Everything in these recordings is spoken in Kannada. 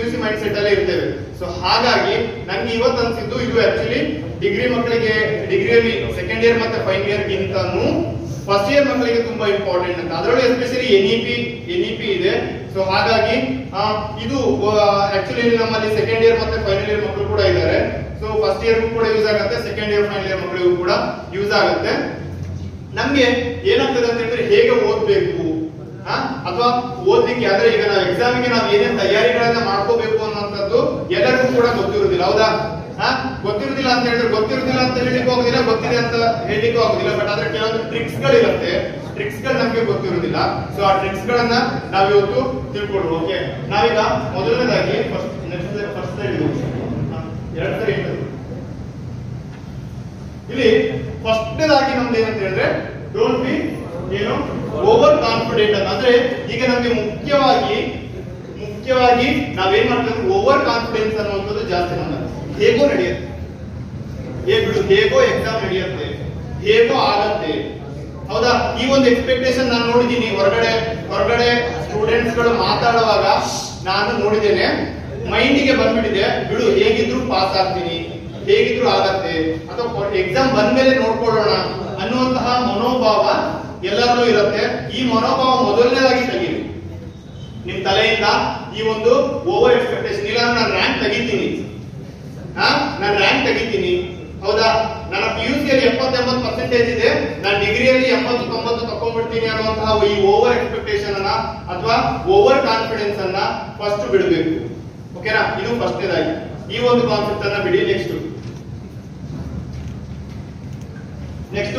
ಯು ಸಿ ಮೈಂಡ್ ಸೆಟ್ ಅಲ್ಲೇ ಇರ್ತೇವೆ ಸೊ ಹಾಗಾಗಿ ನನ್ಗೆ ಇವತ್ತು ಅನ್ಸಿದ್ದು ಇದು ಆಕ್ಚುಲಿ ಡಿಗ್ರಿ ಮಕ್ಕಳಿಗೆ ಡಿಗ್ರಿಯಲ್ಲಿ ಸೆಕೆಂಡ್ ಇಯರ್ ಮತ್ತೆ ಫೈನಲ್ ಇಯರ್ ಗಿಂತನೂ ಫಸ್ಟ್ ಇಯರ್ ಮಕ್ಕಳಿಗೆ ತುಂಬಾ ಇಂಪಾರ್ಟೆಂಟ್ ಅಂತ ಅದರಲ್ಲೂ especially N E P N E P ಇದೆ ಸೊ ಹಾಗಾಗಿ ಆ, ಇದು ಆಕ್ಚುಲಿ ನಮ್ಮಲ್ಲಿ ಸೆಕೆಂಡ್ ಇಯರ್ ಮತ್ತೆ ಫೈನಲ್ ಇಯರ್ ಮಕ್ಕಳು ಕೂಡ ಇದ್ದಾರೆ ಸೊ ಫಸ್ಟ್ ಇಯರ್ ಕೂಡ ಯೂಸ್ ಆಗುತ್ತೆ ಸೆಕೆಂಡ್ ಇಯರ್ ಫೈನಲ್ ಇಯರ್ ಮಕ್ಕಳಿಗೂ ಕೂಡ ಯೂಸ್ ಆಗುತ್ತೆ ನಮ್ಗೆ ಏನಾಗ್ತದೆ ಅಂತ ಹೇಳಿದ್ರೆ ಹೇಗೆ ಓದ್ಬೇಕು ಆ? ಅಥವಾ ಓದ್ಲಿಕ್ಕೆ ಆದ್ರೆ ಈಗ ನಾವು ಎಕ್ಸಾಮ್ಗೆ ನಾವು ಏನೇನ್ ತಯಾರಿಗಳನ್ನ ಮಾಡ್ಕೋಬೇಕು ಅನ್ನೋಂಥದ್ದು ಎಲ್ಲರಿಗೂ ಕೂಡ ಗೊತ್ತಿರುವುದಿಲ್ಲ ಹೌದಾ ಆ? ಗೊತ್ತಿರುವುದಿಲ್ಲ ಅಂತ ಹೇಳಿದ್ರೆ ಗೊತ್ತಿರುವುದಿಲ್ಲ ಅಂತ ಹೇಳಿಕ್ಕೆ ಹೋಗುದಿಲ್ಲ ಗೊತ್ತಿದೆ ಅಂತ ಹೇಳಿಕ್ಕೂ ಆಗುದಿಲ್ಲ ಬಟ್ ಆದ್ರೆ ಕೆಲವೊಂದು ಟ್ರಿಕ್ಸ್ ಗಳಿರುತ್ತೆ ಟ್ರಿಕ್ಸ್ ಗಳು ನಮ್ಗೆ ಗೊತ್ತಿರುವುದಿಲ್ಲ ಸೊ ಆ ಟ್ರಿಕ್ಸ್ ಗಳನ್ನ ನಾವಿವತ್ತು ತಿಳ್ಕೊಳ್ರು ಓಕೆ ನಾವೀಗ ಮೊದಲನೇದಾಗಿ ಫಸ್ಟ್ ನೆಕ್ಸ್ಟ್ ಫಸ್ಟ್ ಎರಡು ಸರಿ ಇರ್ತದೆ ಇಲ್ಲಿ ಫಸ್ಟ್ನೇದಾಗಿ ನಮ್ದು ಏನಂತ ಹೇಳಿದ್ರೆ ಡೋಂಟ್ ಬಿ ಏನು ಓವರ್ ಕಾನ್ಫಿಡೆಂಟ್ ಅಂತ ಅಂದ್ರೆ ಈಗ ನಮ್ಗೆ ಮುಖ್ಯವಾಗಿ ಮುಖ್ಯವಾಗಿ ನಾವೇನ್ ಮಾಡ್ತೀವಿ ಓವರ್ ಕಾನ್ಫಿಡೆನ್ಸ್ ಅನ್ನುವಂಥದ್ದು ಜಾಸ್ತಿ ನಮ್ಗೆ ಹೇಗೋ ನಡೆಯುತ್ತೆ ಏ ಬಿಡು ಹೇಗೋ ಎಕ್ಸಾಮ್ ನಡೆಯುತ್ತೆ ಹೇಗೋ ಆಗತ್ತೆ ಹೌದಾ ಈ ಒಂದು ಎಕ್ಸ್ಪೆಕ್ಟೇಷನ್ ನಾನು ನೋಡಿದ್ದೀನಿ ಹೊರಗಡೆ ಹೊರಗಡೆ ಸ್ಟೂಡೆಂಟ್ಸ್ ಗಳು ಮಾತಾಡುವಾಗ ನಾನು ನೋಡಿದ್ದೇನೆ ಮೈಂಡಿಗೆ ಬಂದ್ಬಿಟ್ಟಿದೆ ಬಿಡು ಹೇಗಿದ್ರು ಪಾಸ್ ಆಗ್ತೀನಿ ಹೇಗಿದ್ರು ಆಗತ್ತೆ ಅಥವಾ ಎಕ್ಸಾಮ್ ಬಂದ್ಮೇಲೆ ನೋಡ್ಕೊಳ್ಳೋಣ ಅನ್ನುವಂತಹ ಮನೋಭಾವ ಎಲ್ಲರಲ್ಲೂ ಇರುತ್ತೆ ಈ ಮನೋಭಾವ ಮೊದಲನೇದಾಗಿ ತೆಗೀರಿ ನಿಮ್ ತಲೆಯಿಂದ ಈ ಒಂದು ಓವರ್ ಎಕ್ಸ್ಪೆಕ್ಟೇಷನ್ ಇಲ್ಲ ನಾನು ರ್ಯಾಂಕ್ ತೆಗಿತೀನಿ ಹಾ ನಾನು ರ್ಯಾಂಕ್ ತೆಗಿತೀನಿ ಹೌದಾ ನನ್ನ ಪಿ ಯು ಸಿಯಲ್ಲಿ ಎಪ್ಪತ್ತೆಂಬತ್ತು ಪರ್ಸೆಂಟೇಜ್ ಇದೆ ನಾನು ಡಿಗ್ರಿಯಲ್ಲಿ ಎಂಬತ್ತು ತೊಂಬತ್ತು ತಕೊಂಡ್ಬಿಡ್ತೀನಿ ಅನ್ನುವಂತಹ ಈ ಓವರ್ ಎಕ್ಸ್ಪೆಕ್ಟೇಷನ್ ಅನ್ನ ಅಥವಾ ಓವರ್ ಕಾನ್ಫಿಡೆನ್ಸ್ ಅನ್ನ ಫಸ್ಟ್ ಬಿಡಬೇಕು ಓಕೆನಾ ಇದು ಫಸ್ಟ್ನೇದಾಗಿ ಈ ಒಂದು ಕಾನ್ಸೆಪ್ಟ್ ಅನ್ನ ಬಿಡಿ next next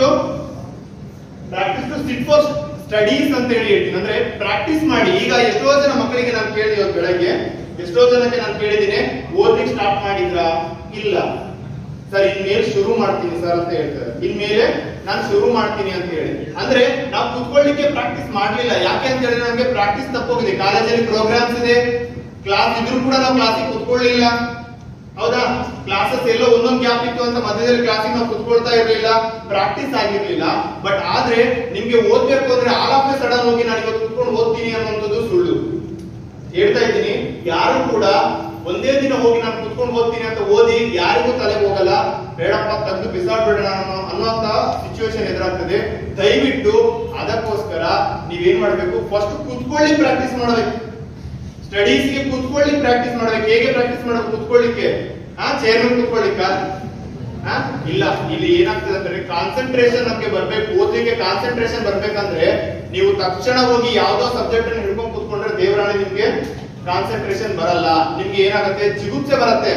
practice to sit for studies ಅಂತ ಹೇಳಿ ಹೇಳ್ತೀನಿ ಅಂದ್ರೆ ಪ್ರಾಕ್ಟೀಸ್ ಮಾಡಿ ಈಗ ಎಷ್ಟೋ ಜನ ಮಕ್ಕಳಿಗೆ ನಾನು ಕೇಳಿದೆ ಇವತ್ತು ಬೆಳಗ್ಗೆ ಎಷ್ಟೋ ಜನಕ್ಕೆ ನಾನು ಕೇಳಿದ್ದೀನಿ ಓದ್ಲಿಕ್ಕೆ ಸ್ಟಾರ್ಟ್ ಮಾಡಿದ್ರಾ ಇಲ್ಲ ಸರ್ ಇನ್ಮೇಲೆ ಶುರು ಮಾಡ್ತೀನಿ ಸರ್ ಅಂತ ಹೇಳ್ತಾರೆ ಇನ್ಮೇಲೆ ನಾನು ಶುರು ಮಾಡ್ತೀನಿ ಅಂತ ಹೇಳಿ ಅಂದ್ರೆ ನಾವು ಕುತ್ಕೊಳ್ಳಿಕ್ಕೆ ಪ್ರಾಕ್ಟೀಸ್ ಮಾಡ್ಲಿಲ್ಲ ಯಾಕೆ ಅಂತ ಹೇಳಿದ್ರೆ ನಮಗೆ ಪ್ರಾಕ್ಟೀಸ್ ತಪ್ಪೋಗಿದೆ ಕಾಲೇಜಲ್ಲಿ ಪ್ರೋಗ್ರಾಮ್ಸ್ ಇದೆ ಕ್ಲಾಸ್ ಇದ್ರೂ ಕೂಡ ನಾವು ಕ್ಲಾಸಿಗೆ ಕುತ್ಕೊಳ್ಳಿಲ್ಲ ಹೌದಾ ಕ್ಲಾಸಸ್ ಎಲ್ಲೋ ಒಂದೊಂದು ಗ್ಯಾಪ್ ಇತ್ತು ಅಂತ ಮಧ್ಯದಲ್ಲಿ ಕ್ಲಾಸಿಗೆ ನಾವು ಕುತ್ಕೊಳ್ತಾ ಇರಲಿಲ್ಲ ಪ್ರಾಕ್ಟೀಸ್ ಆಗಿರ್ಲಿಲ್ಲ ಬಟ್ ಆದ್ರೆ ನಿಮ್ಗೆ ಓದ್ಬೇಕು ಅಂದ್ರೆ ಆಲ್ ಆಫ್ ಸಡನ್ ಹೋಗಿ ನಾನು ಇವತ್ತು ಕುತ್ಕೊಂಡು ಓದ್ತೀನಿ ಅನ್ನುವಂಥದ್ದು ಸುಳ್ಳು ಹೇಳ್ತಾ ಇದ್ದೀನಿ ಯಾರು ಕೂಡ ಒಂದೇ ದಿನ ಹೋಗಿ ನಾನು ಕುತ್ಕೊಂಡು ಓದ್ತೀನಿ ಅಂತ ಓದಿ ಯಾರಿಗೂ ತಲೆಗೆ ಹೋಗಲ್ಲ ಬೇಡಪ್ಪ ತೆಗೆದು ಬಿಸಾಡ್ಬಿಡೋಣ ಅನ್ನೋ ಅನ್ನೋಂತ ಸಿಚುವೇಶನ್ ಎದುರಾಗ್ತದೆ ದಯವಿಟ್ಟು ಅದಕ್ಕೋಸ್ಕರ ನೀವೇನ್ ಮಾಡ್ಬೇಕು ಫಸ್ಟ್ ಕುತ್ಕೊಳ್ಳಿ ಪ್ರಾಕ್ಟೀಸ್ ಮಾಡಬೇಕು ಸ್ಟಡೀಸ್ಗೆ ಕುತ್ಕೊಳ್ಳಿ ಪ್ರಾಕ್ಟೀಸ್ ಮಾಡ್ಬೇಕು ಹೇಗೆ ಪ್ರಾಕ್ಟೀಸ್ ಮಾಡಬೇಕು ಕುತ್ಕೊಳ್ಳಿಕ್ಕೆ ಆ ಚೇರ್ ಮೇಲೆ ಕುತ್ಕೊಳ್ಳಿಕ್ಕ ಆ? ಇಲ್ಲ ಇಲ್ಲಿ ಏನಾಗ್ತದೆ ಅಂದ್ರೆ ಕಾನ್ಸಂಟ್ರೇಷನ್ ನಮ್ಗೆ ಬರ್ಬೇಕು ಓದ್ಲಿಕ್ಕೆ ಕಾನ್ಸಂಟ್ರೇಷನ್ ಬರ್ಬೇಕಂದ್ರೆ ನೀವು ತಕ್ಷಣ ಹೋಗಿ ಯಾವ್ದೋ ಸಬ್ಜೆಕ್ಟ್ ಅನ್ನು ಹಿಡ್ಕೊಂಡು ಕುತ್ಕೊಂಡ್ರೆ ದೇವರಾಣಿ ನಿಮ್ಗೆ ಕಾನ್ಸಂಟ್ರೇಷನ್ ಬರಲ್ಲ ನಿಮ್ಗೆ ಏನಾಗುತ್ತೆ ಜಿಗುಪ್ಸೆ ಬರುತ್ತೆ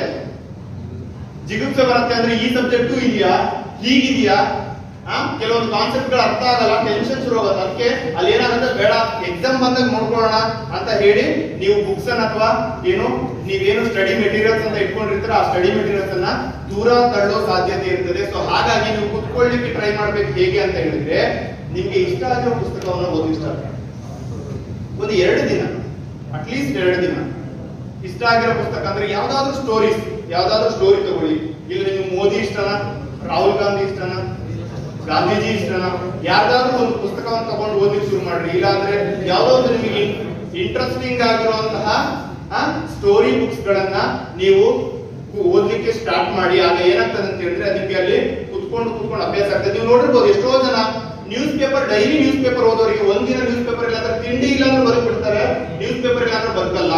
ಜಿಗುಪ್ಸೆ ಬರುತ್ತೆ ಅಂದ್ರೆ ಈ ಸಬ್ಜೆಕ್ಟು ಇದೆಯಾ ಹೀಗಿದೆಯಾ ಆ ಕೆಲವೊಂದು ಕಾನ್ಸೆಪ್ಟ್ ಗಳು ಅರ್ಥ ಆಗಲ್ಲ ಟೆನ್ಷನ್ ಶುರು ಆಗುತ್ತೆ ಅದಕ್ಕೆ ಅಲ್ಲಿ ಏನಾಗುತ್ತೆ ಬೇಡ ಎಕ್ಸಾಮ್ ಬಂದಾಗ ನೋಡ್ಕೊಳ್ಳೋಣ ಅಂತ ಹೇಳಿ ನೀವು ಬುಕ್ಸ್ ಅನ್ನ ಅಥವಾ ಏನು ನೀವೇನು ಸ್ಟಡಿ ಮೆಟೀರಿಯಲ್ಸ್ ಅಂತ ಇಟ್ಕೊಂಡಿರ್ತೀರ ಆ ಸ್ಟಡಿ ಮೆಟೀರಿಯಲ್ಸ್ ಅನ್ನ ದೂರ ತಳ್ಳೋ ಸಾಧ್ಯತೆ ಇರ್ತದೆ ಸೊ ಹಾಗಾಗಿ ನೀವು ಕುತ್ಕೊಳ್ಳಿಕ್ಕೆ ಟ್ರೈ ಮಾಡ್ಬೇಕು ಹೇಗೆ ಅಂತ ಹೇಳಿದ್ರೆ ನಿಮ್ಗೆ ಇಷ್ಟ ಆಗಿರೋ ಪುಸ್ತಕವನ್ನು ಓದಿ ಸ್ಟಾರ್ಟ್ ಮಾಡಿ ಒಂದು ಎರಡು ದಿನ ಅಟ್ಲೀಸ್ಟ್ ಎರಡು ದಿನ ಇಷ್ಟ ಆಗಿರೋ ಪುಸ್ತಕ ಅಂದ್ರೆ ಯಾವ್ದಾದ್ರು ಸ್ಟೋರೀಸ್ ಯಾವ್ದಾದ್ರು ಸ್ಟೋರಿ ತಗೊಳ್ಳಿ ಇಲ್ಲ ನಿಮ್ಗೆ ಮೋದಿ ಇಷ್ಟನಾ ರಾಹುಲ್ ಗಾಂಧಿ ಇಷ್ಟನಾ ಗಾಂಧೀಜಿ ಇಷ್ಟನಾ ಯಾವ್ದಾದ್ರು ಒಂದು ಪುಸ್ತಕವನ್ನು ತಗೊಂಡು ಓದ್ಲಿಕ್ಕೆ ಶುರು ಮಾಡ್ರಿ ಇಲ್ಲ ಅಂದ್ರೆ ಯಾವ್ದೋ ಒಂದು ನಿಮಗೆ ಇಂಟ್ರೆಸ್ಟಿಂಗ್ ಆಗಿರುವಂತಹ ಸ್ಟೋರಿ ಬುಕ್ಸ್ ಗಳನ್ನ ನೀವು ಓದ್ಲಿಕ್ಕೆ ಸ್ಟಾರ್ಟ್ ಮಾಡಿ ಆಗ ಏನಾಗ್ತದೆ ಅಂತ ಹೇಳಿದ್ರೆ ಅದಕ್ಕೆ ಅಲ್ಲಿ ಕುತ್ಕೊಂಡು ಕುತ್ಕೊಂಡು ಅಭ್ಯಾಸ ಆಗ್ತದೆ ನೀವು ನೋಡಿರ್ಬೋದು ಎಷ್ಟೋ ಜನ newspaper daily newspaper ಓದೋರಿಗೆ ಒಂದಿನ ನ್ಯೂಸ್ ಪೇಪರ್ ಇಲ್ಲ ಅಂದ್ರೆ ತಿಂಡಿ ಇಲ್ಲ ಅಂದ್ರೆ ಬದುಕ್ ಬಿಡ್ತಾರೆ ನ್ಯೂಸ್ ಪೇಪರ್ ಇಲ್ಲ ಅಂದ್ರೆ ಬದುಕಲ್ಲ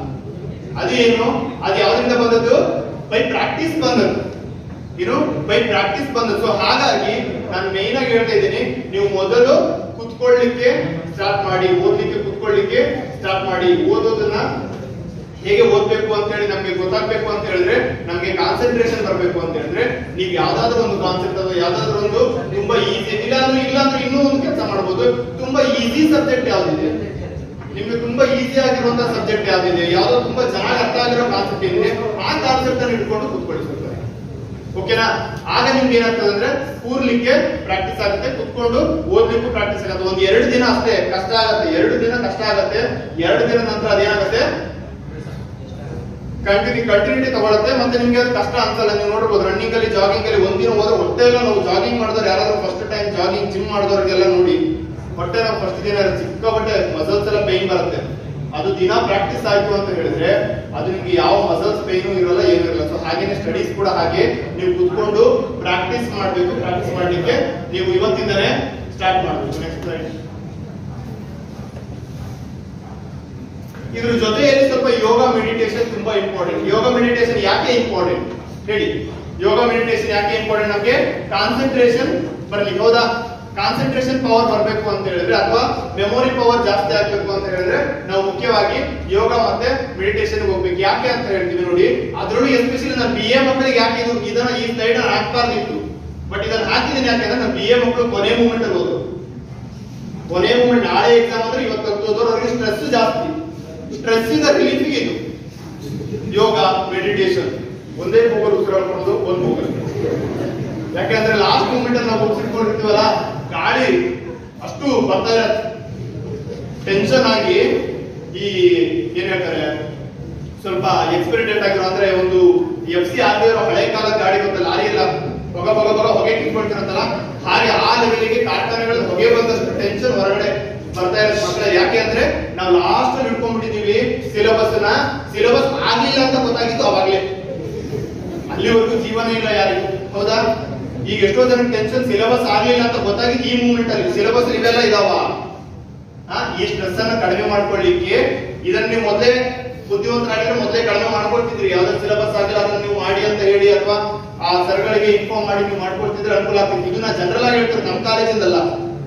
ಅದೇನು ಅದು ಯಾವ್ದ್ರಿಂದ ಬಂದದ್ದು ಬೈ ಪ್ರಾಕ್ಟೀಸ್ ಬಂದದ್ದು ಏನು ಬೈ ಪ್ರಾಕ್ಟೀಸ್ ಬಂದದ್ದು ಸೊ ಹಾಗಾಗಿ ನಾನು ಮೇನ್ ಆಗಿ ಹೇಳ್ತಾ ಇದ್ದೀನಿ ನೀವು ಮೊದಲು ಕುತ್ಕೊಳ್ಳಿಕ್ಕೆ ಸ್ಟಾರ್ಟ್ ಮಾಡಿ ಓದ್ಲಿಕ್ಕೆ ಕುತ್ಕೊಳ್ಳಿಕ್ಕೆ ಸ್ಟಾರ್ಟ್ ಮಾಡಿ ಓದೋದನ್ನ ಹೇಗೆ ಓದ್ಬೇಕು ಅಂತ ಹೇಳಿ ನಮ್ಗೆ ಗೊತ್ತಾಗ್ಬೇಕು ಅಂತ ಹೇಳಿದ್ರೆ ನಮ್ಗೆ ಕಾನ್ಸಂಟ್ರೇಷನ್ ಬರಬೇಕು ಅಂತ ಹೇಳಿದ್ರೆ ನೀವು ಯಾವ್ದಾದ್ರು ಒಂದು ಕಾನ್ಸೆಪ್ಟ್ ಅಥವಾ ಯಾವ್ದಾದ್ರು ಒಂದು ತುಂಬಾ ಈಸಿ ಇಲ್ಲ ಅಂದ್ರೆ ಇಲ್ಲ ಅಂದ್ರೆ ಇನ್ನೂ ಒಂದು ಕೆಲಸ ಮಾಡ್ಬೋದು ತುಂಬಾ ಈಸಿ ಸಬ್ಜೆಕ್ಟ್ ಯಾವ್ದಿದೆ ನಿಮ್ಗೆ ತುಂಬಾ ಈಸಿ ಆಗಿರುವಂತ ಸಬ್ಜೆಕ್ಟ್ ಯಾವ್ದಿದೆ ಯಾವ್ದೋ ತುಂಬಾ ಚೆನ್ನಾಗಿ ಅರ್ಥ ಆಗಿರೋ ಕಾನ್ಸೆಪ್ಟ್ ಏನಿದೆ ಆ ಕಾನ್ಸೆಪ್ಟ್ ಅನ್ನು ಇಟ್ಕೊಂಡು ಕುತ್ಕೊಳಿಸ್ತಾರೆ ಓಕೆನಾ ಆಗ ನಿಮ್ಗೆ ಏನಾಗ್ತದೆ ಅಂದ್ರೆ ಕೂರ್ಲಿಕ್ಕೆ ಪ್ರಾಕ್ಟೀಸ್ ಆಗುತ್ತೆ ಕುತ್ಕೊಂಡು ಓದ್ಲಿಕ್ಕೂ ಪ್ರಾಕ್ಟೀಸ್ ಆಗುತ್ತೆ ಒಂದ್ ಎರಡು ದಿನ ಅಷ್ಟೇ ಕಷ್ಟ ಆಗತ್ತೆ ಎರಡು ದಿನ ಕಷ್ಟ ಆಗತ್ತೆ ಎರಡು ದಿನ ನಂತರ ಅದೇನಾಗುತ್ತೆ ಕಂಟಿನ್ಯೂ ಕಂಟಿನ್ಯೂಟಿ ತಗೊಳುತ್ತೆ ಮತ್ತೆ ನಿಮ್ಗೆ ಅದು ಕಷ್ಟ ಅನ್ಸಲ್ಲ ನೀವು ನೋಡ್ಬೋದು ರನ್ನಿಂಗ್ ಅಲ್ಲಿ ಜಾಗಿಂಗ್ ಅಲ್ಲಿ ಒಂದಿನ ಹೋದ್ರೆ ಹೊಟ್ಟೆ ಎಲ್ಲ ನಾವು ಜಾಗಿಂಗ್ ಮಾಡಿದ್ರೆ ಯಾರಾದ್ರೂ ಫಸ್ಟ್ ಟೈಮ್ ಜಾಗಿಂಗ್ ಜಿಮ್ ಮಾಡಿದವ್ರಿಗೆಲ್ಲ ನೋಡಿ ಹೊಟ್ಟೆ ನಾವು ಫಸ್ಟ್ ದಿನ ಸಿಕ್ಕಾಪಟ್ಟೆ ಮಸಲ್ಸ್ ಎಲ್ಲ ಪೈನ್ ಬರುತ್ತೆ ಅದು ದಿನ ಪ್ರಾಕ್ಟೀಸ್ ಆಯ್ತು ಅಂತ ಹೇಳಿದ್ರೆ ಅದು ನಿಮ್ಗೆ ಯಾವ ಮಸಲ್ಸ್ ಪೇನು ಇರಲ್ಲ ಏನು ಇರಲ್ಲ ಸೊ ಹಾಗೇನೆ ಸ್ಟಡೀಸ್ ಕೂಡ ಹಾಗೆ ನೀವು ಕುತ್ಕೊಂಡು ಪ್ರಾಕ್ಟೀಸ್ ಮಾಡ್ಬೇಕು ಪ್ರಾಕ್ಟೀಸ್ ಮಾಡ್ಲಿಕ್ಕೆ ನೀವು ಇವತ್ತಿಂದನೇ ಸ್ಟಾರ್ಟ್ ಮಾಡ್ಬೇಕು ನೆಕ್ಸ್ಟ್ ಸ್ಲೈಡ್ ಇದ್ರ ಜೊತೆಯಲ್ಲಿ ಸ್ವಲ್ಪ ಯೋಗ ಮೆಡಿಟೇಷನ್ ತುಂಬಾ ಇಂಪಾರ್ಟೆಂಟ್ ಯೋಗ ಮೆಡಿಟೇಷನ್ ಯಾಕೆ ಇಂಪಾರ್ಟೆಂಟ್ ಹೇಳಿ ಯೋಗ ಮೆಡಿಟೇಷನ್ ಯಾಕೆ ಇಂಪಾರ್ಟೆಂಟ್ ನಮಗೆ ಕಾನ್ಸಂಟ್ರೇಷನ್ ಬರಲಿ ಹೌದಾ ಕಾನ್ಸಂಟ್ರೇಷನ್ ಪವರ್ ಬರಬೇಕು ಅಂತ ಹೇಳಿದ್ರೆ ಅಥವಾ ಮೆಮೊರಿ ಪವರ್ ಜಾಸ್ತಿ ಆಗ್ಬೇಕು ಅಂತ ಹೇಳಿದ್ರೆ ನಾವು ಮುಖ್ಯವಾಗಿ ಯೋಗ ಮತ್ತೆ ಮೆಡಿಟೇಷನ್ ಹೋಗ್ಬೇಕು ಯಾಕೆ ಅಂತ ಹೇಳ್ತೀವಿ ನೋಡಿ ಅದ್ರಲ್ಲೂ ಎಸ್ಪೆಷಲಿ ನಾನು ಬಿ ಎ ಮಕ್ಕಳಿಗೆ ಯಾಕೆ ಇದು ಇದನ್ನ ಈ ಸ್ಲೈಡ್ ಹಾಕ್ಬಾರ್ದಿತ್ತು ಬಟ್ ಇದನ್ನ ಹಾಕಿದ್ದೀನಿ ಯಾಕಂದ್ರೆ ನಾನು ಬಿ ಎ ಮಕ್ಕಳು ಕೊನೆ ಮೂಮೆಂಟ್ ಅಲ್ಲಿ ಹೋದ್ರು ಕೊನೆ ಮೂಮೆಂಟ್ ನಾಳೆ ಎಕ್ಸಾಮ್ ಅಂದ್ರೆ ಇವತ್ತು ಓದೋರು ಅವ್ರಿಗೆ ಸ್ಟ್ರೆಸ್ ಜಾಸ್ತಿ ಸ್ಟ್ರೆಸ್ ಇಂದ ರಿಲೀಫ್ ಇದು ಯೋಗ ಮೆಡಿಟೇಷನ್ ಒಂದೇ ಮೂಗಲ್ ಉಸಿರಾಡ್ಕೊಳ್ಳೋದು ಒಂದ್ ಮೂಗಲ್ ಯಾಕಂದ್ರೆ ಲಾಸ್ಟ್ ಮೂಮೆಂಟ್ ಅಲ್ಲಿ ನಾವು ಉಸಿರ್ಕೊಂಡಿರ್ತೀವಲ್ಲ ಗಾಳಿ ಅಷ್ಟು ಬರ್ತಾ ಇರತ್ತೆ ಟೆನ್ಷನ್ ಆಗಿ ಈ ಏನ್ ಹೇಳ್ತಾರೆ ಸ್ವಲ್ಪ ಎಕ್ಸ್ಪೆರಿಮೆಂಟ್ ಆಗಿರೋ ಅಂದ್ರೆ ಒಂದು ಎಫ್ ಸಿ ಆಗದೆ ಇರೋ ಹಳೆ ಕಾಲದ ಗಾಡಿ ಗೊತ್ತ ಲಾರಿ ಎಲ್ಲ ಹೊಗ ಹೊಗ ಹೊಗ ಹೊಗೆ ಕಿತ್ಕೊಳ್ತಿರತ್ತಲ್ಲ ಹಾಗೆ ಆ ಲೆವೆಲ್ಗೆ ಕಾರ್ಖಾನೆಗಳ ಹೊಗೆ ಬಂದಷ್ಟು ಟೆನ್ಷನ್ ಹೊರಗಡೆ ಬರ್ತಾ ಇರೋದು ಮಕ್ಕಳ ಯಾಕೆ ಅಂದ್ರೆ ನಾವು ಲಾಸ್ಟ್ ಅಲ್ಲಿ ಹಿಡ್ಕೊಂಡ್ಬಿಟ್ಟಿದೀವಿ ಸಿಲೆಬಸ್ ನ ಸಿಲೆಬಸ್ ಆಗ್ಲಿಲ್ಲ ಅಂತ ಗೊತ್ತಾಗಿತ್ತು ಅವಾಗ್ಲೇ ಅಲ್ಲಿವರೆಗೂ ಜೀವನ ಇಲ್ಲ ಯಾರಿಗೂ ಹೌದಾ ಈಗ ಎಷ್ಟೋ ಜನ ಟೆನ್ಷನ್ ಸಿಲೆಬಸ್ ಆಗ್ಲಿಲ್ಲ ಅಂತ ಗೊತ್ತಾಗಿ ಈ ಮೂಮೆಂಟ್ ಅಲ್ಲಿ ಸಿಲೆಬಸ್ ಇವೆಲ್ಲ ಇದಾವ ಆ, ಈ ಸ್ಟ್ರೆಸ್ ಅನ್ನ ಕಡಿಮೆ ಮಾಡ್ಕೊಳ್ಳಿಕ್ಕೆ ಇದನ್ನ ನೀವು ಮೊದಲೇ ಬುದ್ಧಿವಂತರಾಗಿದ್ರೆ ಮೊದಲೇ ಕಡಿಮೆ ಮಾಡ್ಕೊಳ್ತಿದ್ರಿ ಯಾವ್ದಾದ್ರು ಸಿಲೆಬಸ್ ಆಗಿಲ್ಲ ಅದನ್ನ ನೀವು ಮಾಡಿ ಅಂತ ಹೇಳಿ ಅಥವಾ ಆ ಸರ್ಗಳಿಗೆ ಇನ್ಫಾರ್ಮ್ ಮಾಡಿ ನೀವು ಮಾಡ್ಕೊಳ್ತಿದ್ರೆ ಅನುಕೂಲ ಆಗ್ತಿತ್ತು ಇದು ನಾ ಜನರಲ್ ಆಗಿ ಹೇಳ್ತಾರೆ ನಮ್ಮ ಕಾಲೇಜಿಂದಲ್ಲ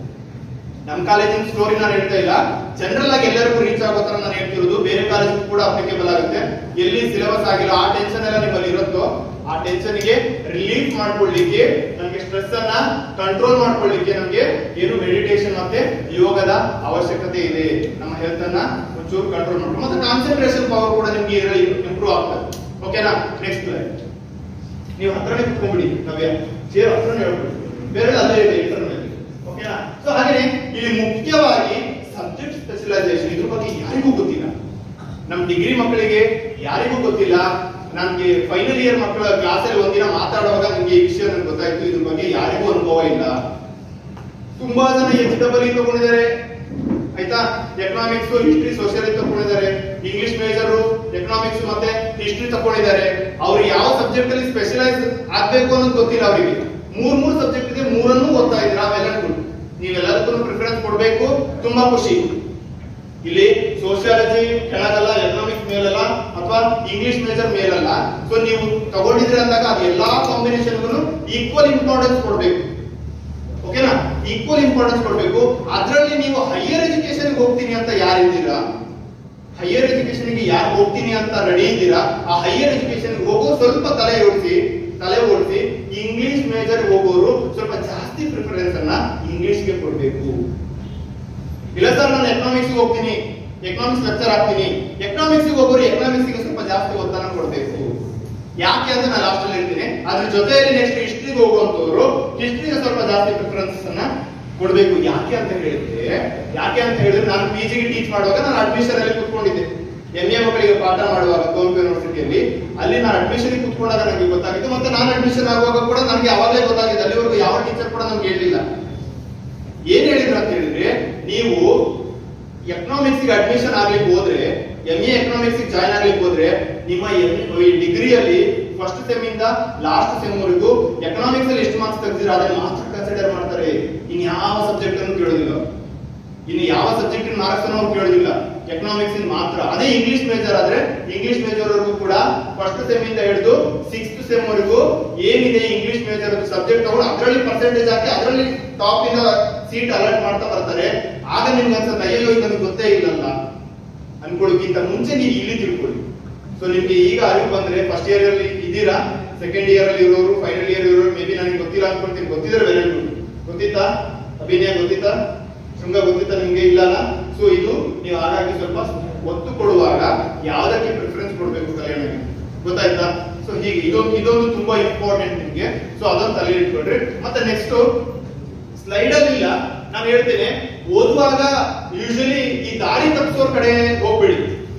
ನಮ್ಮ ಕಾಲೇಜಿನ ಸ್ಟೋರಿ ನಾನು ಹೇಳ್ತಾ ಇಲ್ಲ ಜನರಲ್ ಆಗಿ ಎಲ್ಲರಿಗೂ ರೀಚ್ ಆಗೋ ತರ ನಾನು ಹೇಳ್ತಿರೋದು ಬೇರೆ ಕಾಲೇಜ್ ಕೂಡ ಅಪ್ಲಿಕೇಬಲ್ ಆಗುತ್ತೆ ಎಲ್ಲಿ ಸಿಲೆಬಸ್ ಆಗಿಲ್ಲ ಆ ಟೆನ್ಷನ್ ಎಲ್ಲ ನಿಮ್ಮಲ್ಲಿ ಇರುತ್ತೋ ಆ ಟೆನ್ಷನ್ ಗೆ ರಿಲೀಫ್ ಮಾಡ್ಕೊಳ್ಳಿಕ್ಕೆ ನಮಗೆ ಸ್ಟ್ರೆಸ್ ಅನ್ನ ಕಂಟ್ರೋಲ್ ಮಾಡ್ಕೊಳ್ಳಿಕ್ಕೆ ನಮಗೆ ಏನು ಮೆಡಿಟೇಷನ್ ಮತ್ತೆ ಯೋಗದ ಅವಶ್ಯಕತೆ ಇದೆ ನಮ್ಮ ಹೆಲ್ತ್ ಅನ್ನ ಒಂಚೂರು ಕಂಟ್ರೋಲ್ ಮಾಡ್ಕೊಂಡು ಮತ್ತೆ ಕಾನ್ಸಂಟ್ರೇಷನ್ ಪವರ್ ಕೂಡ ನಿಮ್ಗೆ ಇದರಲ್ಲಿ ಇಂಪ್ರೂವ್ ಆಗ್ತದೆ ಓಕೆನಾ ನೆಕ್ಸ್ಟ್ ನೀವು ಹತ್ರನೇ ಕುತ್ಕೊಂಡ್ಬಿಡಿ ನವ್ಯ ಚೇರ್ ಹತ್ರನೇ ಹೇಳ್ಬಿಡಿ ಬೇರೆ ಅಲ್ಲೇ ಇದೆ ಇಂಟರ್ನಲ್ಲಿ ಓಕೆನಾ ಸೊ ಹಾಗೆ ಇಲ್ಲಿ ಮುಖ್ಯವಾಗಿ ಸಬ್ಜೆಕ್ಟ್ ಸ್ಪೆಷಲೈಸೇಷನ್ ಇದ್ರ ಬಗ್ಗೆ ಯಾರಿಗೂ ಗೊತ್ತಿಲ್ಲ ನಮ್ ಡಿಗ್ರಿ ಮಕ್ಕಳಿಗೆ ಯಾರಿಗೂ ಗೊತ್ತಿಲ್ಲ ನನ್ಗೆ ಫೈನಲ್ ಇಯರ್ ಮಕ್ಕಳ ಕ್ಲಾಸಲ್ಲಿ ಒಂದಿನ ಮಾತಾಡುವಾಗ ನನಗೆ ಈ ವಿಷಯ ನನಗೆ ಗೊತ್ತಾಯ್ತು ಇದ್ರ ಬಗ್ಗೆ ಯಾರಿಗೂ ಅನುಭವ ಇಲ್ಲ ತುಂಬಾ ಜನ ಎಚ್ ಡಬಲ್ ಇ ತಗೊಂಡಿದ್ದಾರೆ ಆಯ್ತಾ ಎಕನಾಮಿಕ್ಸ್ ಹಿಸ್ಟ್ರಿ ಸೋಷಿಯಲ್ ತಗೊಂಡಿದ್ದಾರೆ ಇಂಗ್ಲಿಷ್ ಮೇಜರ್ ಎಕನಾಮಿಕ್ಸ್ ಮತ್ತೆ ಹಿಸ್ಟ್ರಿ ತಗೊಂಡಿದ್ದಾರೆ ಅವ್ರು ಯಾವ ಸಬ್ಜೆಕ್ಟ್ ಅಲ್ಲಿ ಸ್ಪೆಷಲೈಸ್ ಆಗ್ಬೇಕು ಅನ್ನೋದು ಗೊತ್ತಿಲ್ಲ ಅವರಿಗೆ ಮೂರ್ ಮೂರ್ ಸಬ್ಜೆಕ್ಟ್ ಇದೆ ಮೂರನ್ನು ಓದ್ತಾ ಇದ್ದೀರಾ ಅವೆಲ್ಲ ನೀವೆಲ್ಲದಕ್ಕೂ ಪ್ರಿಫರೆನ್ಸ್ ಕೊಡ್ಬೇಕು ತುಂಬಾ ಖುಷಿ ಇಲ್ಲಿ ಸೋಷಿಯಾಲಜಿ ಕೆಳಗಲ್ಲ ಎಕನಾಮಿಕ್ಸ್ ಮೇಲಲ್ಲ ಅಥವಾ ಇಂಗ್ಲಿಷ್ ಮೇಜರ್ ಮೇಲಲ್ಲ ಸೊ ನೀವು ತಗೊಂಡಿದ್ರೆ ಅಂದಾಗ ಅದು ಎಲ್ಲಾ ಕಾಂಬಿನೇಷನ್ಗೂ ಈಕ್ವಲ್ ಇಂಪಾರ್ಟೆನ್ಸ್ ಕೊಡ್ಬೇಕು ಓಕೆನಾ ಈಕ್ವಲ್ ಇಂಪಾರ್ಟೆನ್ಸ್ ಕೊಡ್ಬೇಕು ಅದರಲ್ಲಿ ನೀವು ಹೈಯರ್ ಎಜುಕೇಶನ್ ಹೋಗ್ತೀನಿ ಅಂತ ಯಾರಿದ್ದೀರಾ ಹೈಯರ್ ಎಜುಕೇಶನ್ ಗೆ ಯಾರು ಹೋಗ್ತೀನಿ ಅಂತ ರೆಡಿ ಇದ್ದೀರಾ ಆ ಹೈಯರ್ ಎಜುಕೇಶನ್ ಹೋಗೋ ಸ್ವಲ್ಪ ತಲೆ ಓಡಿಸಿ ತಲೆ ಓಡಿಸಿ ಇಂಗ್ಲಿಷ್ ಮೇಜರ್ ಹೋಗೋರು ಸ್ವಲ್ಪ ಜಾಸ್ತಿ ಪ್ರಿಫರೆನ್ಸ್ ಅನ್ನ ಇಂಗ್ಲಿಷ್ ಗೆ ಕೊಡ್ಬೇಕು ಇಲ್ಲ ಸರ್ ನಾನು ಎಕನಾಮಿಕ್ಸ್ ಹೋಗ್ತೀನಿ ಎಕನಾಮಿಕ್ಸ್ ಲೆಕ್ಚರ್ ಆಗ್ತೀನಿ ಎಕನಾಮಿಕ್ಸ್ ಹೋಗೋರು ಎಕನಾಮಿಕ್ಸ್ ಗೆ ಸ್ವಲ್ಪ ಜಾಸ್ತಿ ಒತ್ತಡ ಕೊಡ್ಬೇಕು ಯಾಕೆ ಅಂತ ನಾನು ಲಾಸ್ಟ್ ಅಲ್ಲಿ ಹೇಳ್ತೀನಿ ಅದ್ರ ಜೊತೆಯಲ್ಲಿ ನೆಕ್ಸ್ಟ್ ಹಿಸ್ಟ್ರಿಗೆ ಹೋಗುವಂತವ್ರು ಹಿಸ್ಟ್ರಿಗೆ ಸ್ವಲ್ಪ ಜಾಸ್ತಿ ಪ್ರಿಫರೆನ್ಸ್ ಅನ್ನ ಕೊಡ್ಬೇಕು ಯಾಕೆ ಅಂತ ಹೇಳಿದ್ರೆ ಯಾಕೆ ಅಂತ ಹೇಳಿದ್ರೆ ನಾನು ಪಿ ಜಿಗೆ ಟೀಚ್ ಮಾಡುವಾಗ ನಾನು ಅಡ್ಮಿಷನ್ ಅಲ್ಲಿ ಕುತ್ಕೊಂಡಿದ್ದೆ ಎಂ ಎ ಮಕ್ಕಳಿಗೆ ಪಾಠ ಮಾಡುವಾಗ ಕುವೆಂಪು ಯೂನಿವರ್ಸಿಟಿಯಲ್ಲಿ ಅಲ್ಲಿ ನಾನು ಅಡ್ಮಿಷನ್ ಕುತ್ಕೊಂಡಾಗ ನನಗೆ ಗೊತ್ತಾಗಿತ್ತು ಮತ್ತೆ ನಾನು ಅಡ್ಮಿಷನ್ ಆಗುವಾಗ ಕೂಡ ನನಗೆ ಅವಾಗಲೇ ಗೊತ್ತಾಗಿದೆ ಅಲ್ಲಿವರೆಗೂ ಯಾವ ಟೀಚರ್ ಕೂಡ ನಮ್ಗೆ ಹೇಳಿಲ್ಲ ಏನ್ ಹೇಳಿದ್ರು ಅಂತ ಹೇಳಿದ್ರೆ ನೀವು ಎಕನಾಮಿಕ್ಸ್ ಗೆ ಅಡ್ಮಿಷನ್ ಆಗ್ಲಿಕ್ಕೆ ಹೋದ್ರೆ ಎಂ ಎ ಎಕನಾಮಿಕ್ಸ್ ಜಾಯ್ನ್ ಆಗ್ಲಿಕ್ಕೆ ಹೋದ್ರೆ ನಿಮ್ಮ ಡಿಗ್ರಿಯಲ್ಲಿ ಫಸ್ಟ್ ಸೆಮ್ ಇಂದ ಲಾಸ್ಟ್ ಸೆಮ್ ವರೆಗೂ ಎಕನಾಮಿಕ್ಸ್ ಅಲ್ಲಿ ಎಷ್ಟು ಮಾರ್ಕ್ಸ್ ತೆಗೆದಿರ ಅದನ್ನ ಮಾತ್ರ ಕನ್ಸಿಡರ್ ಮಾಡ್ತಾರೆ ಇನ್ ಯಾವ ಸಬ್ಜೆಕ್ಟ್ ಅನ್ನು ಕೇಳೋದಿಲ್ಲ ಇನ್ನು ಯಾವ ಸಬ್ಜೆಕ್ಟ್ ಮಾರ್ಕ್ಸ್ ಅನ್ನು ಅವ್ರು ಕೇಳೋದಿಲ್ಲ ಎಕನಾಮಿಕ್ಸ್ ಇನ್ ಮಾತ್ರ ಅದೇ ಇಂಗ್ಲಿಷ್ ಮೇಜರ್ ಆದ್ರೆ ಇಂಗ್ಲಿಷ್ ಮೇಜರ್ ವರೆಗೂ ಕೂಡ ಫಸ್ಟ್ ಸೆಮ್ ಇಂದ ಹಿಡಿದು ಸಿಕ್ಸ್ತ್ ಸೆಮ್ ವರೆಗೂ ಏನಿದೆ ಇಂಗ್ಲಿಷ್ ಮೇಜರ್ ಸಬ್ಜೆಕ್ಟ್ ತಗೊಂಡು ಅದರಲ್ಲಿ ಪರ್ಸೆಂಟೇಜ್ ಹಾಕಿ ಅದರಲ್ಲಿ ಟಾಪ್ ಇಂದ ಸೀಟ್ ಅಲರ್ಟ್ ಮಾಡ್ತಾ ಬರ್ತಾರೆ ಆಗ ನಿಮ್ಗೆ ಅನ್ಸುತ್ತೆ ಅಯ್ಯೋ ಇದು ನಮ್ಗೆ ಗೊತ್ತೇ ಇಲ್ಲಲ್ಲ ಅನ್ಕೊಳ್ಳೋಕ್ಕಿಂತ ಮುಂಚೆ ನೀವು ಇಲ್ಲಿ ತಿಳ್ಕೊಳ್ಳಿ ಸೊ ನಿಮ್ಗೆ ಈಗ ಅರಿವು ಬಂದ್ರೆ ಫಸ್ಟ್ ಇಯರ್ ಅಲ್ಲಿ ಇದ್ದೀರಾ ಸೆಕೆಂಡ್ ಇಯರ್ ಅಲ್ಲಿ ಇರೋರು ಫೈನಲ್ ಇಯರ್ ಇರೋರು ಮೇ ಬಿ ನನಗೆ ಗೊತ್ತಿಲ್ಲ ಅನ್ಕೊಳ್ತೀನಿ ಗೊತ್ತಿದ್ರೆ ವೆರಿ ಗುಡ್ ಗೊತ್ತಿತ್ತಾ ಅಭಿನಯ ಗೊತ್ತಿತ್ತಾ ಶೃಂಗ ಗೊತ್ತಿತ್ತಾ ನಿಮ್ಗೆ ಇಲ್ಲ ಸೊ ಇದು ನೀವು ಹಾಗಾಗಿ ಸ್ವಲ್ಪ ಒತ್ತು ಕೊಡುವಾಗ ಯಾವ್ದಕ್ಕೆ ಪ್ರಿಫರೆನ್ಸ್ ಕೊಡ್ಬೇಕು ಕಲ್ಯಾಣಕ್ಕೆ ಗೊತ್ತಾಯ್ತಾ ಸೊ ಹೀಗೆ ಇದೊಂದು ಇದೊಂದು ತುಂಬಾ ಇಂಪಾರ್ಟೆಂಟ್ ನಿಮ್ಗೆ ಸೊ ಅದೊಂದು ತಲೆ ಇಟ್ಕೊಳ್ರಿ ಮತ್ತೆ ನೆಕ್ಸ್ಟ್ ಸ್ಲೈಡ್ ಅಲ್ಲಿ ಇಲ್ಲ ನಾನು ಹೇಳ್ತೇನೆ ಓದುವಾಗ ಯೂಶಲಿ ಈ ದಾರಿ ತಪ್ಪಿಸೋರ್ ಕಡೆ ಹೋಗ್ಬೇಡಿ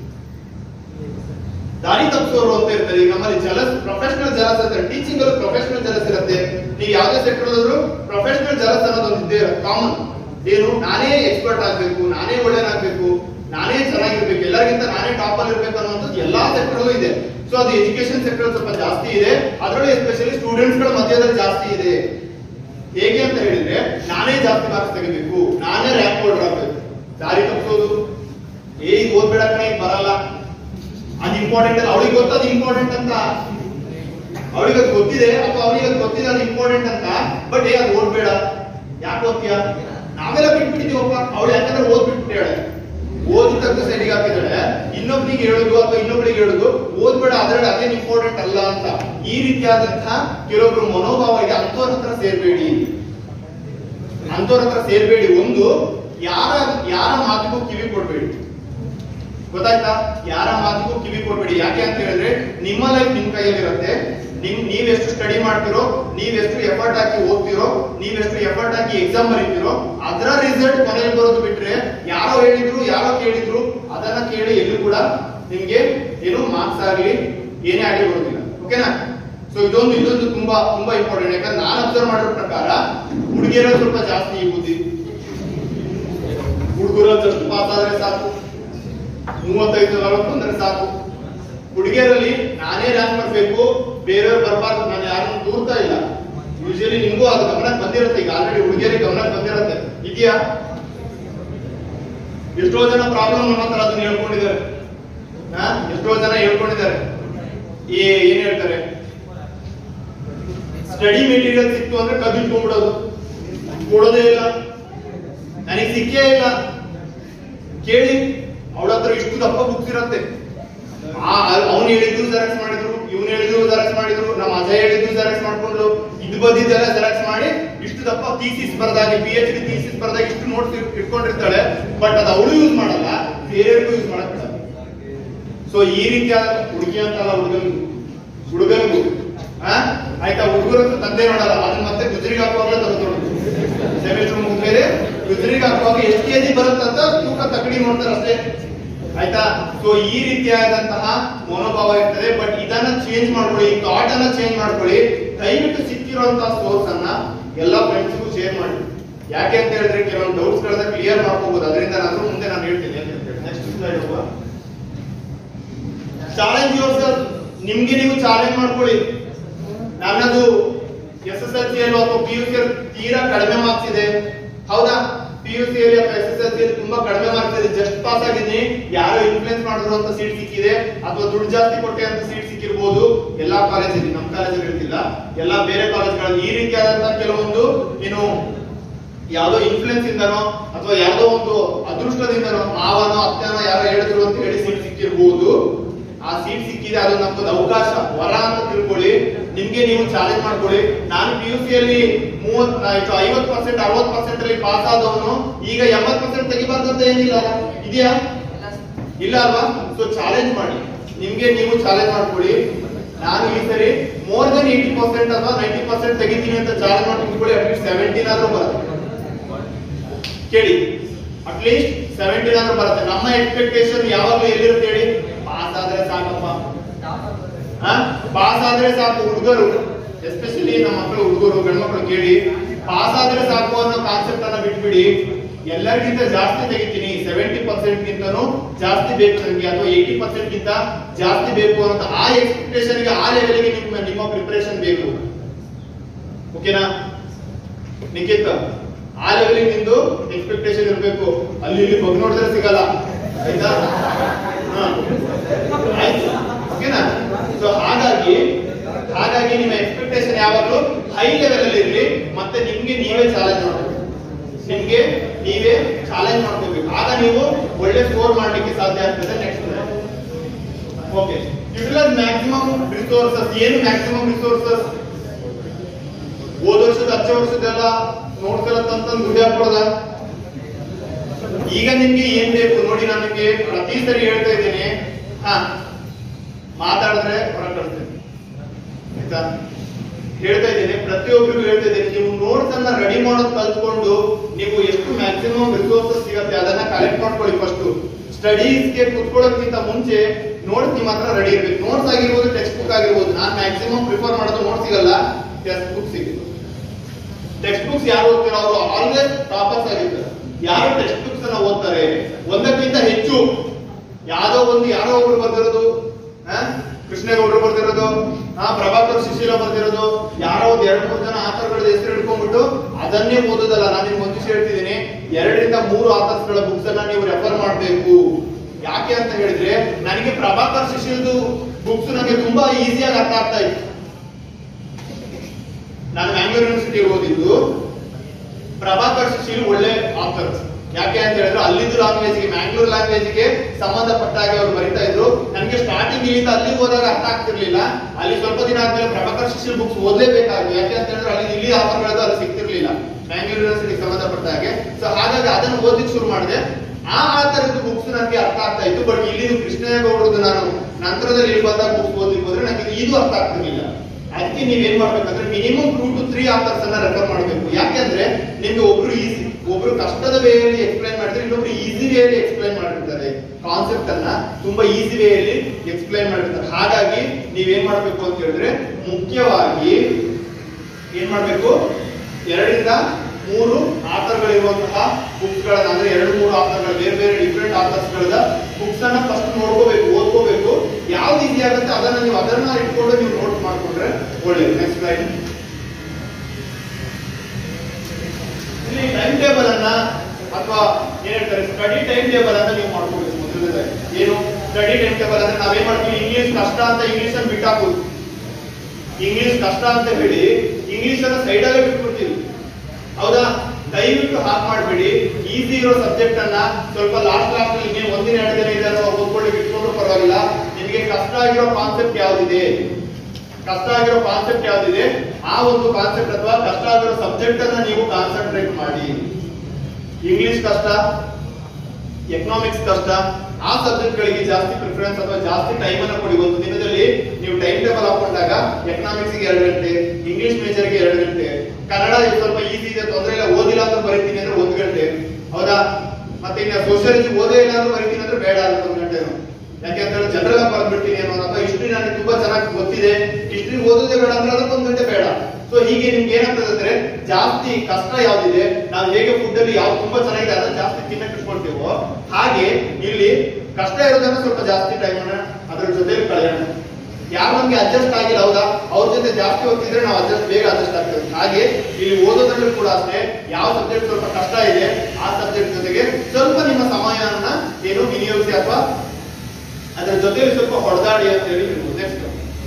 ದಾರಿ ತಪ್ಪಿಸೋರು ಅಂತ ಇರ್ತಾರೆ ಈಗ ನಮ್ಮಲ್ಲಿ ಜಲಸ್ ಪ್ರೊಫೆಷನಲ್ ಜಲಸ್ ಅಂತ ಟೀಚಿಂಗ್ ಅಲ್ಲಿ ಪ್ರೊಫೆಷನಲ್ ಜಲಸ್ ಇರುತ್ತೆ ನೀವು ಯಾವುದೇ ಸೆಕ್ಟರ್ ಹೋದ್ರು ಪ್ರೊಫೆಷನಲ್ ಜಲಸ್ ಅನ್ನೋದು ಒಂದು ಇದ್ದೇ ಕಾಮನ್ ಏನು ನಾನೇ ಎಕ್ಸ್ಪರ್ಟ್ ಆಗ್ಬೇಕು ನಾನೇ ಒಳ್ಳೆನಾಗ್ಬೇಕು ನಾನೇ ಚೆನ್ನಾಗಿರ್ಬೇಕು ಎಲ್ಲರಿಗಿಂತ ನಾನೇ ಟಾಪ್ ಅಲ್ಲಿ ಇರ್ಬೇಕು ಅನ್ನೋದು ಎಲ್ಲಾ ಸೆಕ್ಟರ್ ಇದೆ ಸೊ ಅದು ಎಜುಕೇಶನ್ ಸೆಕ್ಟರ್ ಸ್ವಲ್ಪ ಜಾಸ್ತಿ ಇದೆ ಅದರಲ್ಲೂ ಎಸ್ಪೆಷಲಿ ಸ್ಟೂಡೆಂಟ್ಸ್ ಗಳ ಮಧ್ಯದಲ್ಲಿ ಜಾಸ್ತಿ ಇದೆ ಹೇಗೆ ಅಂತ ಹೇಳಿದ್ರೆ ನಾನೇ ಜಾಸ್ತಿ ಮಾರ್ಕ್ಸ್ ತೆಗಿಬೇಕು ನಾನೇ ರ್ಯಾಂಕ್ ಹೋಲ್ಡರ್ ಆಗ್ಬೇಕು ದಾರಿ ತಪ್ಪಿಸೋದು ಏ ಇದು ಓದ್ಬೇಡ ಕಣೆ ಇದ್ ಬರಲ್ಲ ಅದು ಇಂಪಾರ್ಟೆಂಟ್ ಅಲ್ಲ ಅವಳಿಗೆ ಗೊತ್ತು ಅದು ಇಂಪಾರ್ಟೆಂಟ್ ಅಂತ ಅವಳಿಗೆ ಅದು ಗೊತ್ತಿದೆ ಅಥವಾ ಅವನಿಗೆ ಅದು ಗೊತ್ತಿದೆ ಅದು ಇಂಪಾರ್ಟೆಂಟ್ ಅಂತ ಬಟ್ ಏ ಅದು ಓದ್ಬೇಡ ಯಾಕೆ ಓದ್ತೀಯ ನಾವೆಲ್ಲ ಬಿಟ್ಬಿಟ್ಟಿದೀವಪ್ಪ ಅವಳು ಯಾಕಂದ್ರೆ ಓದ್ಬಿಟ್ಬಿಟ್ಟಾಳೆ ಓದಿ ತಕ್ಕ ಸೈಡಿಗೆ ಹಾಕಿದಾಳೆ ಇನ್ನೊಬ್ರಿಗೆ ಹೇಳುದು ಅಥವಾ ಇನ್ನೊಬ್ರಿಗೆ ಹೇಳುದು ಓದ್ಬೇಡ ಅದ್ರಲ್ಲಿ ಅದೇನ್ ಇಂಪಾರ್ಟೆಂಟ್ ಅಲ್ಲ ಅಂತ ಈ ರೀತಿಯಾದಂತಹ ಕೆಲವೊಬ್ರು ಮನೋಭಾವ ಇದೆ ಅಂತವ್ರ ಹತ್ರ ಸೇರ್ಬೇಡಿ ಅಂತವ್ರ ಹತ್ರ ಸೇರ್ಬೇಡಿ ಒಂದು ಯಾರ ಯಾರ ಮಾತಿಗೂ ಕಿವಿ ಕೊಡ್ಬೇಡಿ ಗೊತ್ತಾಯ್ತಾ ಯಾರ ಮಾತಿಗೂ ಕಿವಿ ಕೊಡ್ಬೇಡಿ ಯಾಕೆ ಅಂತ ಹೇಳಿದ್ರೆ ನಿಮ್ಮ ಲೈಫ್ ನಿಮ್ ಕೈಯಲ್ಲಿರುತ್ತೆ ನಿಮ್ ನೀವೆಷ್ಟು ಸ್ಟಡಿ ಮಾಡ್ತಿರೋ ನೀವೆಷ್ಟು ಎಫರ್ಟ್ ಹಾಕಿ ಓದ್ತಿರೋ ನೀವೆಷ್ಟು ಎಫರ್ಟ್ ಹಾಕಿ ಎಕ್ಸಾಮ್ ಬರೀತಿರೋ ಅದರ ರಿಸಲ್ಟ್ ಕೊನೆಯಲ್ಲಿ ಬರೋದು ಬಿಟ್ರೆ ಯಾರೋ ಹೇಳಿದ್ರು ಯಾರೋ ಕೇಳಿದ್ರು ಅದನ್ನ ಕೇಳಿ ಎಲ್ಲೂ ಕೂಡ ನಿಮ್ಗೆ ಏನು ಮಾರ್ಕ್ಸ್ ಆಗ್ಲಿ ಏನೇ ಆಗಲಿ ಬರೋದಿಲ್ಲ ಓಕೆನಾ ಸೊ ಇದೊಂದು ಇದೊಂದು ತುಂಬಾ ತುಂಬಾ ಇಂಪಾರ್ಟೆಂಟ್ ಯಾಕಂದ್ರೆ ನಾನು ಅಬ್ಸರ್ವ್ ಮಾಡಿರೋ ಪ್ರಕಾರ ಹುಡುಗಿಯರಲ್ಲಿ ಸ್ವಲ್ಪ ಜಾಸ್ತಿ ಈ ಬುದ್ಧಿ ಹುಡುಗರಲ್ಲಿ ಜಸ್ಟ್ ಪಾಸ್ ಆದ್ರೆ ಸಾಕು ಮೂವತ್ತೈದು ನಲವತ್ತು ಬಂದ್ರೆ ಸಾಕು ಹುಡುಗಿಯರಲ್ಲಿ ನಾನೇ ರ್ಯಾಂಕ್ ಬರ್ಬೇಕು ಬೇರೆಯವ್ರು ಬರಬಾರ್ದು ನಾನು ಯಾರನ್ನು ದೂರ್ತಾ ಇಲ್ಲ ಯೂಶಲಿ ನಿಮ್ಗೂ ಅದು ಗಮನಕ್ಕೆ ಬಂದಿರುತ್ತೆ ಈಗ ಆಲ್ರೆಡಿ ಹುಡುಗಿಯರಿಗೆ ಗಮನಕ್ಕೆ ಬಂದಿರುತ್ತೆ ಇದೆಯಾ ಎಷ್ಟೋ ಜನ ಪ್ರಾಬ್ಲಮ್ ನಮ್ಮ ಹತ್ರ ಅದನ್ನ ಹೇಳ್ಕೊಂಡಿದ್ದಾರೆ ಹಾ ಎಷ್ಟೋ ಜನ ಹೇಳ್ಕೊಂಡಿದ್ದಾರೆ ಏ ಏನ್ ಹೇಳ್ತಾರೆ ಸ್ಟಡಿ ಮೆಟೀರಿಯಲ್ ಸಿಕ್ತು ಅಂದ್ರೆ ಕದಿಟ್ಕೊಂಡ್ಬಿಡೋದು ಕೊಡೋದೇ ಇಲ್ಲ ನನಗೆ ಸಿಕ್ಕೇ ಇಲ್ಲ ಕೇಳಿ ಅವಳ ಹತ್ರ ಇಷ್ಟು ದಪ್ಪ ಬುಕ್ಸ್ ಇರತ್ತೆ ಅವ್ನು ಹೇಳಿದ್ರು ಜೆರಾಕ್ಸ್ ಮಾಡಿದ್ರು ಇವ್ನು ಹೇಳಿದ್ರು ಜೆರಾಕ್ಸ್ ಮಾಡಿದ್ರು ನಮ್ಮ ಅಜಯ್ ಹೇಳಿದ್ರು ಜೆರಾಕ್ಸ್ ಮಾಡ್ಕೊಂಡ್ರು ಇದು ಬದಿದ್ದೆಲ್ಲ ಜೆರಾಕ್ಸ್ ಮಾಡಿ ಇಷ್ಟು ದಪ್ಪ ಥೀಸಿಸ್ ಬರ್ದಾಗ ಪಿ ಎಚ್ ಡಿ ಥೀಸಿಸ್ ಬರ್ದಾಗ ಇಷ್ಟು ನೋಟ್ಸ್ ಇಟ್ಕೊಂಡಿರ್ತಾಳೆ ಬಟ್ ಅದು ಅವಳು ಯೂಸ್ ಮಾಡಲ್ಲ ಬೇರೆಯವ್ರಿಗೂ ಯೂಸ್ ಮಾಡಕ್ ಬಿಡಲ್ಲ ಸೊ ಈ ರೀತಿಯಾದ ಹುಡುಗಿ ಅಂತಲ್ಲ ಹುಡುಗನಿಗೂ ಹುಡುಗನಿಗೂ ಆ ಆಯ್ತಾ ಹುಡುಗರ ತಂದೆ ನೋಡಲ್ಲ ಅದನ್ನ ಮತ್ತೆ ಗುಜರಿಗೆ ಹಾಕುವಾಗ ತಗೊಂಡು ಸೆಮಿಸ್ಟರ್ ಮುಗಿದ್ಮೇಲೆ ಗುಜರಿಗೆ ಹಾಕುವಾಗ ಎಷ್ಟು ಕೆಜಿ ಬರುತ್ತಂತ ತೂಕ ತಕಡಿ ನೋಡ್ತಾರೆ ಅಷ್ಟೇ ಆಯ್ತಾ ಸೊ ಈ ರೀತಿಯಾದಂತಹ ಮನೋಭಾವ ಇರ್ತದೆ ಬಟ್ ಇದನ್ನ ಚೇಂಜ್ ಮಾಡ್ಕೊಳ್ಳಿ ಥಾಟ್ ಅನ್ನ ಚೇಂಜ್ ಮಾಡ್ಕೊಳ್ಳಿ ದಯವಿಟ್ಟು ಸಿಕ್ಕಿರುವಂತಹ ಸೋರ್ಸ್ ಅನ್ನ ಎಲ್ಲಾ ಫ್ರೆಂಡ್ಸ್ಗೂ ಶೇರ್ ಮಾಡಿ ಯಾಕೆ ಅಂತ ಹೇಳಿದ್ರೆ ಕೆಲವೊಂದು ಡೌಟ್ಸ್ ಗಳನ್ನ ಕ್ಲಿಯರ್ ಮಾಡ್ಕೋಬಹುದು ಅದರಿಂದ ನಾನು ಮುಂದೆ ನಾನು ಹೇಳ್ತೀನಿ ಅಂತ ಹೇಳ್ತೀನಿ ನೆಕ್ಸ್ಟ್ ಸ್ಲೈಡ್ ಹೋಗುವ ಚಾಲೆಂಜ್ ಯುವರ್ ಸೆಲ್ಫ್ ನಿಮ್ಗೆ ನೀವು ಚಾಲೆಂಜ್ ಮಾಡ್ಕೊಳ್ಳಿ ನನ್ನದು ಎಸ್ ಎಸ್ ಎಲ್ ಸಿ ಅಥವಾ ಪಿ ಯು ಸಿ ತೀರಾ ಕಡಿಮೆ ಮಾರ್ಕ್ಸ್ ಇದೆ ಹೌದಾ ಪಿ ಯು ಸಿ ಅಥವಾ ಎಸ್ ಎಸ್ ಎಲ್ ಸಿ ತುಂಬಾ ಕಡಿಮೆ ಮಾರ್ಕ್ಸ್ ಇದೆ ಜಸ್ಟ್ ಪಾಸ್ ಆಗಿದ್ದೀನಿ ಯಾರೋ ಇನ್ಫ್ಲೂಯೆನ್ಸ್ ಮಾಡಿದ್ರು ಅಂತ ಸೀಟ್ ಸಿಕ್ಕಿದೆ ಅಥವಾ ದುಡ್ಡು ಜಾಸ್ತಿ ಕೊಟ್ಟೆ ಅಂತ ಸೀಟ್ ಸಿಕ್ಕಿರ್ಬೋದು ಎಲ್ಲಾ ಕಾಲೇಜಲ್ಲಿ ನಮ್ಮ ಕಾಲೇಜಲ್ಲಿ ಹೇಳ್ತಿಲ್ಲ ಎಲ್ಲಾ ಬೇರೆ ಕಾಲೇಜ್ಗಳಲ್ಲಿ ಈ ರೀತಿಯಾದಂತಹ ಕೆಲವೊಂದು ಏನು ಯಾವ್ದೋ ಇನ್ಫ್ಲೂಯೆನ್ಸ್ ಇಂದನೋ ಅಥವಾ ಯಾವ್ದೋ ಒಂದು ಅದೃಷ್ಟದಿಂದನೋ ಮಾವನೋ ಅತ್ತೆನೋ ಯಾರೋ ಹೇಳಿದ್ರು ಅಂತ ಹೇಳಿ ಸೀಟ್ ಸಿಕ್ಕಿರ್ಬೋದು ಆ ಸೀಟ್ ಸಿಕ್ಕಿದೆ ಅದು ನಮ್ಗೊಂದು ಅವಕಾಶ ವರ ಅಂತ ತಿಳ್ಕೊಳ್ಳಿ ನಿಮ್ಗೆ ನೀವು ಚಾಲೆಂಜ್ ಮಾಡ್ಕೊಳ್ಳಿ ನಾನು ಪಿ ಯು ಸಿಯಲ್ಲಿ ಮೂವತ್ ಐವತ್ ಪರ್ಸೆಂಟ್ ಅರವತ್ ಪರ್ಸೆಂಟ್ ಅಲ್ಲಿ ಪಾಸ್ ಆದವನು ಈಗ ಎಂಬತ್ ಪರ್ಸೆಂಟ್ ತೆಗಿಬಾರ್ದಂತ ಏನಿಲ್ಲ ಅಲ್ಲ? ಇದೆಯಾ ಇಲ್ಲ ಅಲ್ವಾ ಸೊ ಚಾಲೆಂಜ್ ಮಾಡಿ ನಿಮ್ಗೆ ನೀವು ಚಾಲೆಂಜ್ ಮಾಡ್ಕೊಳ್ಳಿ ನಾನು ಈ ಸರಿ ಮೋರ್ ದನ್ ಏಯ್ಟಿ ಪರ್ಸೆಂಟ್ ಅಥವಾ ನೈಂಟಿ ಪರ್ಸೆಂಟ್ ತೆಗಿತೀನಿ ಅಂತ ಚಾಲೆಂಜ್ ಮಾಡಿ ಇಟ್ಕೊಳ್ಳಿ ಅಟ್ಲೀಸ್ಟ್ ಸೆವೆಂಟೀನ್ ಆದ್ರೂ ಬರುತ್ತೆ ಕೇಳಿ ಅಟ್ಲೀಸ್ಟ್ ಸೆವೆಂಟೀನ್ ಆದ್ರೂ ಬರುತ್ತೆ ನಮ್ಮ ಎಕ್ಸ್ಪೆಕ್ಟೇಷನ್ ಯಾವಾಗ್ಲೂ ಎಲ್ಲಿರುತ್ತೆ ಹೇಳಿ ಪಾಸ್ ಆದ್ರೆ ಸಾಕಪ್ಪ ಪಾಸ್ ಆದ್ರೆ ಸಾಕು ಹುಡುಗರು ಎಸ್ಪೆಷಲಿ ನಮ್ಮ ಮಕ್ಕಳು ಹುಡುಗರು ಗಂಡ್ಮಕ್ಳು ಕೇಳಿ ಪಾಸ್ ಆದ್ರೆ ಸಾಕು ಅನ್ನೋ ಕಾನ್ಸೆಪ್ಟ್ ಅನ್ನ ಬಿಟ್ಬಿಡಿ ಎಲ್ಲರಿಗಿಂತ ಜಾಸ್ತಿ ತೆಗಿತೀನಿ ಸೆವೆಂಟಿ ಪರ್ಸೆಂಟ್ ಗಿಂತನೂ ಜಾಸ್ತಿ ಬೇಕು ನನಗೆ ಅಥವಾ ಏಯ್ಟಿ ಪರ್ಸೆಂಟ್ ಗಿಂತ ಜಾಸ್ತಿ ಬೇಕು ಅಂತ ಆ ಎಕ್ಸ್ಪೆಕ್ಟೇಷನ್ ಗೆ ಆ ಲೆವೆಲ್ಗೆ ನಿಮ್ಮ ನಿಮ್ಮ ಪ್ರಿಪರೇಷನ್ ಬೇಕು ಓಕೆನಾ ನಿಖಿತ್ ಆ ಲೆವೆಲ್ ನಿಂದು ಎಕ್ಸ್ಪೆಕ್ಟೇಷನ್ ಇರಬೇಕು ಅಲ್ಲಿ ಇಲ್ಲಿ ಬಗ್ ನೋಡಿದ್ರೆ ಸಿಗಲ್ಲ ಆಯ್ತಾ ಹಾ. ಆಯ್ತು ಓಕೆನಾ ಸೊ ಹಾಗಾಗಿ ಹಾಗಾಗಿ ನಿಮ್ಮ ಎಕ್ಸ್ಪೆಕ್ಟೇಷನ್ ಯಾವಾಗಲೂ ಹೈ ಲೆವೆಲ್ ಅಲ್ಲಿ ಇರಲಿ ಮತ್ತೆ ನಿಮ್ಗೆ ನೀವೇ ಚಾಲೆಂಜ್ ಮಾಡಬೇಕು ನಿಮ್ಗೆ ನೀವೇ ಚಾಲೆಂಜ್ ಮಾಡ್ಕೋಬೇಕು ಆಗ ನೀವು ಒಳ್ಳೆ ಸ್ಕೋರ್ ಮಾಡ್ಲಿಕ್ಕೆ ಸಾಧ್ಯ ಆಗ್ತದೆ next okay utilise maximum resources ಏನು ಮ್ಯಾಕ್ಸಿಮಮ್ ರಿಸೋರ್ಸಸ್ ಹೋದ ವರ್ಷದ ಹಚ್ಚ ವರ್ಷದೆಲ್ಲ ನೋಡ್ಸಲ್ಲ ತಂತಂದು ದುಡ್ಡು ಹಾಕೊಡದ ಈಗ ನಿಮ್ಗೆ ಏನ್ ಬೇಕು ನೋಡಿ ನಾನು ನಿಮ್ಗೆ ಪ್ರತಿ ಸರಿ ಹೇಳ್ತಾ ಇದ್ದೇನೆ ಹಾ ಮಾತಾಡಿದ್ರೆ ಹೊರ ಕಳಿಸ್ತೇನೆ ಆಯ್ತಾ ಹೇಳ್ತಾ ಇದ್ದೇನೆ ಪ್ರತಿಯೊಬ್ಬರಿಗೂ ಹೇಳ್ತಾ ಇದ್ದೇನೆ ನೀವು ನೋಟ್ಸ್ ಅನ್ನ ರೆಡಿ ಮಾಡೋದು ಕಲ್ತ್ಕೊಂಡು ನೀವು ಎಷ್ಟು ಮ್ಯಾಕ್ಸಿಮಮ್ ರಿಸೋರ್ಸಸ್ ಸಿಗತ್ತೆ ಅದನ್ನ ಕಲೆಕ್ಟ್ ಮಾಡ್ಕೊಳ್ಳಿ ಫಸ್ಟ್ ಸ್ಟಡೀಸ್ಗೆ ಕುತ್ಕೊಳ್ಳೋಕ್ಕಿಂತ ಮುಂಚೆ ನೋಟ್ಸ್ ನಿಮ್ಮ ಹತ್ರ ರೆಡಿ ಇರ್ಬೇಕು ನೋಟ್ಸ್ ಆಗಿರ್ಬೋದು ಟೆಕ್ಸ್ಟ್ ಬುಕ್ ಆಗಿರ್ಬೋದು ನಾನು ಮ್ಯಾಕ್ಸಿಮಮ್ ಪ್ರಿಫರ್ ಮಾಡೋದು ನೋಟ್ಸ್ ಸಿಗಲ್ಲ ಟೆಕ್ಸ್ಟ್ ಬುಕ್ ಸಿಗುತ್ತೆ ಟೆಕ್ಸ್ಟ್ ಬುಕ್ಸ್ ಯಾರು ಓದ್ತಾರೋ ಅವರು ಆಲ್ವೇಸ್ ಟಾಪರ್ಸ್ ಆಗಿರ್ತಾರೆ ಯಾರು ಟೆಕ್ಸ್ಟ್ ಬುಕ್ಸ್ ಅನ್ನ ಓದ್ತಾರೆ ಒಂದಕ್ಕಿಂತ ಹೆಚ್ಚು ಯಾವ್ದೋ ಒಂದು ಯಾರೋ ಒಬ್ರು ಬರ್ದಿರೋದು ಆ, ಕೃಷ್ಣೇಗೌಡರು ಬರ್ದಿರೋದು ಆ ಪ್ರಭಾಕರ್ ಸುಶೀಲ ಬರ್ದಿರೋದು ಯಾರೋ ಒಂದ್ ಎರಡ್ ಮೂರು ಜನ ಆಥರ್ಗಳ ಹೆಸರು ಹಿಡ್ಕೊಂಡ್ಬಿಟ್ಟು ಅದನ್ನೇ ಓದೋದಲ್ಲ ನಾನು ನಿಮ್ಗೆ ಒಂದು ವಿಷಯ ಹೇಳ್ತಿದ್ದೀನಿ ಎರಡರಿಂದ ಮೂರು ಆಥರ್ಸ್ಗಳ ಬುಕ್ಸ್ ಅನ್ನ ನೀವು ರೆಫರ್ ಮಾಡಬೇಕು ಯಾಕೆ ಅಂತ ಹೇಳಿದ್ರೆ ನನಗೆ ಪ್ರಭಾಕರ್ ಸುಶೀಲ್ದು ಬುಕ್ಸ್ ನನಗೆ ತುಂಬಾ ಈಸಿಯಾಗಿ ಅರ್ಥ ಆಗ್ತಾ ಇತ್ತು ನಾನು ಮ್ಯಾಂಗ್ಳೂರ್ ಯೂನಿವರ್ಸಿಟಿ ಓದಿದ್ದು ಪ್ರಭಾಕರ್ ಸುಶೀಲ್ ಒಳ್ಳೆ ಆಥರ್ ಯಾಕೆ ಅಂತ ಹೇಳಿದ್ರೆ ಅಲ್ಲಿದ್ದು ಲ್ಯಾಂಗ್ವೇಜ್ಗೆ ಮ್ಯಾಂಗ್ಳೂರ್ ಲ್ಯಾಂಗ್ವೇಜ್ಗೆ ಸಂಬಂಧಪಟ್ಟ ಹಾಗೆ ಅವರು ಬರಿತಾ ಇದ್ರು ನನಗೆ ಸ್ಟಾರ್ಟಿಂಗ್ ಇಲ್ಲಿಂದ ಅಲ್ಲಿಗೆ ಹೋದಾಗ ಅರ್ಥ ಆಗ್ತಿರ್ಲಿಲ್ಲ ಅಲ್ಲಿ ಸ್ವಲ್ಪ ದಿನ ಆದ್ಮೇಲೆ ಪ್ರಭಾಕರ್ ಸುಶೀಲ್ ಬುಕ್ಸ್ ಓದಲೇಬೇಕಾಗಿ ಯಾಕೆ ಅಂತ ಹೇಳಿದ್ರೆ ಅಲ್ಲಿ ಇಲ್ಲಿ ಆಫರ್ಗಳದ್ದು ಅಲ್ಲಿ ಸಿಗ್ತಿರ್ಲಿಲ್ಲ ಮ್ಯಾಂಗ್ಳೂರ್ ಯೂನಿವರ್ಸಿಟಿಗೆ ಸಂಬಂಧಪಟ್ಟ ಹಾಗೆ ಸೊ ಹಾಗಾಗಿ ಅದನ್ನು ಓದಲಿಕ್ಕೆ ಶುರು ಮಾಡಿದೆ ಆ ಆ ತರದ ಬುಕ್ಸ್ ನನಗೆ ಅರ್ಥ ಆಗ್ತಾ ಇತ್ತು ಬಟ್ ಇಲ್ಲಿ ಕೃಷ್ಣೇಗೌಡರದ್ದು ನಾನು ನಂತರದಲ್ಲಿ ಇಲ್ಲಿ ಬಂದಾಗ ಬುಕ್ಸ್ ಓದ್ಲಿಕ್ಕೆ ಹೋದ್ರೆ ನನಗೆ ಇದು ಅರ್ಥ ಆಗ್ತಿರ್ಲಿಲ್ಲ ಅದಕ್ಕೆ ನೀವೇನ್ ಮಾಡ್ಬೇಕಂದ್ರೆ minimum two to three authors ಅನ್ನ ರೆಫರ್ ಮಾಡಬೇಕು ಯಾಕೆಂದ್ರೆ ನಿಮ್ಗೆ ಒಬ್ರು ಈಸಿ ಒಬ್ರು ಕಷ್ಟದ ವೇಯಲ್ಲಿ ಎಕ್ಸ್ಪ್ಲೈನ್ ಮಾಡಿದ್ರೆ ಇನ್ನೊಬ್ರು ಈಸಿ ವೇಯಲ್ಲಿ ಎಕ್ಸ್ಪ್ಲೈನ್ ಮಾಡಿರ್ತಾರೆ ಕಾನ್ಸೆಪ್ಟ್ ಅನ್ನ ತುಂಬಾ ಈಸಿ ವೇಯಲ್ಲಿ ಎಕ್ಸ್ಪ್ಲೈನ್ ಮಾಡಿರ್ತಾರೆ ಹಾಗಾಗಿ ನೀವೇನ್ ಮಾಡ್ಬೇಕು ಅಂತ ಹೇಳಿದ್ರೆ ಮುಖ್ಯವಾಗಿ ಏನ್ ಮಾಡ್ಬೇಕು ಎರಡರಿಂದ ಮೂರು ಆಥರ್ಗಳಿರುವಂತಹ ಬುಕ್ಸ್ ಗಳನ್ನ ಅಂದ್ರೆ ಎರಡು ಮೂರು ಆಥರ್ಗಳು ಬೇರೆ ಬೇರೆ ಡಿಫ್ರೆಂಟ್ ಆಥರ್ಸ್ ಗಳದ ಬುಕ್ಸ್ ಅನ್ನ ಫಸ್ಟ್ ನೋಡ್ಕೋಬೇಕು ಓದ್ಕೋಬೇಕು ಯಾವ್ದು ಈಸಿ ಆಗುತ್ತೆ ಅದನ್ನ ನೀವು ಅದನ್ನ ಇಟ್ಕೊಂಡು ನೀವು ನೋಟ್ ಮಾಡ್ಕೊಂಡ್ರೆ ಒಳ್ಳೇದು ನೆಕ್ಸ್ಟ್ ಸ್ಲೈಡ್ ಇಲ್ಲಿ ಟೈಮ್ ಟೇಬಲ್ ಅನ್ನ ಅಥವಾ ಏನ್ ಹೇಳ್ತಾರೆ ಸ್ಟಡಿ ಟೈಮ್ ಟೇಬಲ್ ಅನ್ನ ನೀವು ಮಾಡ್ಕೋಬೇಕು ಮೊದಲನೇದಾಗಿ ಏನು ಸ್ಟಡಿ ಟೈಮ್ ಟೇಬಲ್ ಅಂದ್ರೆ ನಾವೇನ್ ಮಾಡ್ತೀವಿ ಇಂಗ್ಲಿಷ್ ಕಷ್ಟ ಅಂತ ಇಂಗ್ಲಿಷ್ ಅನ್ನು ಬಿಟ್ಟಾಕೋದು ಇಂಗ್ಲಿಷ್ ಕಷ್ಟ ಅಂತ ಹೇಳಿ ಇಂಗ್ಲಿಷ್ ಅನ್ನ ಸೈಡ್ ಅಲ್ಲೇ ಬಿಟ್ಬಿಡ್ತೀವಿ ಹೌದಾ ದಯವಿಟ್ಟು ಹಾಗೆ ಮಾಡ್ಬೇಡಿ ಈಸಿ ಇರೋ ಸಬ್ಜೆಕ್ಟ್ ಅನ್ನ ಸ್ವಲ್ಪ ಲಾಸ್ಟ್ ಲಾಸ್ಟ್ ನಿಮಗೆ ಒಂದಿನ ಎರಡು ದಿನ ಇದನ್ನು ಓದ್ಕೊಳ್ಳಿ ಬಿಟ್ಕೊಂಡ್ರು ಪರವಾಗಿಲ್ಲ ನಿಮಗೆ ಕಷ್ಟ ಆಗಿರೋ ಕಾನ್ಸೆಪ್ಟ್ ಯಾವ್ದಿದೆ ಕಷ್ಟ ಆಗಿರೋ ಕಾನ್ಸೆಪ್ಟ್ ಯಾವ್ದಿದೆ ಆ ಒಂದು ಕಾನ್ಸೆಪ್ಟ್ ಅಥವಾ ಕಷ್ಟ ಆಗಿರೋ ಸಬ್ಜೆಕ್ಟ್ ಅನ್ನ ನೀವು ಕಾನ್ಸಂಟ್ರೇಟ್ ಮಾಡಿ ಇಂಗ್ಲಿಷ್ ಕಷ್ಟ ಎಕನಾಮಿಕ್ಸ್ ಕಷ್ಟ ಆ ಸಬ್ಜೆಕ್ಟ್ ಗಳಿಗೆ ಜಾಸ್ತಿ ಪ್ರಿಫರೆನ್ಸ್ ಅಥವಾ ಜಾಸ್ತಿ ಟೈಮ್ ಅನ್ನ ಕೊಡಿ ಒಂದು ದಿನದಲ್ಲಿ ನೀವು ಟೈಮ್ ಟೇಬಲ್ ಹಾಕೊಂಡಾಗ ಎಕನಾಮಿಕ್ಸ್ ಗೆ ಎರಡು ಗಂಟೆ ಇಂಗ್ಲಿಷ್ ಮೇಜರ್ ಗೆ ಎರಡು ಗಂಟೆ ಕನ್ನಡ ಇದು ಸ್ವಲ್ಪ ಈಸಿ ಇದೆ ತೊಂದರೆ ಇಲ್ಲ ಓದಿಲ್ಲ ಅಂತ ಬರೀತೀನಿ ಅಂದ್ರೆ ಒಂದು ಗಂಟೆ ಹೌದಾ ಮತ್ತೆ ಇನ್ನು ಸೋಷಿಯಾಲಜಿ ಓದೇ ಇಲ್ಲ ಅಂತ ಬರೀತೀನಿ ಅಂದ್ರೆ ಬೇಡ ಅಂತ ಒಂದು ಗಂಟೆ ಯಾಕೆ ಅಂತ ಹೇಳಿ ಜನರಲ್ ಬರ್ಬಿಡ್ತೀನಿ ಅನ್ನೋ ಅಥವಾ ಹಿಸ್ಟ್ರಿ ನನಗೆ ತುಂಬಾ ಚೆನ್ನಾಗಿ ಗೊತ್ತಿದೆ ಹಿಸ್ಟ್ರಿ ಓದೋದೇ ಬೇಡ ಅಂದ್ರೆ ಅದಕ್ಕೆ ಒಂದು ಗಂಟೆ ಬೇಡ ಸೊ ಹೀಗೆ ನಿಮ್ಗೆ ಏನಾಗ್ತದೆ ಅಂದ್ರೆ ಜಾಸ್ತಿ ಕಷ್ಟ ಯಾವ್ದಿದೆ ನಾವು ಹೇಗೆ ಫುಡ್ ಅಲ್ಲಿ ಯಾವ್ದು ತುಂಬಾ ಚೆನ್ನಾಗಿದೆ ಅದನ್ನ ಜಾಸ್ತಿ ತಿನ್ನಕ್ಕೆ ಇಟ್ಕೊಳ್ತೀವೋ ಹಾಗೆ ಇಲ್ಲಿ ಕಷ್ಟ ಇರೋದನ್ನ ಸ್ವಲ್ಪ ಜಾಸ್ತಿ ಟೈಮ್ ಅನ್ನ ಅದ್ರ ಜೊತೆ ಕಳೆಯೋಣ ಯಾರು ನಮ್ಗೆ ಅಡ್ಜಸ್ಟ್ ಆಗಿಲ್ಲ ಹೌದಾ ಅವ್ರ ಜೊತೆ ಜಾಸ್ತಿ ಓದ್ತಿದ್ರೆ ನಾವು ಅಡ್ಜಸ್ಟ್ ಬೇಗ ಅಡ್ಜಸ್ಟ್ ಆಗ್ತೇವೆ ಹಾಗೆ ಇಲ್ಲಿ ಓದೋದ್ರಲ್ಲೂ ಕೂಡ ಅಷ್ಟೇ ಯಾವ ಸಬ್ಜೆಕ್ಟ್ ಸ್ವಲ್ಪ ಕಷ್ಟ ಇದೆ ಆ ಸಬ್ಜೆಕ್ಟ್ ಜೊತೆಗೆ ಸ್ವಲ್ಪ ನಿಮ್ಮ ಸಮಯವನ್ನ ಏನು ವಿನಿಯೋಗಿಸಿ ಅಥವಾ ಅದರ ಜೊತೆಲಿ ಸ್ವಲ್ಪ ಹೊಡೆದಾಡಿ ಅಂತ ಹೇಳಿ ನೆಕ್ಸ್ಟ್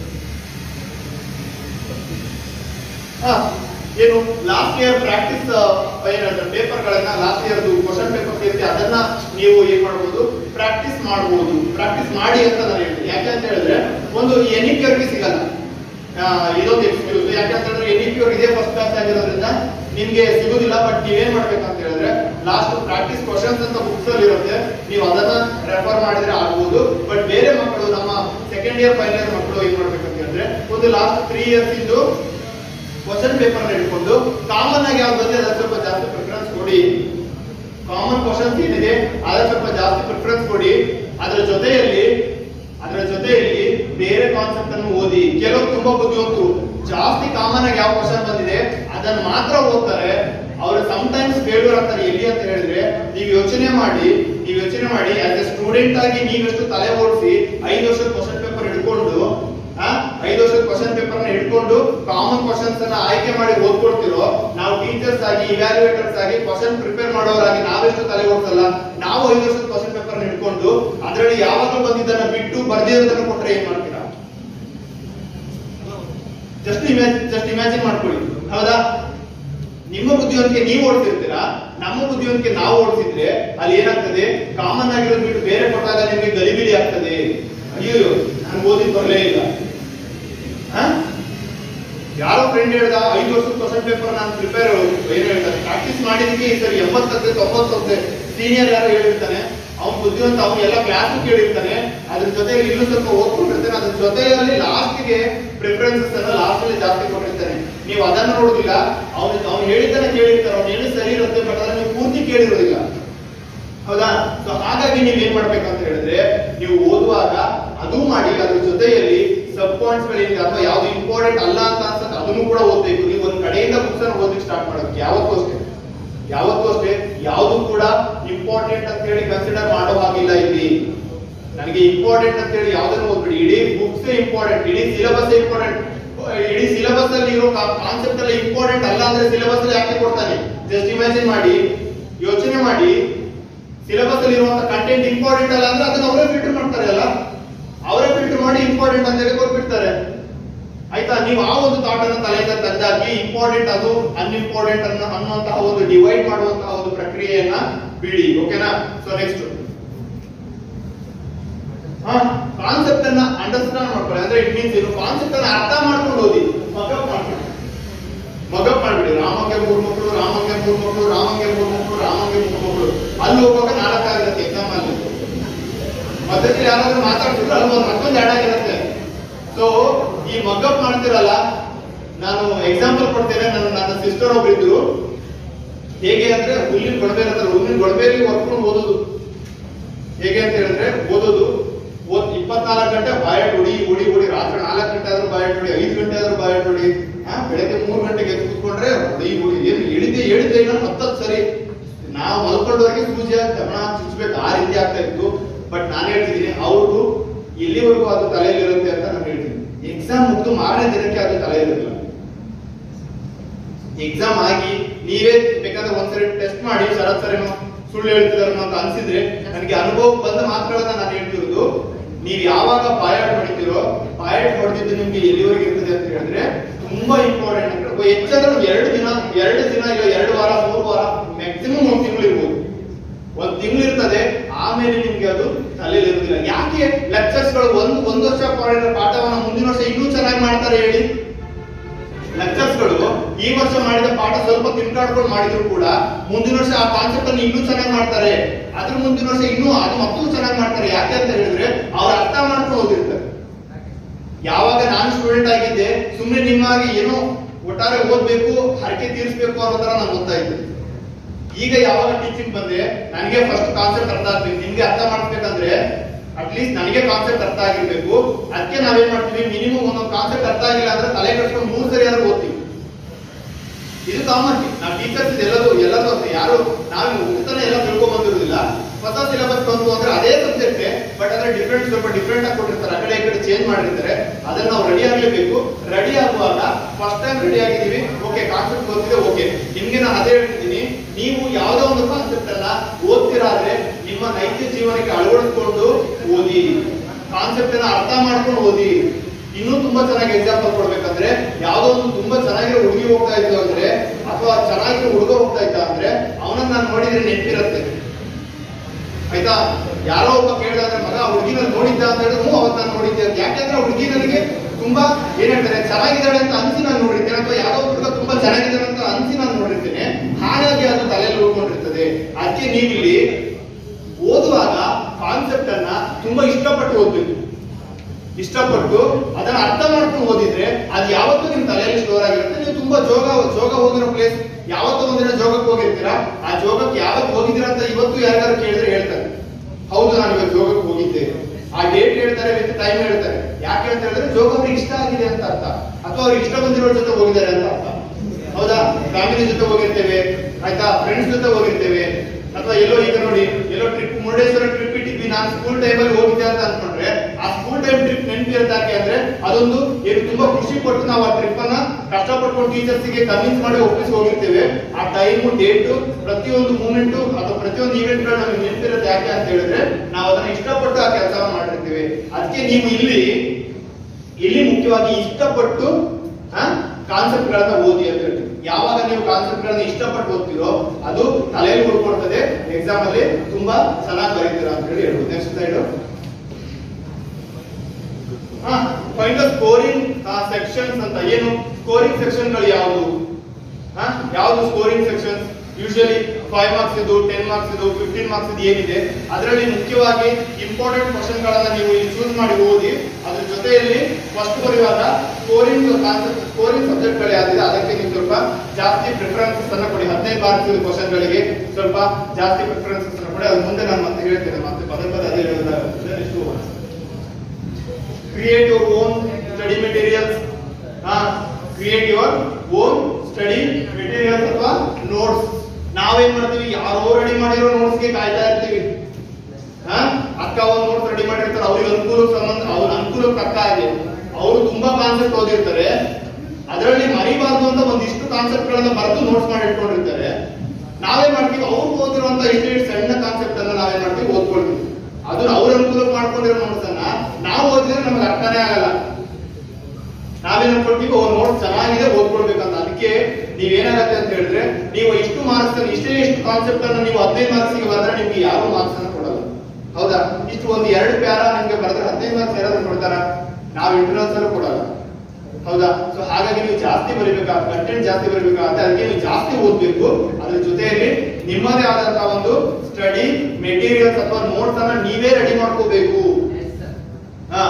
ಹಾ ಏನು ಲಾಸ್ಟ್ ಇಯರ್ ಪ್ರಾಕ್ಟೀಸ್ ಏನಂದ್ರೆ ಪೇಪರ್ ಗಳನ್ನ ಲಾಸ್ಟ್ ಇಯರ್ ಕ್ವಶನ್ ಪೇಪರ್ ಇರುತ್ತೆ ಅದನ್ನ ನೀವು ಏನ್ ಮಾಡಬಹುದು ಪ್ರಾಕ್ಟೀಸ್ ಮಾಡಬಹುದು ಪ್ರಾಕ್ಟೀಸ್ ಮಾಡಿ ಅಂತ ನಾನು ಹೇಳ್ತೀನಿ ಯಾಕೆ ಅಂತ ಹೇಳಿದ್ರೆ ಒಂದು ಎನ್ ಇ ಪಿ ಸಿಗಲ್ಲ ಆ, ಇದೊಂದು ಎಕ್ಸ್ಕ್ಯೂಸ್ ಯಾಕೆ ಅಂತ ಹೇಳಿದ್ರೆ ಎನ್ ಇ ಪಿ ಇದೇ ಫಸ್ಟ್ ಕ್ಲಾಸ್ ಆಗಿರೋದ್ರಿಂದ ನಿಮ್ಗೆ ಸಿಗುದಿಲ್ಲ ಬಟ್ ನೀವೇನ್ ಮಾಡ್ಬೇಕು ಅಂತ ಹೇಳಿದ್ರೆ ಲಾಸ್ಟ್ ಪ್ರಾಕ್ಟೀಸ್ ಕ್ವಶನ್ಸ್ ಅಂತ ಬುಕ್ಸ್ ಅಲ್ಲಿ ಇರುತ್ತೆ ನೀವು ಅದನ್ನ ರೆಫರ್ ಮಾಡಿದ್ರೆ ಆಗ್ಬೋದು ಬಟ್ ಬೇರೆ ಮಕ್ಕಳು ನಮ್ಮ ಸೆಕೆಂಡ್ ಇಯರ್ ಫೈನಲ್ ಇಯರ್ ಮಕ್ಕಳು ಏನ್ ಮಾಡ್ಬೇಕು ಅಂತ ಹೇಳಿದ್ರೆ ಒಂದು ಲಾಸ್ಟ್ ತ್ರೀ ಇಯರ್ಸ್ ಇಂದು ಕ್ವಶನ್ ಪೇಪರ್ ಹಿಡ್ಕೊಂಡು ಕಾಮನ್ ಆಗಿ ಯಾವ್ದು ಬಂದ್ರೆ ಅದಕ್ಕೆ ಸ್ವಲ್ಪ ಜಾಸ್ತಿ ಪ್ರಿಫರೆನ್ಸ್ ಕೊಡಿ ಕಾಮನ್ ಕ್ವಶನ್ಸ್ ಏನಿದೆ ಅದಕ್ಕೆ ಸ್ವಲ್ಪ ಜಾಸ್ತಿ ಪ್ರಿಫರೆನ್ಸ್ ಕೊಡಿ ಅದರ ಜೊತೆಯಲ್ಲಿ ಅದರ ಜೊತೆಯಲ್ಲಿ ಬೇರೆ ಕಾನ್ಸೆಪ್ಟ್ ಅನ್ನು ಓದಿ ಕೆಲವು ತುಂಬಾ ಬುದ್ಧಿವಂತರು ಜಾಸ್ತಿ ಕಾಮನ್ ಆಗಿ ಯಾವ ಕ್ವಶನ್ ಬಂದಿದೆ ಅದನ್ನ ಮಾತ್ರ ಓದ್ತಾರೆ ಅವರು ಟೈಮ್ಸ್ ಫೇಲ್ಯೂರ್ ಆಗ್ತಾರೆ ಎಲ್ಲಿ ಅಂತ ಹೇಳಿದ್ರೆ ನೀವು ಯೋಚನೆ ಮಾಡಿ ನೀವು ಯೋಚನೆ ಮಾಡಿ ಆಸ್ ಎ ಸ್ಟೂಡೆಂಟ್ ಆಗಿ ನೀವೆಷ್ಟು ತಲೆ ಓಡಿಸಿ ಐದು ವರ್ಷದ ಕ್ವಶನ್ ಪೇಪರ್ ಹಿಡ್ಕೊಂಡು ಆ, ಐದು ವರ್ಷದ ಕ್ವಶನ್ ಪೇಪರ್ ನ ಹಿಡ್ಕೊಂಡು ಕಾಮನ್ ಕ್ವಶನ್ಸ್ ಅನ್ನ ಆಯ್ಕೆ ಮಾಡಿ ಓದ್ಕೊಡ್ತಿರೋ ನಾವು ಟೀಚರ್ಸ್ ಆಗಿ ಇವ್ಯಾಲ್ಯೂಯೇಟರ್ಸ್ ಆಗಿ ಕ್ವಶನ್ ಪ್ರಿಪೇರ್ ಮಾಡೋರಾಗಿ ನಾವೆಷ್ಟು ತಲೆ ಓಡಿಸಲ್ಲ ನಾವು ಐದು ವರ್ಷದ ಕ್ವಶನ್ ಪೇಪರ್ ನ ಹಿಡ್ಕೊಂಡು ಅದರಲ್ಲಿ ಯಾವಾಗಲೂ ಬಂದಿದ್ದನ್ನ ಬಿಟ್ಟು ಬರ್ದಿರೋದನ್ನ ಕೊಟ್ರೆ ಏನ್ ಮಾಡ್ತೀರಾ ಜಸ್ಟ್ ಇಮ್ಯಾಜಿನ್ ಜಸ್ಟ್ ಇಮ್ಯಾಜಿನ್ ಮಾಡ್ಕೊಳ್ಳಿ ಹೌದಾ ನಿಮ್ಮ ಬುದ್ಧಿವಂತಿಕೆ ನೀವು ಓಡಿಸಿರ್ತೀರಾ ನಮ್ಮ ಬುದ್ಧಿವಂತಿಕೆ ನಾವು ಓಡಿಸಿದ್ರೆ ಅಲ್ಲಿ ಏನಾಗ್ತದೆ ಕಾಮನ್ ಆಗಿರೋದು ಬಿಟ್ಟು ಬೇರೆ ಕೊಟ್ಟಾಗ ನಿಮಗೆ ಗಲಿಬಿಲಿ ಆಗ್ತದೆ ಅಯ್ಯೋ ನಾನು ಓದಿದ್ ಬರಲೇ ಇಲ್ಲ ಆ? ಯಾರೋ ಫ್ರೆಂಡ್ ಹೇಳ್ದ ಐದು ವರ್ಷದ ಕ್ವಶನ್ ಪೇಪರ್ ನಾನು ಪ್ರಿಪೇರ್ ಏನು ಹೇಳ್ತಾರೆ ಪ್ರಾಕ್ಟೀಸ್ ಮಾಡಿದಕ್ಕೆ ಈ ಸರಿ ಎಂಬತ್ತಕ್ಕೆ ತೊಂಬತ್ತೊಂದು ಸೀನಿಯರ್ ಯಾರೋ ಹೇಳಿರ್ತಾನೆ ಅವ್ನ್ ಬುದ್ಧಿವಂತ ಅವ್ನು ಎಲ್ಲ ಕ್ಲಾಸ್ ಕೇಳಿರ್ತಾನೆ ಅದ್ರ ಜೊತೆ ಇನ್ನೂ ಸ್ವಲ್ಪ ಓದ್ಕೊಂಡಿರ್ತಾನೆ ಅದ್ರ ಜೊತೆಯಲ್ಲಿ ಲಾಸ್ಟ್ಗೆ ಪ್ರಿಫರೆನ್ಸಸ್ ಅನ್ನ ಲಾಸ್ಟ್ ಅಲ್ಲಿ ಜಾಸ್ತಿ ಕೊಟ್ಟಿರ್ತಾನೆ ನೀವು ಅದನ್ನ ನೋಡುದಿಲ್ಲ ಅವ್ನು ಅವ್ನು ಹೇಳಿದ್ದಾನೆ ಕೇಳಿರ್ತಾರೆ ಅವ್ನು ಏನು ಸರಿ ಇರುತ್ತೆ ಬಟ್ ಅದನ್ನ ನೀವು ಪೂರ್ತಿ ಕೇಳಿರೋದಿಲ್ಲ ಹೌದಾ ಸೊ ಹಾಗಾಗಿ ನೀವು ಏನ್ ಮಾಡ್ಬೇಕು ಅಂತ ಹೇಳಿದ್ರೆ ನೀವು ಓದುವಾಗ ಅದು ಮಾಡಿ ಅದ್ರ ಜೊತೆಯಲ್ಲಿ ಸಬ್ ಪಾಯಿಂಟ್ಸ್ ಗಳಿದೆ ಅಥವಾ ಯಾವ್ದು ಇಂಪಾರ್ಟೆಂಟ್ ಅಲ್ಲ ಅಂತ ಅನ್ಸುತ್ತೆ ಅದನ್ನು ಕೂಡ ಓದ್ಬೇಕು ನೀವು ಒಂದ್ ಕಡೆಯಿಂದ ಬುಕ್ಸ್ ಅನ್ನು ಓದಲಿಕ್ಕೆ ಸ್ಟಾರ್ಟ್ ಮಾಡೋದು ಯಾವತ್ತೂ ಅಷ್ಟೇ ಯಾವತ್ತೂ ಅಷ್ಟೇ ಯಾವುದು ಕೂಡ ಇಂಪಾರ್ಟೆಂಟ್ ಅಂತ ಹೇಳಿ ಕನ್ಸಿಡರ್ ಮಾಡೋ ಹಾಗಿಲ್ಲ ಇಲ್ಲಿ ನನಗೆ ಇಂಪಾರ್ಟೆಂಟ್ ಅಂತ ಹೇಳಿ ಯಾವ್ದನ್ನು ಓದ್ಬಿಡಿ ಇಡೀ ಬುಕ್ಸ್ ಇಂಪಾರ್ಟೆಂಟ್ ಇಡೀ ಸಿಲೆಬಸ್ ಇಂಪಾರ್ಟೆಂಟ್ ಇಡೀ ಸಿಲೆಬಸ್ ಅಲ್ಲಿ ಇರೋ ಕಾನ್ಸೆಪ್ಟ್ ಎಲ್ಲ ಇಂಪಾರ್ಟೆಂಟ್ ಅಲ್ಲ ಅಂದ್ರೆ ಸಿಲೆಬಸ್ ಅಲ್ಲಿ ಯಾಕೆ ಕೊಡ್ತಾನೆ ಜಸ್ಟ್ ಇಮ್ಯಾಜಿನ್ ಮಾಡಿ ಯೋಚನೆ ಮಾಡಿ ಸಿಲೆಬಸ್ ಅಲ್ಲಿ ಇರುವಂತ ಕಂಟೆಂಟ್ ಇಂಪಾರ್ಟೆಂಟ್ ಅಲ್ಲ ಅಂದ್ರೆ ಅದನ್ನ ಅವರೇ ಫಿಲ್ಟರ್ ಮಾಡ್ತಾರೆ ಅಲ್ಲ ಅವರೇ ಫಿಲ್ಟರ್ ಮಾಡಿ ಇಂಪಾರ್ಟೆಂಟ್ ಅಂತ ಹೇಳಿ ಕೊಟ್ಬಿಡ್ತಾರೆ ಆಯ್ತಾ ನೀವು ಆ ಒಂದು ಥಾಟ್ ಅನ್ನು ತಲೆಯಿಂದ ತೆಗೆದಾಕಿ ಇಂಪಾರ್ಟೆಂಟ್ ಅದು ಅನ್ಇಂಪಾರ್ಟೆಂಟ್ ಅನ್ನ ಅನ್ನುವಂತಹ ಒಂದು ಡಿವೈಡ್ ಮಾಡುವಂತಹ ಒಂದು ಪ್ರಕ್ರಿಯೆಯನ್ನ ಬಿಡಿ ಓಕೆನಾ ಸೊ ನೆಕ್ಸ್ಟ್ ಕಾನ್ಸೆಪ್ಟ್ ಅನ್ನ ಅಂಡರ್ಸ್ಟ್ಯಾಂಡ್ ಮಾಡ್ಕೊಳ್ಳಿ ಅಂದ್ರೆ ಇಟ್ ಮೀನ್ಸ್ ಏನು ಕಾನ್ಸೆಪ್ಟ್ ಅನ್ನ ಅರ್ಥ ಮಾಡ್ಕೊಂಡು ಓದಿ ಮಗಪ್ ಮಾಡ್ಕೊಳ್ಳಿ ಮಗಪ್ ಮಾಡ್ಬಿಡಿ ರಾಮಂಗೆ ಮೂರ್ ಮಕ್ಕಳು ರಾಮಂಗೆ ಮೂರ್ ಮಕ್ಕಳು ರಾಮಂಗೆ ಮೂರ್ ಮಕ್ಕಳು ರಾಮಂಗೆ ಮೂರ್ ಮಕ್ಕಳು ಅಲ್ಲಿ ಹೋಗುವಾಗ ನಾಲ್ಕಾಗಿರುತ್ತೆ ಎಕ್ಸಾಮ್ ಅಲ್ಲಿ ಮಧ್ಯದಲ್ಲಿ ಯಾರಾದ್ರೂ ಮಾತಾಡ್ತಿದ್ರು ಅಲ್ಲಿ ಒಂದು ಮತ್ತೊಂದು ಎರಡ್ ಆಗಿರುತ್ತೆ ಸೊ ಈ ಮಗಪ್ ಮಾಡ್ತಿರಲ್ಲ ನಾನು ಎಕ್ಸಾಂಪಲ್ ಕೊಡ್ತೇನೆ ನನ್ನ ನನ್ನ ಸಿಸ್ಟರ್ ಒಬ್ರು ಇದ್ರು ಹೇಗೆ ಅಂದ್ರೆ ಹುಲ್ಲಿನ ಗೊಡವೆ ಇರುತ್ತಲ್ಲ ಹುಲ್ಲಿನ ಗೊಡವೆಯಲ್ಲಿ ಹೊರ್ಕೊಂಡು ಓದೋದು ಹೇಗೆ ಅಂತ ಹೇಳಿದ್ರೆ ಓದೋದು ಓದ್ ಇಪ್ಪತ್ನಾಲ್ಕು ಗಂಟೆ ಬಾಯಟ್ ಹೊಡಿ ಹೊಡಿ ಹೊಡಿ ರಾತ್ರಿ ನಾಲ್ಕು ಗಂಟೆ ಆದ್ರೂ ಬಾಯಟ್ ಹೊಡಿ ಐದು ಗಂಟೆ ಆದ್ರೂ ಬಾಯಟ್ ಹೊಡಿ ಹಾ ಬೆಳಗ್ಗೆ ಮೂರು ಗಂಟೆಗೆ ಎದ್ದು ಕೂತ್ಕೊಂಡ್ರೆ ಹೊಡಿ ಹೊಡಿ ಏನು ಹೇಳಿದ್ದೆ ಹೇಳಿದ್ದೆ ಏನೋ ಹತ್ತತ್ತು ಸರಿ ನಾವು ಮಲ್ಕೊಂಡವರೆಗೆ ಸೂಜಿ ಗಮನ ಚುಚ್ಚಬೇಕು ಆ ರೀತಿ ಆಗ್ತಾ ಇತ್ತು ಬಟ್ ನಾನು ಹೇಳ್ತಿದ್ದೀನಿ ಅವ್ರು ಎಲ್ಲಿವರೆಗೂ ಅದು ತಲೆಯಲ್ಲಿ ಇರುತ್ತೆ ಅಂತ ನಾನು ಹೇಳ್ತೀನಿ ಎಕ್ಸಾಮ್ ಮುಗಿದು ಮಾರನೇ ದಿನಕ್ಕೆ ಅದು ತಲೆಯಲ್ಲಿರಲ್ಲ ಎಕ್ಸಾಮ್ ಆಗಿ ನೀವೇ ಬೇಕಾದ್ರೆ ಒಂದ್ಸರಿ ಟೆಸ್ಟ್ ಮಾಡಿ ಶರತ್ ಸರ್ ಏನೋ ಸುಳ್ಳು ಹೇಳ್ತಿದಾರೆ ಅಂತ ಅನ್ಸಿದ್ರೆ ನನಗೆ ಅನುಭವ ಬಂದ ಮಾತ್ರಗಳನ್ನ ನಾನು ಹೇಳ್ತಿರೋದು ನೀವ್ ಯಾವಾಗ ಪಾಯಟ್ ಹೊಡಿತೀರೋ ಪಾಯಟ್ ಹೊಡೆದಿದ್ದು ನಿಮ್ಗೆ ಎಲ್ಲಿವರೆಗೆ ಇರ್ತದೆ ಅಂತ ಹೇಳಿದ್ರೆ ತುಂಬಾ ಇಂಪಾರ್ಟೆಂಟ್ ಅಂದ್ರೆ ಹೆಚ್ಚಂದ್ರೆ ಒಂದ್ ಎರಡು ದಿನ ಎರಡು ದಿನ ಇಲ್ಲ ಎರಡು ವಾರ ಮೂರು ವಾರ ಮ್ಯಾಕ್ಸಿಮಮ್ ಒಂದ್ ತಿಂಗಳು ಇರ್ಬೋದು ಒಂದ್ ತಿಂಗಳು ಇರ್ತದೆ ಆಮೇಲೆ ನಿಮ್ಗೆ ಅದು ತಲೆಯಲ್ಲಿ ಇರುದಿಲ್ಲ ಯಾಕೆ ಲೆಕ್ಚರ್ಸ್ ಗಳು ಒಂದು ಒಂದು ವರ್ಷ ಮಾಡಿರೋ ಪಾಠವನ್ನ ಮುಂದಿನ ವರ್ಷ ಇನ್ನೂ ಚೆನ್ನಾಗಿ ಮಾಡ್ತಾರೆ ಹೇಳಿ ಲೆಕ್ಚರ್ಸ್ ಗಳು ಈ ವರ್ಷ ಮಾಡಿದ ಪಾಠ ಸ್ವಲ್ಪ ತಿನ್ಕಾಡ್ಕೊಂಡು ಮಾಡಿದ್ರು ಕೂಡ ಮುಂದಿನ ವರ್ಷ ಆ ಕಾನ್ಸೆಪ್ಟ್ ಅನ್ನು ಇನ್ನೂ ಚೆನ್ನಾಗಿ ಮಾಡ್ತಾರೆ ಅದ್ರ ಮುಂದಿನ ವರ್ಷ ಇನ್ನೂ ಅದು ಮತ್ತೂ ಚೆನ್ನಾಗಿ ಮಾಡ್ತಾರೆ ಯಾಕೆ ಅಂತ ಹೇಳಿದ್ರೆ ಅವ್ರು ಅರ್ಥ ಮಾಡ್ಕೊಂಡು ಓದಿರ್ತಾರೆ ಯಾವಾಗ ನಾನು ಸ್ಟೂಡೆಂಟ್ ಆಗಿದ್ದೆ ಸುಮ್ಮನೆ ನಿಮ್ಮಾಗಿ ಏನೋ ಒಟ್ಟಾರೆ ಓದ್ಬೇಕು ಹರಕೆ ತೀರಿಸ್ಬೇಕು ಅನ್ನೋ ತರ ನಾನು ಓದ್ತಾ ಇದ್ದೆ ಈಗ ಯಾವಾಗ ಟೀಚಿಂಗ್ ಬಂದೆ ನನಗೆ ಫಸ್ಟ್ ಕಾನ್ಸೆಪ್ಟ್ ಅರ್ಥ ಆಗ್ಬೇಕು ನಿಮ್ಗೆ ಅರ್ಥ ಮಾಡ್ಬೇಕಂದ್ರೆ ಅಟ್ಲೀಸ್ಟ್ ನನಗೆ ಕಾನ್ಸೆಪ್ಟ್ ಅರ್ಥ ಆಗಿರ್ಬೇಕು ಅದಕ್ಕೆ ನಾವೇನ್ ಮಾಡ್ತೀವಿ ಮಿನಿಮಮ್ ಒಂದೊಂದು ಕಾನ್ಸೆಪ್ಟ್ ಅರ್ಥ ಆಗಿಲ್ಲ ಅಂದ್ರೆ ತಲೆ ಕಟ್ಕೊಂಡು ಮೂರ್ ಸರಿ ಆದ್ರೂ ಓದ್ತೀವಿ ಇದು ಕಾಮನ್ ನಾವು ಟೀಚರ್ಸ್ ಎಲ್ಲರೂ ಎಲ್ಲರೂ ಅಷ್ಟೇ ಯಾರು ನಾವು ಉತ್ತನ ಎಲ್ಲ ತಿಳ್ಕೊಂಡ್ ಬಂದಿರೋದಿಲ್ಲ ಹೊಸ ಸಿಲೆಬಸ್ ಬಂತು ಅಂದ್ರೆ ಅದೇ ಸಬ್ಜೆಕ್ಟ್ ಬಟ್ ಅದ್ರ ಡಿಫ್ರೆಂಟ್ ಸ್ವಲ್ಪ ಡಿಫ್ರೆಂಟ್ ಆಗಿ ಕೊಟ್ಟಿರ್ತಾರೆ ಆ ಕಡೆ ಈ ಕಡೆ ಚೇಂಜ್ ಮಾಡಿರ್ತಾರೆ ಅದನ್ನ ನಾವು ರೆಡಿ ಆಗ್ಲೇಬೇಕು ರೆಡಿ ಆಗುವಾಗ ಫಸ್ಟ್ ಟೈಮ್ ರೆಡಿ ಆಗಿದ್ದೀವಿ ಓಕೆ ಕಾನ್ಸೆಪ್ಟ್ ಗೊತ್ತಿದೆ ಓಕೆ ನಿಮ್ಗೆ ನಾನು ಅದೇ ಹೇಳ್ತಿದ್ದೀನಿ ನೀವು ಯಾವುದೋ ಒಂದು ಕಾನ್ಸೆಪ್ಟ್ ಅನ್ನ ಓದ್ತಿರಾದ್ರೆ ನಿಮ್ಮ ನೈಜ ಜೀವನಕ್ಕೆ ಅಳವಡಿಸ್ಕೊಂಡು ಓದಿ ಕಾನ್ಸೆಪ್ಟ್ ಅನ್ನ ಅರ್ಥ ಮಾಡ್ಕೊಂಡು ಓದಿ ಇನ್ನೂ ತುಂಬಾ ಚೆನ್ನಾಗಿ ಎಕ್ಸಾಂಪಲ್ ಕೊಡ್ಬೇಕಂದ್ರೆ ಯಾವ್ದೋ ಒಂದು ತುಂಬಾ ಚೆನ್ನಾಗಿರೋ ಹುಡುಗಿ ಹೋಗ್ತಾ ಇತ್ತು ಅಂದ್ರೆ ಅಥವಾ ಚೆನ್ನಾಗಿರೋ ಹುಡುಗ ಹೋಗ್ತಾ ಇದ್ದ ಅಂದ್ರೆ ಅವನನ್ನ ನಾನು ನೋಡಿದ್ರೆ ನೆನಪಿರುತ್ತೆ ಆಯ್ತಾ ಯಾರೋ ಒಬ್ಬ ಕೇಳ್ದ ಅಂದ್ರೆ ಮಗ ಹುಡುಗಿನ ನೋಡಿದ್ದ ಅಂತ ಹೇಳಿದ್ರೆ ಹ್ಞೂ ಅವತ್ತು ನಾನು ನೋಡಿದ್ದೆ ಅಂತ ಯಾಕೆಂದ್ರೆ ಹುಡುಗಿ ನನಗೆ ತುಂಬಾ ಏನ್ ಹೇಳ್ತಾರೆ ಚೆನ್ನಾಗಿದ್ದಾಳೆ ಅಂತ ಅನ್ಸಿ ನಾನು ನೋಡಿರ್ತೇನೆ ಅಥವಾ ಯಾರೋ ಹುಡುಗ ತುಂಬಾ ಚೆನ್ನಾಗಿದ್ದಾನೆ ಅಂತ ಅನ್ಸಿ ನಾನು ನೋಡಿರ್ತೇನೆ ಹಾಗಾಗಿ ಅದು ತಲೆಯಲ್ಲಿ ಉಳ್ಕೊಂಡಿರ್ತದೆ ಅದಕ್ಕೆ ನೀವಿಲ್ಲಿ ಓದುವಾಗ ಕಾನ್ಸೆಪ್ಟ್ ಅನ್ನ ತುಂಬಾ ಇಷ್ಟಪಟ್ಟು ಓದ್ಬೇಕು ಇಷ್ಟಪಟ್ಟು ಅದನ್ನ ಅರ್ಥ ಮಾಡ್ಕೊಂಡು ಓದಿದ್ರೆ ಅದು ಯಾವತ್ತೂ ನಿಮ್ ತಲೆಯಲ್ಲಿ ಸ್ಟೋರ್ ಆಗಿರುತ್ತೆ ನೀವು ತುಂಬಾ ಜೋಗ ಜೋಗ ಹೋಗಿರೋ ಪ್ಲೇಸ್ ಯಾವತ್ತೋ ಒಂದಿನ ಜೋಗಕ್ಕೆ ಹೋಗಿರ್ತೀರಾ ಆ ಜೋಗಕ್ಕೆ ಯಾವತ್ತು ಹೋಗಿದ್ದೀರಾ ಅಂತ ಇವತ್ತು ಯಾರಿಗಾರು ಕೇಳಿದ್ರೆ ಹೇಳ್ತಾರೆ ಹೌದು ನಾನು ಇವತ್ತು ಜೋಗಕ್ಕೆ ಹೋಗಿದ್ದೆ ಆ ಡೇಟ್ ಹೇಳ್ತಾರೆ ವಿತ್ ಟೈಮ್ ಹೇಳ್ತಾರೆ ಯಾಕೆ ಅಂತ ಹೇಳಿದ್ರೆ ಜೋಗ ಅವ್ರಿಗೆ ಇಷ್ಟ ಆಗಿದೆ ಅಂತ ಅರ್ಥ ಅಥವಾ ಅವ್ರಿಗೆ ಇಷ್ಟ ಬಂದಿರೋರ್ ಜೊತೆ ಹೋಗಿದ್ದಾರೆ ಅಂತ ಅರ್ಥ ಹೌದಾ ಫ್ಯಾಮಿಲಿ ಜೊತೆ ಹೋಗಿರ್ತೇವೆ ಆಯ್ತಾ ಫ್ರೆಂಡ್ಸ್ ಜೊತೆ ಹೋಗಿರ್ತೇವೆ ಅಥವಾ ಎಲ್ಲೋ ಈಗ ನೋಡಿ ಎಲ್ಲೋ ಟ್ರಿಪ್ ಮುರುಡೇಶ್ವರ ಟ್ರಿಪ್ ಇಟ್ಟಿದ್ವಿ ನಾನು ಸ್ಕೂಲ್ ಟೈಮಲ್ಲಿ ಹೋಗಿದ್ದೆ ಅಂತ ಅನ್ಕೊಂಡ್ರೆ ಆ ಸ್ಕೂಲ್ ಟೈಮ್ ಟ್ರಿಪ್ ನೆನಪಿರುತ್ತೆ ಅಂದ್ರೆ ಅದೊಂದು ಏನು ತುಂಬಾ ಖುಷಿ ಪಟ್ಟು ನಾವು ಆ ಟ್ರಿಪ್ ಅನ್ನ ಕಷ್ಟಪಟ್ಕೊಂಡು ಟೀಚರ್ಸ್ ಗೆ ಕನ್ವಿನ್ಸ್ ಮಾಡಿ ಒಪ್ಪಿಸಿ ಹೋಗಿರ್ತೇವೆ ಆ ಟೈಮು ಡೇಟು ಪ್ರತಿಯೊಂದು ಮೂಮೆಂಟು ಅಥವಾ ಪ್ರತಿಯೊಂದು ಈವೆಂಟ್ ಗಳು ನಮಗೆ ನೆನಪಿರುತ್ತೆ ಯಾಕೆ ಅಂತ ಹೇಳಿದ್ರೆ ನಾವು ಅದನ್ನ ಇಷ್ಟಪಟ್ಟು ಆ ಕೆಲಸ ಮಾಡಿರ್ತೀವಿ ಅದಕ್ಕೆ ನೀವು ಇಲ್ಲಿ ಇಲ್ಲಿ ಮುಖ್ಯವಾಗಿ ಇಷ್ಟಪಟ್ಟು ಕಾನ್ಸೆಪ್ಟ್ ಗಳನ್ನ ಓದಿ ಅಂತ ಹೇಳ್ತೀವಿ ಯಾವಾಗ ನೀವು ಕಾನ್ಸೆಪ್ಟ್ ಗಳನ್ನ ಇಷ್ಟಪಟ್ಟು ಓದ್ತಿರೋ ಅದು ತಲೆಯಲ್ಲಿ ಉಳ್ಕೊಳ್ತದೆ ಎಕ್ಸಾಮ್ ಅಲ್ಲಿ ತುಂಬಾ ಚೆನ್ನಾಗಿ ಬರೀತೀರಾ ಅಂತ ಹೇಳಿ ಹೇಳ್ಬೋದು next slide find the scoring sections ಅಂತ ಏನು ಸ್ಕೋರಿಂಗ್ ಸೆಕ್ಷನ್ ಗಳು ಯಾವುದು ಯಾವುದು scoring sections usually five marks ಇದು ಟೆನ್ ಮಾರ್ಕ್ಸ್ ಇದು ಫಿಫ್ಟೀನ್ ಮಾರ್ಕ್ಸ್ ಇದು ಏನಿದೆ ಅದರಲ್ಲಿ ಮುಖ್ಯವಾಗಿ ಇಂಪಾರ್ಟೆಂಟ್ ಕ್ವಶನ್ ಗಳನ್ನ ನೀವು ಇಲ್ಲಿ ಚೂಸ್ ಮಾಡಿ ಓದಿ ಅದ್ರ ಜೊತೆಯಲ್ಲಿ ಫಸ್ಟ್ ಬರೆಯುವಾಗ ಸ್ಕೋರಿಂಗ್ ಕಾನ್ಸೆಪ್ಟ್ ಸ್ಕೋರಿಂಗ್ ಸಬ್ಜೆಕ್ಟ್ ಗಳು ಯಾವ್ದಿದೆ ಅದಕ್ಕೆ ನೀವು ಸ್ವಲ್ಪ ಜಾಸ್ತಿ ಪ್ರಿಫರೆನ್ಸಸ್ ಅನ್ನ ಕೊಡಿ ಹದಿನೈದು ಮಾರ್ಕ್ಸ್ ಕ್ವಶನ್ ಗಳಿಗೆ ಸ್ವಲ್ಪ ಜಾಸ್ತಿ ಪ್ರಿಫರೆನ್ಸಸ್ ಅನ್ನ ಕೊಡಿ ಅದು ಮುಂದೆ ನಾನು ಮತ್ತೆ ಹೇಳ್ತೇನೆ ಮತ್ತೆ ಪದೇ ಪದೇ ಅದೇ ಹೇಳೋದಾಗುತ್ತೆ ಎಷ್ಟು create your own study materials ಹಾ create your own study materials ಅಥವಾ ನೋಟ್ಸ್ ನಾವೇನ್ ಮಾಡ್ತೀವಿ ಯಾರೋ ರೆಡಿ ಮಾಡಿರೋ ನೋಟ್ಸ್ ಗೆ ಕಾಯ್ತಾ ಇರ್ತೀವಿ ಹಾ ಅಕ್ಕ ಒಂದ್ ನೋಟ್ಸ್ ರೆಡಿ ಮಾಡಿರ್ತಾರೆ ಅವ್ರಿಗೆ ಅನುಕೂಲ ಸಂಬಂಧ ಅವ್ರ ಅನುಕೂಲಕ್ಕೆ ತಕ್ಕ ಹಾಗೆ ಅವರು ತುಂಬಾ ಕಾನ್ಸೆಪ್ಟ್ ಓದಿರ್ತಾರೆ ಅದರಲ್ಲಿ ಮರಿಬಾರ್ದು ಅಂತ ಒಂದಿಷ್ಟು ಕಾನ್ಸೆಪ್ಟ್ ಗಳನ್ನ ಬರೆದು ನೋಟ್ಸ್ ಮಾಡಿ ಇಟ್ಕೊಂಡಿರ್ತಾರೆ ನಾವೇ ಮಾಡ್ತೀವಿ ಅವ್ರು ಓದಿರುವಂತ ಇಷ್ಟು ಇಷ್ಟು ಸಣ್ಣ ಕಾನ್ಸೆಪ್ಟ್ ಅನ್ನ ನಾವೇ ಮಾಡ್ತೀವಿ ಓದ್ಕೊಳ್ತೀವಿ ಅದನ್ನ ಅವ್ರ ಅನುಕೂಲಕ್ಕೆ ಮಾಡ್ಕೊಂಡಿರೋ ನೋಟ್ಸ್ ಅನ್ನ ನಾವು ಓದಿದ್ರೆ ನಮ್ಗೆ ಅರ್ಥನೇ ಆಗಲ್ಲ ನಾವೇನ್ ಅನ್ಕೊಳ್ತೀವಿ ಅವ್ರ ನೋಟ್ಸ್ ಚೆನ್ನಾಗಿದೆ ಓದ್ಕೊಳ್ಬೇಕಂತ ಅದಕ್ಕೆ ನೀವೇನಾಗತ್ತೆ ಅಂತ ಹೇಳಿದ್ರೆ ನೀವು ಇಷ್ಟು ಮಾರ್ಕ್ಸ್ ಇಷ್ಟೇ ಇಷ್ಟು ಕಾನ್ಸೆಪ್ಟ್ ಅನ್ನು ನೀವು ಹದಿನೈದು ಮಾರ್ಕ್ಸ್ ಗೆ ಬರೆದ್ರೆ ನಿಮ್ಗೆ ಯಾರು ಮಾರ್ಕ್ಸ್ ಅನ್ನ ಕೊಡಲ್ಲ ಹೌದಾ ಇಷ್ಟು ಒಂದು ಎರಡು ಪ್ಯಾರ ನಿಮ್ಗೆ ಬರೆದ್ರೆ ಹದಿನೈದು ಮಾರ್ಕ್ಸ್ ಯಾರಾದ್ರೂ ಕೊಡ್ತಾರ ನಾವು ಇಂಟರ್ನಲ್ಸ್ ಅಲ್ಲೂ ಕೊಡಲ್ಲ ಹೌದಾ ಸೊ ಹಾಗಾಗಿ ನೀವು ಜಾಸ್ತಿ ಬರೀಬೇಕಾ ಕಂಟೆಂಟ್ ಜಾಸ್ತಿ ಬರೀಬೇಕಾ ಅಂತ ಅದಕ್ಕೆ ನೀವು ಜಾಸ್ತಿ ಓದ್ಬೇಕು ಅದ್ರ ಜೊತೆಯಲ್ಲಿ ನಿಮ್ಮದೇ ಆದಂತಹ ಒಂದು ಸ್ಟಡಿ ಮೆಟೀರಿಯಲ್ಸ್ ಅಥವಾ ನೋಟ್ಸ್ ಅನ್ನ ನೀವೇ ರೆಡಿ ಮಾಡ್ಕೋಬೇಕು ಹಾ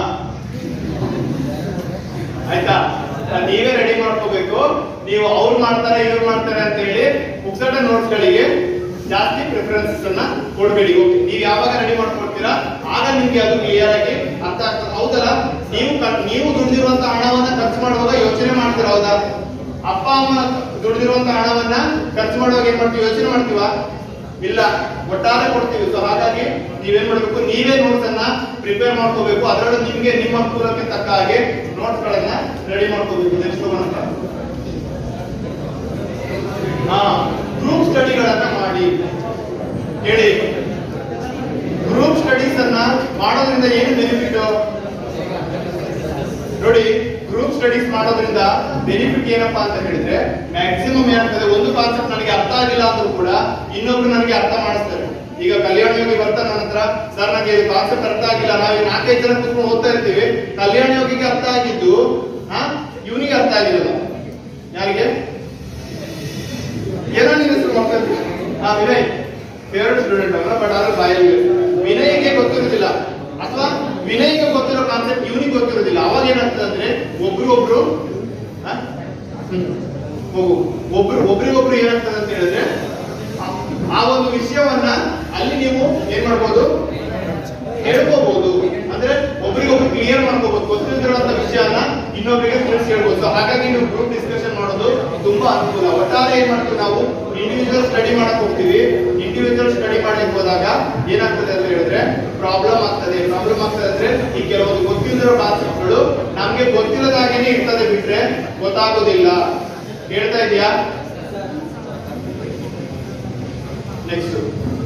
ಆಯ್ತಾ ಅದ್ ನೀವೇ ರೆಡಿ ಮಾಡ್ಕೋಬೇಕು ನೀವು ಅವ್ರು ಮಾಡ್ತಾರೆ ಇವ್ರು ಮಾಡ್ತಾರೆ ಅಂತ ಹೇಳಿ ಪುಕ್ಸಟ ನೋಟ್ಸ್ ಗಳಿಗೆ ಜಾಸ್ತಿ ಪ್ರಿಫರೆನ್ಸಸ್ ಅನ್ನ ಕೊಡ್ಬೇಡಿ ಓಕೆ ನೀವು ಯಾವಾಗ ರೆಡಿ ಮಾಡ್ಕೊಳ್ತೀರಾ ಆಗ ನಿಮ್ಗೆ ಅದು ಕ್ಲಿಯರ್ ಆಗಿ ಅರ್ಥ ಆಗ್ತದೆ ಹೌದಲ್ಲ ನೀವು ಕ- ನೀವು ದುಡಿದಿರುವಂತ ಹಣವನ್ನ ಖರ್ಚು ಮಾಡುವಾಗ ಯೋಚನೆ ಮಾಡ್ತೀರಾ ಹೌದಾ ಅಪ್ಪ ಅಮ್ಮ ದುಡಿದಿರುವಂತ ಹಣವನ್ನ ಖರ್ಚು ಮಾಡುವಾಗ ಏನ್ ಮಾಡ್ತೀವಿ ಯೋಚನೆ ಮಾಡ್ತೀವಾ ಇಲ್ಲ ಒಟ್ಟಾರೆ ಕೊಡ್ತೀವಿ ಸೊ ಹಾಗಾಗಿ ನೀವೇನ್ ಮಾಡ್ಬೇಕು ನೀವೇ ನೋಟ್ಸ್ ಅನ್ನ ಪ್ರಿಪೇರ್ ಮಾಡ್ಕೋಬೇಕು ಅದರಲ್ಲೂ ನಿಮ್ಗೆ ನಿಮ್ಮ ಅನುಕೂಲಕ್ಕೆ ತಕ್ಕ ಹಾಗೆ ನೋಟ್ಸ್ ಗಳನ್ನ ರೆಡಿ ಮಾಡ್ಕೋಬೇಕು ನೆಕ್ಸ್ಟ್ ಹೋಗೋಣ ಹಾ ಗ್ರೂಪ್ ಸ್ಟಡಿಗಳನ್ನ ಮಾಡಿ ಹೇಳಿ ಗ್ರೂಪ್ ಸ್ಟಡೀಸ್ ಅನ್ನ ಮಾಡೋದ್ರಿಂದ ಏನು ಬೆನಿಫಿಟ್ ನೋಡಿ ಗ್ರೂಪ್ ಸ್ಟಡೀಸ್ ಮಾಡೋದ್ರಿಂದ ಬೆನಿಫಿಟ್ ಏನಪ್ಪಾ ಅಂತ ಹೇಳಿದ್ರೆ ಮ್ಯಾಕ್ಸಿಮಮ್ ಏನಾಗ್ತದೆ ಒಂದು ಕಾನ್ಸೆಪ್ಟ್ ನನಗೆ ಅರ್ಥ ಆಗಿಲ್ಲ ಅಂದ್ರೂ ಕೂಡ ಇನ್ನೊಬ್ರು ನನಗೆ ಅರ್ಥ ಮಾಡಿಸ್ತಾರೆ ಈಗ ಕಲ್ಯಾಣ ಯೋಗಿ ಬರ್ತಾನೆ ನನ್ನ ಹತ್ರ ಸರ್ ನನಗೆ ಕಾನ್ಸೆಪ್ಟ್ ಅರ್ಥ ಆಗಿಲ್ಲ ನಾವು ಈ ನಾಲ್ಕೈದು ಜನ ಕೂತ್ಕೊಂಡು ಓದ್ತಾ ಇರ್ತೀವಿ ಕಲ್ಯಾಣ ಯೋಗಿಗೆ ಅರ್ಥ ಆಗಿದ್ದು ಹಾ ಇವನಿಗೆ ಅರ್ಥ ಆಗಿರಲ್ಲ ಯಾರಿಗೆ ಏನೋ ನಿನ್ನ ಹೆಸರು ಮಕ್ಕಳು ಹಾ ವಿನಯ್ ಫೇವ್ರೆಟ್ ಸ್ಟೂಡೆಂಟ್ ಅಲ್ಲ ಬಟ್ ಆದ್ರೆ ಬಾಯಲ್ಲಿ ವಿನಯ್ಗೆ ಗೊತ್ತಿರೋದಿಲ್ಲ ಅಥವಾ ವಿನಯ್ಗೆ ಗೊತ್ತಿರೋ ಕಾನ್ಸೆಪ್ಟ್ ಇವನಿಗೆ ಗೊತ್ತಿರೋದಿಲ್ಲ ಅವಾಗ ಏನಾಗ್ತದೆ ಅಂದ್ರೆ ಒಬ್ರು ಒಬ್ರು ಹಾ? ಹ್ಮ್. ಹೋಗು ಒಬ್ರು ಒಬ್ರಿಗೊಬ್ರು ಏನಾಗ್ತದೆ ಅಂತ ಹೇಳಿದ್ರೆ ಆ- ಆ ಒಂದು ವಿಷಯವನ್ನ ಅಲ್ಲಿ ನೀವು ಏನ್ ಮಾಡ್ಬೋದು ಹೇಳ್ಕೋಬಹುದು ಅಂದ್ರೆ ಒಬ್ರಿಗೊಬ್ರು ಕ್ಲಿಯರ್ ಮಾಡ್ಕೋಬಹುದು ಗೊತ್ತಿದ್ದಿರುವಂತ ವಿಷಯನ ಇನ್ನೊಬ್ಬರಿಗೆ ತಿಳಿಸಿ ಹೇಳ್ಬೋದು ಸೊ ಹಾಗಾಗಿ ನೀವು ಗ್ರೂಪ್ ಡಿಸ್ಕಷನ್ ಮಾಡೋದು ತುಂಬಾ ಅನುಕೂಲ ಒಟ್ಟಾರೆ ಏನ್ ಮಾಡ್ತೀವಿ ನಾವು ಇಂಡಿವಿಜುವಲ್ ಸ್ಟಡಿ ಮಾಡಕ್ ಹೋಗ್ತೀವಿ ಇಂಡಿವಿಜುವಲ್ ಸ್ಟಡಿ ಮಾಡ್ಲಿಕ್ಕೆ ಹೋದಾಗ ಏನಾಗ್ತದೆ ಅಂತ ಹೇಳಿದ್ರೆ ಪ್ರಾಬ್ಲಮ್ ಆಗ್ತದೆ ಪ್ರಾಬ್ಲಮ್ ಆಗ್ತದೆ ಅಂದ್ರೆ ಈ ಕೆಲವೊಂದು ಗೊತ್ತಿಲ್ಲದಿರೋ ಕಾನ್ಸೆಪ್ಟ್ಗಳು ನಮ್ಗೆ ಗೊತ್ತಿಲ್ಲದಾಗೇನೆ ಇರ್ತದೆ ಬಿಟ್ರೆ ಗೊತ್ತಾಗೋದಿಲ್ಲ ಹೇಳ್ತಾ ಇದೆಯಾ ನೆಕ್ಸ್ಟ್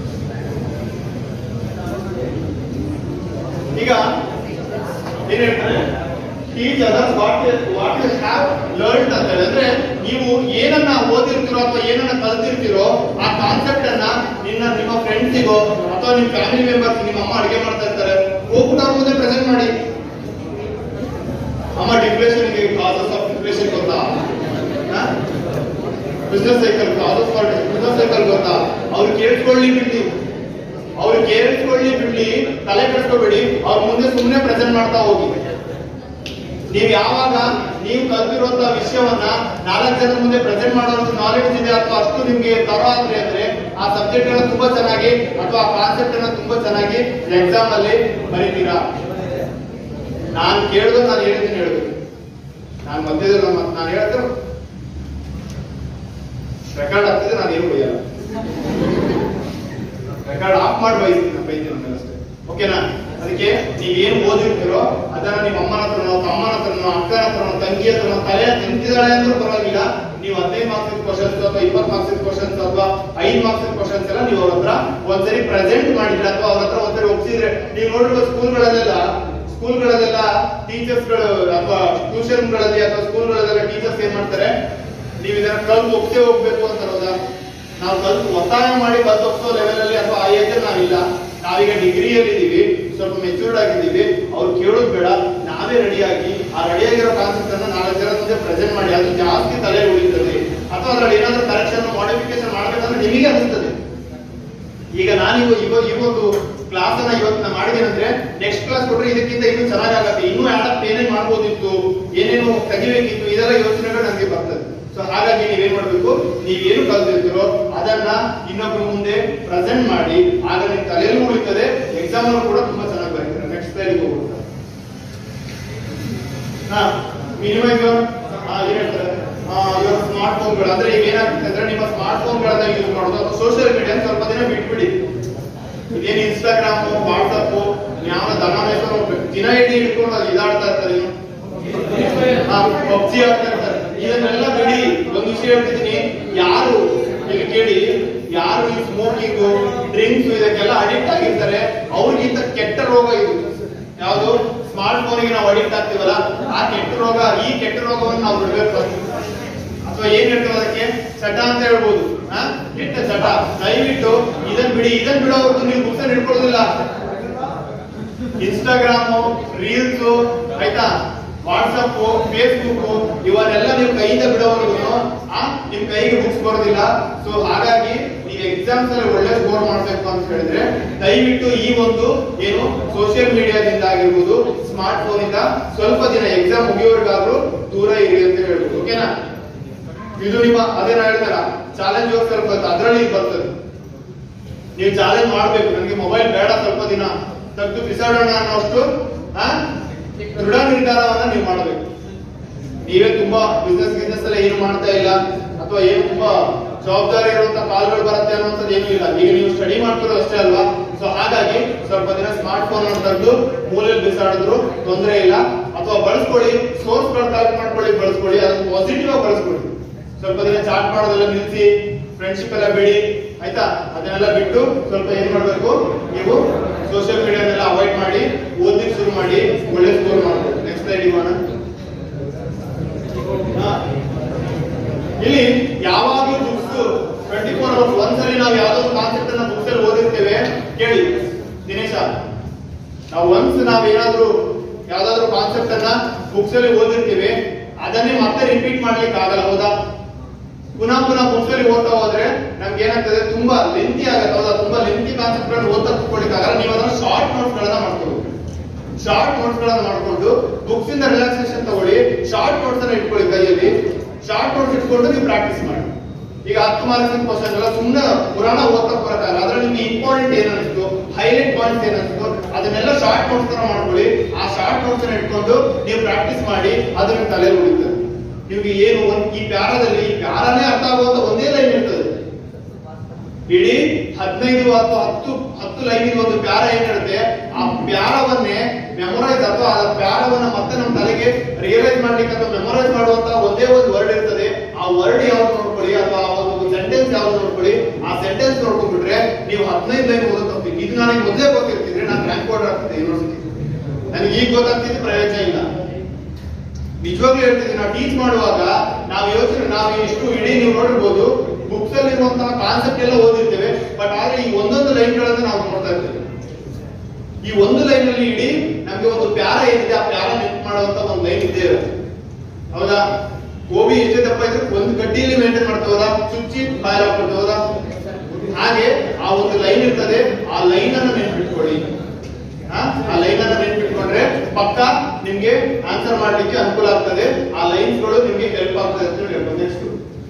ಈಗ ಏನ್ ಹೇಳ್ತಾರೆ teach others what what you have learned ಅಂತ ಹೇಳಿ ಅಂದ್ರೆ ನೀವು ಏನನ್ನ ಓದಿರ್ತೀರೋ ಅಥವಾ ಏನನ್ನ ಕಲ್ತಿರ್ತೀರೋ ಆ ಕಾನ್ಸೆಪ್ಟ್ ಅನ್ನ ನಿನ್ನ ನಿಮ್ಮ ಫ್ರೆಂಡ್ಸಿಗೋ ಅಥವಾ ನಿಮ್ಮ ಫ್ಯಾಮಿಲಿ ಮೆಂಬರ್ಸ್ ನಿಮ್ಮ ಅಮ್ಮ ಅಡಿಗೆ ಮಾಡ್ತಾ ಇರ್ತಾರೆ ಹೋಗ್ಬಿಟ್ಟು ಅವ್ರ ಮುಂದೆ ಪ್ರೆಸೆಂಟ್ ಮಾಡಿ ಅಮ್ಮ ಡಿಪ್ರೆಷನ್ ಗೆ ಕಾಸಸ್ ಆಫ್ ಡಿಪ್ರೆಷನ್ ಗೊತ್ತಾ business cycle causes for business cycle ಗೊತ್ತಾ ಅವ್ರು ಕೇಳಿಸ್ಕೊಳ್ಳಿ ಬಿಡ್ಲಿ ಅವ್ರು ಕೇಳಿಸ್ಕೊಳ್ಳಿ ಬಿಡ್ಲಿ ತಲೆ ಕೆಡಿಸ್ಕೋಬೇಡಿ ಅವ್ರ ಮುಂದೆ ಸುಮ್ಮನೆ ಪ್ರೆಸೆಂಟ್ ಮಾಡ್ತಾ ಹೋಗಿ ನೀವು ಯಾವಾಗ ನೀವು ಕಲ್ತಿರುವಂತ ವಿಷಯವನ್ನ ನಾಲ್ಕು ಜನ ಮುಂದೆ ಪ್ರೆಸೆಂಟ್ ಮಾಡೋಷ್ಟು ನಾಲೆಡ್ಜ್ ಇದೆ ಅಥವಾ ಅಷ್ಟು ನಿಮ್ಗೆ ತರ ಆದ್ರೆ ಅಂದ್ರೆ ಆ ಸಬ್ಜೆಕ್ಟ್ ಅನ್ನ ತುಂಬಾ ಚೆನ್ನಾಗಿ ಅಥವಾ ಆ ಕಾನ್ಸೆಪ್ಟ್ ಅನ್ನ ತುಂಬಾ ಚೆನ್ನಾಗಿ ಎಕ್ಸಾಮ್ ಅಲ್ಲಿ ಬರೀತೀರಾ ನಾನು ಕೇಳಿದ್ರು ನಾನು ಹೇಳಿದ್ದೀನಿ ಹೇಳ್ಬೇಕು ನಾನು ಮಧ್ಯದಲ್ಲಿ ನಮ್ಮ ನಾನು ಹೇಳಿದ್ರೆ ರೆಕಾರ್ಡ್ ಆಗ್ತಿದೆ ನಾನು ಏನು ಬೈಯಲ್ಲ ರೆಕಾರ್ಡ್ ಆಫ್ ಮಾಡಿ ಬೈತೀನಿ ಬೈತೀನಿ ಆಮೇಲೆ ಅಷ್ಟೇ ಓಕೆನಾ ಅದಕ್ಕೆ ನೀವ್ ಏನ್ ಓದಿರ್ತೀರೋ ಅದನ್ನ ನಿಮ್ಮ ಅಮ್ಮನ ಹತ್ರನೋ ತಮ್ಮನ ಹತ್ರನೋ ಅಕ್ಕನ ಹತ್ರನೋ ತಂಗಿ ಹತ್ರನೋ ತಲೆ ತಿಂತಿದ್ದಾಳೆ ಅಂದ್ರೂ ಪರವಾಗಿಲ್ಲ ನೀವು ಹದಿನೈದು ಮಾರ್ಕ್ಸ್ ಕ್ವಶನ್ಸ್ ಅಥವಾ ಇಪ್ಪತ್ತು ಮಾರ್ಕ್ಸ್ ಕ್ವಶನ್ಸ್ ಅಥವಾ ಐದು ಮಾರ್ಕ್ಸ್ ಕ್ವಶನ್ಸ್ ಎಲ್ಲ ನೀವು ಅವ್ರ ಹತ್ರ ಒಂದ್ಸರಿ ಪ್ರೆಸೆಂಟ್ ಮಾಡಿದ್ರೆ ಅಥವಾ ಅವ್ರ ಹತ್ರ ಒಂದ್ಸರಿ ಒಪ್ಸಿದ್ರೆ ನೀವು ನೋಡಿರುವ ಸ್ಕೂಲ್ಗಳಲ್ಲೆಲ್ಲ ಸ್ಕೂಲ್ಗಳಲ್ಲೆಲ್ಲ ಟೀಚರ್ಸ್ಗಳು ಅಥವಾ ಟ್ಯೂಷನ್ಗಳಲ್ಲಿ ಅಥವಾ ಸ್ಕೂಲ್ಗಳಲ್ಲೆಲ್ಲ ಟೀಚರ್ಸ್ ಏನ್ ಮಾಡ್ತಾರೆ ನೀವು ಇದನ್ನ ಕಲ್ತು ಒಪ್ಸೇ ಹೋಗ್ಬೇಕು ಅಂತಾರೆ ಹೌದಾ ನಾವು ಕಲ್ತು ಒತ್ತಾಯ ಮಾಡಿ ಕಲ್ತು ಒಪ್ಸೋ ಲೆವೆಲ್ ಅಲ್ಲಿ ಅಥವಾ ಆ ಏಜ್ ನಾವಿಲ್ಲ ನಾವೀಗ ಡಿಗ್ರಿಯಲ್ಲಿ ಇದೀವಿ ಸ್ವಲ್ಪ ಮೆಚೂರ್ಡ್ ಆಗಿದ್ದೀವಿ ಅವ್ರು ಕೇಳೋದು ಬೇಡ ನಾವೇ ರೆಡಿ ಆಗಿ ಆ ರೆಡಿ ಆಗಿರೋ ಕಾನ್ಸೆಪ್ಟ್ ಅನ್ನ ನಾಲ್ಕು ಜನ ಮುಂದೆ ಪ್ರೆಸೆಂಟ್ ಮಾಡಿ ಅದು ಜಾಸ್ತಿ ತಲೆ ಉಳಿತದೆ ಅಥವಾ ಅದ್ರಲ್ಲಿ ಏನಾದ್ರೂ ಕರೆಕ್ಷನ್ ಮಾಡಿಫಿಕೇಶನ್ ಮಾಡ್ಬೇಕಂದ್ರೆ ನಿಮಗೆ ಅನಿಸ್ತದೆ ಈಗ ನಾನು ಇವ ಇವ ಈ ಒಂದು ಕ್ಲಾಸ್ ಅನ್ನ ಇವತ್ತು ನಾನು ಮಾಡಿದ್ದೇನೆ ಅಂದ್ರೆ ನೆಕ್ಸ್ಟ್ ಕ್ಲಾಸ್ ಕೊಟ್ರೆ ಇದಕ್ಕಿಂತ ಇನ್ನೂ ಚೆನ್ನಾಗಾಗತ್ತೆ ಇನ್ನೂ ಆಡಪ್ ಏನೇನ್ ಮಾಡ್ಬೋದಿತ್ತು ಏನೇನು ತೆಗಿಬೇಕಿತ್ತು ಇದೆಲ್ಲ ಯೋಚನೆಗಳು ನನಗೆ ಬರ್ತದೆ ಸೊ ಹಾಗಾಗಿ ನೀವೇನ್ ಮಾಡ್ಬೇಕು ನೀವೇನು ಕಲ್ತಿರ್ತೀರೋ ಅದನ್ನ ಇನ್ನೊಬ್ಬರ ಮುಂದೆ ಪ್ರೆಸೆಂಟ್ ಮಾಡಿ ಆಗ ನಿಮ್ ತಲೆಯಲ್ಲೂ ಉಳಿತದೆ ಎಕ್ಸಾಮ್ ಕೂಡ ತುಂಬಾ ಚೆನ್ನಾಗಿ ಬರೀತಾರೆ ನೆಕ್ಸ್ಟ್ ಸ್ಲೈಡ್ ಹೋಗ್ಬಿಡ್ತಾರೆ ಹಾ ಮಿನಿಮೈಸ್ ಏನ್ ಹೇಳ್ತಾರೆ ಇವಾಗ ಸ್ಮಾರ್ಟ್ ಫೋನ್ಗಳು ಅಂದ್ರೆ ಈಗ ಏನಾಗ್ತದೆ ಅಂದ್ರೆ ನಿಮ್ಮ ಸ್ಮಾರ್ಟ್ ಫೋನ್ಗಳನ್ನ ಯೂಸ್ ಮಾಡೋದು ಅಥವಾ ಸೋಷಿಯಲ್ ಮೀಡಿಯಾ ಸ್ವಲ್ಪ ದಿನ ಬಿಟ್ಬಿಡಿ ಇದೇನು ಇನ್ಸ್ಟಾಗ್ರಾಮ್ ವಾಟ್ಸಪ್ ಯಾವ ದನ ಮೇಯ್ಸೋನು ದಿನ ಇಡೀ ಇಟ್ಕೊಂಡು ಅದು ಇದಾಡ್ತಾ ಇರ್ತಾರೆ ಇವ್ನು. ಹಾ ಪಬ್ಜಿ ಆಡ್ತಾ ಇರ್ತಾರೆ ಇದನ್ನೆಲ್ಲ ಬಿಡಿ ಒಂದು ವಿಷಯ ಹೇಳ್ತಿದ್ದೀನಿ ಯಾರು ಈಗ ಕೇಳಿ ಯಾರು ಈ ಸ್ಮೋಕಿಂಗ್ ಡ್ರಿಂಕ್ಸ್ ಇದಕ್ಕೆಲ್ಲ ಅಡಿಕ್ಟ್ ಆಗಿರ್ತಾರೆ ಅವ್ರಿಗಿಂತ ಕೆಟ್ಟ ರೋಗ ಇದು ಯಾವುದು ಸ್ಮಾರ್ಟ್ ಫೋನಿಗೆ ನಾವು ಅಡಿಕ್ಟ್ ಆಗ್ತೀವಲ್ಲ ಆ ಕೆಟ್ಟ ರೋಗ ಈ ಕೆಟ್ಟ ರೋಗವನ್ನು ನಾವು ಬಿಡ್ಬೇಕು first. ಅಥವಾ ಏನ್ ಹೇಳ್ತೀವಿ ಅದಕ್ಕೆ ಚಟ ಅಂತ ಹೇಳ್ಬೋದು ಹಾ ಕೆಟ್ಟ ಚಟ ದಯವಿಟ್ಟು ಇದನ್ ಬಿಡಿ ಇದನ್ ಬಿಡೋವರೆಗೂ ನೀವು ಬುಕ್ಸ್ ಹಿಡ್ಕೊಳ್ಳೋದಿಲ್ಲ ಇನ್ಸ್ಟಾಗ್ರಾಮ್ ರೀಲ್ಸ್ ಆಯ್ತಾ ವಾಟ್ಸಪ್ ಫೇಸ್ಬುಕ್ ಇವನ್ನೆಲ್ಲ ನೀವು ಕೈಯಿಂದ ಬಿಡೋವರೆಗೂ ಆ ನಿಮ್ ಕೈಗೆ ಬುಕ್ಸ್ ಬರೋದಿಲ್ಲ ಸೊ ಹಾಗಾಗಿ ನೀವು ಎಕ್ಸಾಮ್ಸ್ ಅಲ್ಲಿ ಒಳ್ಳೆ ಸ್ಕೋರ್ ಮಾಡ್ಬೇಕು ಅಂತ ಹೇಳಿದ್ರೆ ದಯವಿಟ್ಟು ಈ ಒಂದು ಏನು ಸೋಷಿಯಲ್ ಮೀಡಿಯಾದಿಂದ ಆಗಿರ್ಬೋದು ಸ್ಮಾರ್ಟ್ ಫೋನ್ ಇಂದ ಸ್ವಲ್ಪ ದಿನ ಎಕ್ಸಾಮ್ ಮುಗಿಯೋರ್ಗಾದ್ರೂ ದೂರ ಇರಿ ಅಂತ ಹೇಳ್ಬೋದು ಓಕೆನಾ ಇದು ನಿಮ್ಮ ಅದೇ ನಾ ಹೇಳ್ತಾರ ಚಾಲೆಂಜ್ ಸ್ವಲ್ಪ ಅದ್ರಲ್ಲಿ ಇದು ಬರ್ತದೆ ನೀವು ಚಾಲೆಂಜ್ ಮಾಡ್ಬೇಕು ನನಗೆ ಮೊಬೈಲ್ ಬೇಡ ಸ್ವಲ್ಪ ದಿನ ತೆಗೆದು ಬಿಸಾಡೋಣ ಅನ್ನೋಷ್ಟು ಆ, ದೃಢ ನಿರ್ಧಾರವನ್ನ ನೀವು ಮಾಡಬೇಕು ನೀವೇ ತುಂಬಾ ಬಿಸ್ನೆಸ್ ಗಿಸ್ನೆಸ್ ಎಲ್ಲ ಏನು ಮಾಡ್ತಾ ಇಲ್ಲ ಅಥವಾ ಏನು ತುಂಬಾ ಜವಾಬ್ದಾರಿ ಇರುವಂತ ಕಾಲ್ಗಳು ಬರುತ್ತೆ ಅನ್ನೋಂಥದ್ದು ಏನೂ ಇಲ್ಲ ಈಗ ನೀವು ಸ್ಟಡಿ ಮಾಡ್ತಿರೋ ಅಷ್ಟೇ ಅಲ್ವಾ ಸೊ ಹಾಗಾಗಿ ಸ್ವಲ್ಪ ದಿನ ಸ್ಮಾರ್ಟ್ ಫೋನ್ ಅನ್ನು ತೆಗೆದು ಮೂಲೆಯಲ್ಲಿ ಬಿಸಾಡಿದ್ರು ತೊಂದರೆ ಇಲ್ಲ ಅಥವಾ ಬಳಸ್ಕೊಳ್ಳಿ ಸೋರ್ಸ್ ಗಳು ಕಲೆಕ್ಟ್ ಮಾಡ್ಕೊಳ್ಳಿ ಬಳಸ್ಕೊಳ್ಳಿ ಅದನ್ನು ಪಾಸಿಟಿವ್ ಆಗಿ ಬಳಸ್ಕೊಳ್ಳಿ ಸ್ವಲ್ಪ ದಿನ ಚಾಟ್ ಮಾಡೋದೆಲ್ಲ ನಿಲ್ಲಿಸಿ ಫ್ರೆಂಡ್ಶಿಪ್ ಎಲ್ಲ ಬಿಡಿ ಆಯ್ತಾ ಅದನ್ನೆಲ್ಲ ಬಿಟ್ಟು ಸ್ವಲ್ಪ ಏನ್ ಮಾಡ್ಬೇಕು ನೀವು ಸೋಷಿಯಲ್ ಮೀಡಿಯಾನೆಲ್ಲ ಅವಾಯ್ಡ್ ಮಾಡಿ ಓದಲಿಕ್ಕೆ ಶುರು ಮಾಡಿ ಒಳ್ಳೆ ಸ್ಕೋರ್ ಮಾಡ್ಬೇಕು ನೆಕ್ಸ್ಟ್ ಸ್ಲೈಡ್ ಇಗೋಣ ಹಾ. ಇಲ್ಲಿ ಯಾವಾಗಲೂ ಬುಕ್ಸ್ ಟ್ವೆಂಟಿ ಫೋರ್ ಅವರ್ಸ್ ಒಂದ್ಸಲಿ ನಾವು ಯಾವ್ದೋ ಒಂದು ಕಾನ್ಸೆಪ್ಟ್ ಅನ್ನ ಬುಕ್ಸ್ ಅಲ್ಲಿ ಓದಿರ್ತೇವೆ ಕೇಳಿ ದಿನೇಶ ನಾವು ಒನ್ಸ್ ನಾವ್ ಏನಾದ್ರೂ ಯಾವ್ದಾದ್ರು ಕಾನ್ಸೆಪ್ಟ್ ಅನ್ನ ಬುಕ್ಸ್ ಅಲ್ಲಿ ಓದಿರ್ತೀವಿ ಅದನ್ನೇ ಮತ್ತೆ ರಿಪೀಟ್ ಮಾಡ್ಲಿಕ್ಕೆ ಆಗಲ್ಲ ಹೌದಾ ಪುನಃ ಪುನಃ ಬುಕ್ಸ್ ಅಲ್ಲಿ ಓದ್ತಾ ಹೋದ್ರೆ ನಮ್ಗೆ ಏನಾಗ್ತದೆ ತುಂಬಾ ಲೆಂತಿ ಆಗತ್ತೆ ಹೌದಾ ತುಂಬಾ ಲೆಂತಿ ಕಾನ್ಸೆಪ್ಟ್ ಗಳನ್ನ ಓದ್ತಾ ಕೂತ್ಕೊಳ್ಳಿಕ್ಕೆ ಆಗಲ್ಲ ನೀವು ಅದನ್ನ ಶಾರ್ಟ್ ನೋಟ್ಸ್ ಗಳನ್ನ ಮಾಡ್ಕೋಬೇಕು ಶಾರ್ಟ್ ನೋಟ್ಸ್ ಗಳನ್ನ ಮಾಡ್ಕೊಂಡು ಬುಕ್ಸ್ ಇಂದ ರಿಲ್ಯಾಕ್ಸೇಷನ್ ತಗೊಳ್ಳಿ ಶಾರ್ಟ್ ನೋಟ್ಸ್ ಅನ್ನ ಇಟ್ಕೊಳ್ಳಿ ಕೈಯಲ್ಲಿ ಶಾರ್ಟ್ ನೋಟ್ಸ್ ಇಟ್ಕೊಂಡು ನೀವು ಪ್ರಾಕ್ಟೀಸ್ ಮಾಡಿ ಈಗ ಹತ್ತು ಮಾರ್ಕ್ಸ್ ಕ್ವಶನ್ ಎಲ್ಲ ಸುಮ್ಮನೆ ಪುರಾಣ ಓದ್ತಾ ಬರಕ್ಕಾಗಲ್ಲ ಅದ್ರಲ್ಲಿ ನಿಮ್ಗೆ ಇಂಪಾರ್ಟೆಂಟ್ ಏನನ್ನಿಸ್ತು ಹೈಲೈಟ್ ಪಾಯಿಂಟ್ಸ್ ಏನನ್ನಿಸ್ತು ಅದನ್ನೆಲ್ಲ ಶಾರ್ಟ್ ನೋಟ್ಸ್ ತರ ಮಾಡ್ಕೊಳ್ಳಿ ಆ ಶಾರ್ಟ್ ನೋಟ್ಸ್ ಅನ್ನ ಇಟ್ಕೊಂಡು ನೀವು ಪ್ರಾಕ್ಟೀಸ್ ಮಾಡಿ ಅದು ನಿಮ್ ತಲೆಯಲ್ಲಿ ಉಳಿತದೆ ನಿಮ್ಗೆ ಏನು ಒಂದ್ ಈ ಪ್ಯಾರದಲ್ಲಿ ಈ ಪ್ಯಾರನೇ ಅರ್ಥ ಆಗುವಂತ ಒಂದೇ ಲೈನ್ ಇರ್ತದೆ ಇಡೀ ಹದಿನೈದು ಅಥವಾ ಹತ್ತು ಹತ್ತು ಲೈನ್ ಒಂದು ಪ್ಯಾರ ಏನಿರುತ್ತೆ ಆ ಪ್ಯಾರವನ್ನೇ ಮೆಮೊರೈಸ್ ಅಥವಾ ಆ ಪ್ಯಾರವನ್ನ ಮತ್ತೆ ನಮ್ಮ ತಲೆಗೆ ರಿಯಲೈಸ್ ಮಾಡ್ಲಿಕ್ಕೆ ಅಥವಾ ಮೆಮೊರೈಸ್ ಮಾಡುವಂತ ಒಂದೇ ಒಂದು ವರ್ಡ್ ಇರ್ತದೆ ಆ ವರ್ಡ್ ಯಾವ್ದು ನೋಡ್ಕೊಳ್ಳಿ ಅಥವಾ ಆ ಒಂದು ಸೆಂಟೆನ್ಸ್ ಯಾವ್ದು ನೋಡ್ಕೊಳ್ಳಿ ಆ ಸೆಂಟೆನ್ಸ್ ನೋಡ್ಕೊಂಡ್ಬಿಟ್ರೆ ನೀವು ಹದಿನೈದು ಲೈನ್ ಓದೋದು ಇದು ನನಗೆ ಮೊದಲೇ ಗೊತ್ತಿರ್ತಿದ್ರೆ ನಾನು ರ್ಯಾಂಕ್ ಹೋಲ್ಡರ್ ಆಗ್ತಿದ್ದೆ ಯೂನಿವರ್ಸಿಟಿ ನನಗೆ ಈಗ ಗೊತ್ತಾಗ್ತಿದ್ದು ಪ್ರಯೋಜನ ಇಲ್ಲ ನಿಜವಾಗ್ಲೂ ಹೇಳ್ತೀನಿ ನಾವು ಟೀಚ್ ಮಾಡುವಾಗ ನಾವು ಯೋಚನೆ ನಾವು ಇಷ್ಟು ಇಡೀ ನೀವು ನೋಡಿರ್ಬೋದು ಬುಕ್ಸ್ ಅಲ್ಲಿ ಇರುವಂತಹ ಕಾನ್ಸೆಪ್ಟ್ ಎಲ್ಲ ಓದಿರ್ತೇವೆ ಬಟ್ ಆದ್ರೆ ಈ ಒಂದೊಂದು ಲೈನ್ ಗಳನ್ನ ನಾವು ನೋಡ್ತಾ ಇರ್ತೇವೆ ಈ ಒಂದು ಲೈನ್ ಅಲ್ಲಿ ಇಡೀ ನಮ್ಗೆ ಒಂದು ಪ್ಯಾರ ಏನಿದೆ ಆ ಪ್ಯಾರ ನೆನಪು ಮಾಡುವಂತ ಒಂದು ಲೈನ್ ಇದ್ದೇ ಇರುತ್ತೆ ಹೌದಾ ಗೋಬಿ ಎಷ್ಟೇ ದಪ್ಪ ಇದ್ರೆ ಒಂದು ಗಡ್ಡಿಯಲ್ಲಿ ಮೇಂಟೈನ್ ಮಾಡ್ತೇವಲ್ಲ ಚುಚ್ಚಿ ಬಾಯ್ ಹಾಕ್ಬಿಡ್ತೇವಲ್ಲ ಹಾಗೆ ಆ ಒಂದು ಲೈನ್ ಇರ್ತದೆ ಆ ಲೈನ್ ಅನ್ನು ನೆನ್ಪಿಟ್ಕೊಳ್ಳಿ ಆ ಆ ಲೈನ್ ಅನ್ನ ನೆನ್ಪಿಟ್ಕೊಂಡ್ರೆ ಪಕ್ಕ ನಿಮ್ಗೆ ಆನ್ಸರ್ ಮಾಡ್ಲಿಕ್ಕೆ ಅನುಕೂಲ ಆಗ್ತದೆ ಆ ಲೈನ್ಸ್ ಗಳು ನಿಮ್ಗೆ ಹೆಲ್ಪ್ ಆಗ್ತದೆ ಅಂತ ಹೇಳಿ ಹೇಳ್ಬೋದು ನೆಕ್ಸ್ಟ್